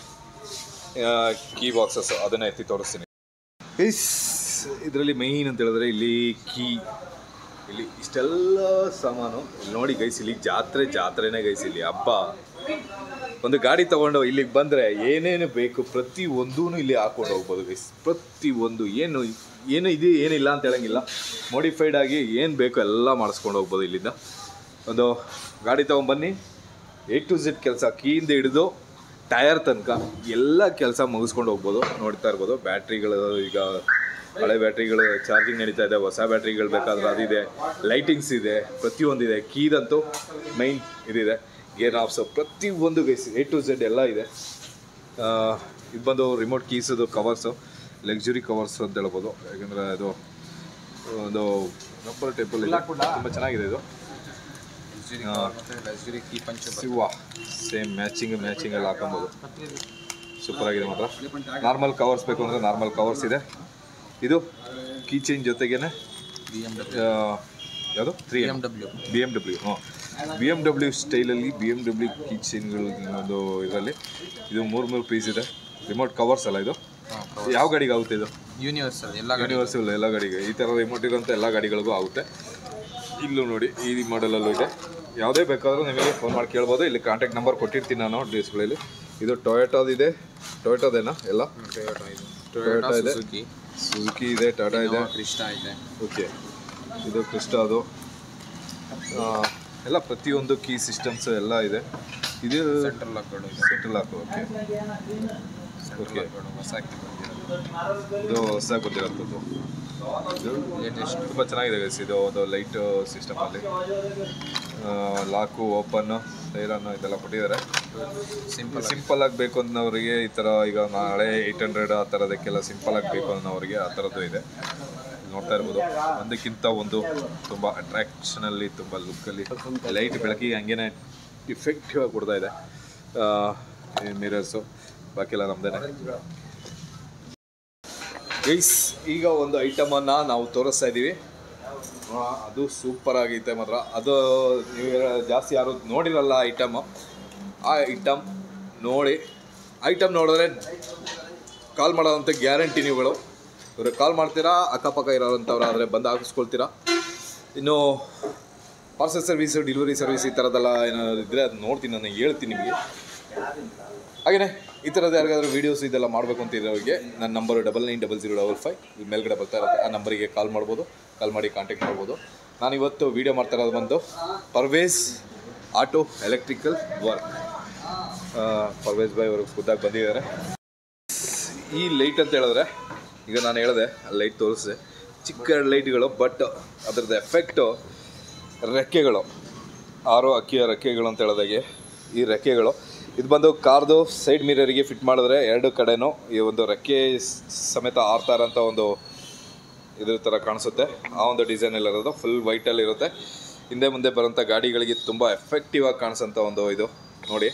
ಕೀ ಬಾಕ್ಸಸ್ ಅದನ್ನು ಎತ್ತಿ ತೋರಿಸ್ತೀನಿ ಗೈಸ್ ಇದರಲ್ಲಿ ಮೈನ್ ಅಂತ ಹೇಳಿದ್ರೆ ಇಲ್ಲಿ ಕೀ ಇಲ್ಲಿ ಇಷ್ಟೆಲ್ಲ ಸಾಮಾನು ಇಲ್ಲಿ ನೋಡಿ ಗೈಸ್ ಇಲ್ಲಿ ಜಾತ್ರೆ ಜಾತ್ರೆನೇ ಗೈಸ್ ಇಲ್ಲಿ ಹಬ್ಬ ಒಂದು ಗಾಡಿ ತಗೊಂಡು ಇಲ್ಲಿಗೆ ಬಂದರೆ ಏನೇನು ಬೇಕು ಪ್ರತಿ ಒಂದೂ ಇಲ್ಲಿ ಹಾಕೊಂಡು ಹೋಗ್ಬೋದು ಗೈಸ್ ಪ್ರತಿ ಒಂದು ಏನು ಏನು ಇದೆ ಏನಿಲ್ಲ ಅಂತ ಹೇಳಂಗಿಲ್ಲ ಮಾಡಿಫೈಡ್ ಆಗಿ ಏನು ಬೇಕು ಎಲ್ಲ ಮಾಡಿಸ್ಕೊಂಡು ಹೋಗ್ಬೋದು ಇಲ್ಲಿಂದ ಒಂದು ಗಾಡಿ ತೊಗೊಂಬನ್ನಿ ಎ ಟು ಝೆಡ್ ಕೆಲಸ ಕೀಯಿಂದ ಹಿಡಿದು ಟಯರ್ ತನಕ ಎಲ್ಲ ಕೆಲಸ ಮುಗಿಸ್ಕೊಂಡು ಹೋಗ್ಬೋದು ನೋಡ್ತಾ ಇರ್ಬೋದು ಬ್ಯಾಟ್ರಿಗಳು ಈಗ ಹಳೆ ಬ್ಯಾಟ್ರಿಗಳು ಚಾರ್ಜಿಂಗ್ ನಡೀತಾ ಇದೆ ಹೊಸ ಬ್ಯಾಟ್ರಿಗಳು ಬೇಕಾದ್ರೆ ಅದಿದೆ ಲೈಟಿಂಗ್ಸ್ ಇದೆ ಪ್ರತಿಯೊಂದಿದೆ ಕೀದಂತೂ ಮೈನ್ ಇದಿದೆ ಗೇರ್ ಆಫ್ಸು ಪ್ರತಿಯೊಂದು ಗೈಸ್ ಎ ಟು ಝೆಡ್ ಎಲ್ಲ ಇದೆ ಆ, ಇದು ಬಂದು ರಿಮೋಟ್ ಕೀಸದು ಕವರ್ಸು ಲಕ್ಸುರಿ ಕವರ್ಸ್ ಅಂತ ಹೇಳ್ಬೋದು ಯಾಕಂದರೆ ಅದು ಒಂದು ರಬ್ಬರ್ ಟೈಪಲ್ಲಿ ಇದೆ ತುಂಬ ಚೆನ್ನಾಗಿದೆ ಇದು ಲಕ್ಸುರಿ ಮತ್ತೆ ಲಕ್ಸುರಿ ಕೀ ಪಂಚ ಸಿವ್ವಾ ಸೇಮ್ ಮ್ಯಾಚಿಂಗ್ ಮ್ಯಾಚಿಂಗ್ ಎಲ್ಲ ಹಾಕೊಬೋದು ಸೂಪರ್ ಆಗಿದೆ ಮಾತ್ರ ನಾರ್ಮಲ್ ಕವರ್ಸ್ ಬೇಕು ಅಂದರೆ ನಾರ್ಮಲ್ ಕವರ್ಸ್ ಇದೆ ಇದು ಕೀ ಚೈನ್ ಜೊತೆಗೇನೆ ಬಿ ಎಮ್ ಡಬ್ಲ್ಯೂ ಯಾವುದು three B M M W B M W ಹಾಂ ಬಿ ಎಮ್ ಡಬ್ಲ್ಯೂ ಸ್ಟೈಲಲ್ಲಿ ಬಿ ಎಮ್ ಡಬ್ಲ್ಯೂ ಕೀ ಚೈನ್ಗಳು ಒಂದು ಇದರಲ್ಲಿ ಇದು ಮೂರು ಮೂರು ಪೀಸ್ ಇದೆ ರಿಮೋಟ್ ಕವರ್ಸ್ ಅಲ್ಲ ಇದು ಯಾವ ಗಾಡಿಗೆ ಆಗುತ್ತೆ ಇದು ಯೂನಿವರ್ಸಲ್ ಎಲ್ಲ ಗಾಡಿ ಯೂನಿವರ್ಸಲ್ ಎಲ್ಲ ಗಾಡಿಗೆ ಈ ಥರ ರಿಮೋಟ್ ಇರೋಂಥ ಎಲ್ಲ ಗಾಡಿಗಳಿಗೂ ಆಗುತ್ತೆ ಇಲ್ಲೂ ನೋಡಿ ಈ ಮಾಡಲಲ್ಲೂ ಇದೆ ಯಾವುದೇ ಬೇಕಾದರೂ ನಿಮಗೆ ಫೋನ್ ಮಾಡಿ ಕೇಳ್ಬೋದು ಇಲ್ಲಿ ಕಾಂಟ್ಯಾಕ್ಟ್ ನಂಬರ್ ಕೊಟ್ಟಿರ್ತೀನಿ ನಾನು ಡಿಸ್ಪ್ಲೇಲಿ ಇದು ಟೊಯೋಟೋದಿದೆ ಟೊಯೋಟೋದೇನಾ ಎಲ್ಲ ಟೊಯೋಟಾ ಇದು ಟೊಯೋಟಾ ಟೊಯೋಟಾ ಇದೆ ಸುಜುಕಿ ಸುಜುಕಿ ಇದೆ ಟಾಟಾ ಇದೆ ಕ್ರಿಸ್ಟಾ ಇದೆ ಓಕೆ ಇದು ಕ್ರಿಸ್ಟಾ ಅದು ಆ, ಎಲ್ಲ ಪ್ರತಿಯೊಂದು ಕೀ ಸಿಸ್ಟಮ್ಸ್ ಎಲ್ಲ ಇದೆ ಇದು ಸೆಂಟ್ರಲ್ ಲಾಕ್ಗಳು ಇದೆ ಸೆಂಟ್ರಲ್ ಹಾಕು ಓಕೆ ಸೆಂಟ್ರಲ್ ಲಾಕ್ಗಳು ಹೊಸ ಹಾಕಿ ಬಂದಿರೋದು ಇದು ಹೊಸದಾಗಿ ಬಂದಿರೋಂಥದ್ದು ಇದು ಲೇಟೆಸ್ಟ್ ತುಂಬ ಚೆನ್ನಾಗಿದೆ ಗೈಸ್ ಇದು ಒಂದು ಲೈಟ್ ಸಿಸ್ಟಮಲ್ಲಿ ಲಾಕು ಓಪನ್ನು ಸೈರನ್ನು ಇದೆಲ್ಲ ಕೊಟ್ಟಿದ್ದಾರೆ ಸಿಂಪಲ್ ಸಿಂಪಲ್ ಆಗಿ ಬೇಕು ಅನ್ನೋರಿಗೆ ಈ ಥರ ಈಗ ನಾಳೆ ಏಯ್ಟ್ ಹಂಡ್ರೆಡ್ ಆ ಥರದಕ್ಕೆಲ್ಲ ಸಿಂಪಲ್ ಆಗಿ ಬೇಕು ಅನ್ನೋರಿಗೆ ಆ ಥರದ್ದು ಇದೆ ನೋಡ್ತಾ ಇರ್ಬೋದು ಒಂದಕ್ಕಿಂತ ಒಂದು ತುಂಬ ಅಟ್ರಾಕ್ಷನಲ್ಲಿ ತುಂಬ ಲುಕ್ಕಲ್ಲಿ ಲೈಟ್ ಬೆಳಕಿಗೆ ಹಂಗೇನೆ ಇಫೆಕ್ಟಿವ್ ಆಗಿ ಕೊಡ್ತಾ ಇದೆ ಮಿರರ್ಸು ಬಾಕಿ ಎಲ್ಲ ನಮ್ದೇನೆ ಗೈಸ್ ಈಗ ಒಂದು ಐಟಮನ್ನು ನಾವು ತೋರಿಸ್ತಾ ಇದ್ದೀವಿ ಆ, ಅದು ಸೂಪರ್ ಆಗೈತೆ ಮಾತ್ರ ಅದು ನೀವು ಜಾಸ್ತಿ ಯಾರು ನೋಡಿರಲ್ಲ ಐಟಮು ಆ ಐಟಮ್ ನೋಡಿ ಐಟಮ್ ನೋಡಿದ್ರೆ ಕಾಲ್ ಮಾಡೋದಂಥ ಗ್ಯಾರಂಟಿ ನೀವುಗಳು ಇವ್ರಿಗೆ ಕಾಲ್ ಮಾಡ್ತೀರಾ ಅಕ್ಕಪಕ್ಕ ಇರೋವಂಥವ್ರು ಆದರೆ ಬಂದು ಹಾಕಿಸ್ಕೊಳ್ತೀರಾ ಇನ್ನು ಪಾರ್ಸಲ್ ಸರ್ವಿಸು ಡೆಲಿವರಿ ಸರ್ವಿಸ್ ಈ ಥರದ್ದೆಲ್ಲ ಏನಾದ್ರು ಇದ್ದರೆ ಅದು ನೋಡ್ತೀನಿ ನಾನು ಹೇಳ್ತೀನಿ ನಿಮಗೆ ಹಾಗೆಯೇ ಈ ಥರದ್ದು ಯಾರಿಗಾದ್ರೂ ವೀಡಿಯೋಸ್ ಇದೆಲ್ಲ ಮಾಡಬೇಕು ಅಂತ ಇರೋರಿಗೆ ನನ್ನ number double nine double zero double five ಇಲ್ಲಿ ಮೇಲ್ಗಡೆ ಬರ್ತಾ ಇರುತ್ತೆ ಆ ನಂಬರಿಗೆ ಕಾಲ್ ಮಾಡ್ಬೋದು ಕಾಲ್ ಮಾಡಿ ಕಾಂಟ್ಯಾಕ್ಟ್ ಮಾಡ್ಬೋದು ನಾನು ಇವತ್ತು ವೀಡಿಯೋ ಮಾಡ್ತಾ ಇರೋದು ಬಂದು Parvez auto electrical work Parvez bhai ಅವರು ಖುದ್ದಾಗಿ ಬಂದಿದ್ದಾರೆ ಈ ಲೈಟ್ ಅಂತ ಹೇಳಿದ್ರೆ ಈಗ ನಾನು ಹೇಳಿದೆ ಲೈಟ್ ತೋರಿಸಿದೆ ಚಿಕ್ಕ ಲೈಟ್ಗಳು ಬಟ್ ಅದ್ರದ್ದು ಎಫೆಕ್ಟು ರೆಕ್ಕೆಗಳು ಆರೋ ಅಕ್ಕಿಯ ರೆಕ್ಕೆಗಳು ಅಂತ ಹೇಳಿದಾಗೆ ಈ ರೆಕ್ಕೆಗಳು ಇದು ಬಂದು ಕಾರ್ದು ಸೈಡ್ ಮಿರರಿಗೆ ಫಿಟ್ ಮಾಡಿದ್ರೆ ಎರಡು ಕಡೆನೂ ಈ ಒಂದು ರೆಕ್ಕೆ ಸ್- ಸಮೇತ ಆರ್ತಾ ಇರೋಂಥ ಒಂದು ಇದ್ರ ಥರ ಕಾಣಿಸುತ್ತೆ ಆ ಒಂದು ಡಿಸೈನಲ್ಲಿ ಇರೋದು ಫುಲ್ ವೈಟಲ್ಲಿ ಇರುತ್ತೆ ಹಿಂದೆ ಮುಂದೆ ಬರೋಂಥ ಗಾಡಿಗಳಿಗೆ ತುಂಬ ಎಫೆಕ್ಟಿವ್ ಆಗಿ ಕಾಣಿಸೋಂಥ ಒಂದು ಇದು ನೋಡಿ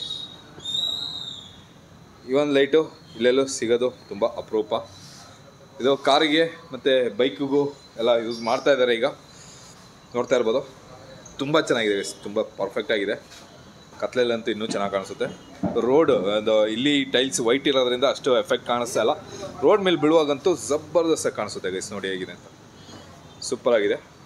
ಈ ಒಂದು ಲೈಟು ಇಲ್ಲೆಲ್ಲೂ ಸಿಗೋದು ತುಂಬ ಅಪರೂಪ ಇದು ಕಾರಿಗೆ ಮತ್ತು ಬೈಕಿಗೂ ಎಲ್ಲ ಯೂಸ್ ಮಾಡ್ತಾ ಇದ್ದಾರೆ ಈಗ ನೋಡ್ತಾ ಇರ್ಬೋದು ತುಂಬ ಚೆನ್ನಾಗಿದೆ guys. ತುಂಬ ಪರ್ಫೆಕ್ಟ್ ಆಗಿದೆ ಕತ್ಲೆಲ್ಲಂತೂ ಇನ್ನೂ ಚೆನ್ನಾಗಿ ಕಾಣಿಸುತ್ತೆ ರೋಡ್ ಅದು ಇಲ್ಲಿ ಟೈಲ್ಸ್ ವೈಟ್ ಇರೋದ್ರಿಂದ ಅಷ್ಟು ಎಫೆಕ್ಟ್ ಕಾಣಿಸ್ತಾ ಇಲ್ಲ ರೋಡ್ ಮೇಲೆ ಬೀಳುವಾಗಂತೂ ಜಬರ್ದಸ್ತಾಗಿ ಕಾಣಿಸುತ್ತೆ ಗೈಸ್ ನೋಡಿ ಹೇಗಿದೆ ಅಂತ ಸೂಪರ್ ಆಗಿದೆ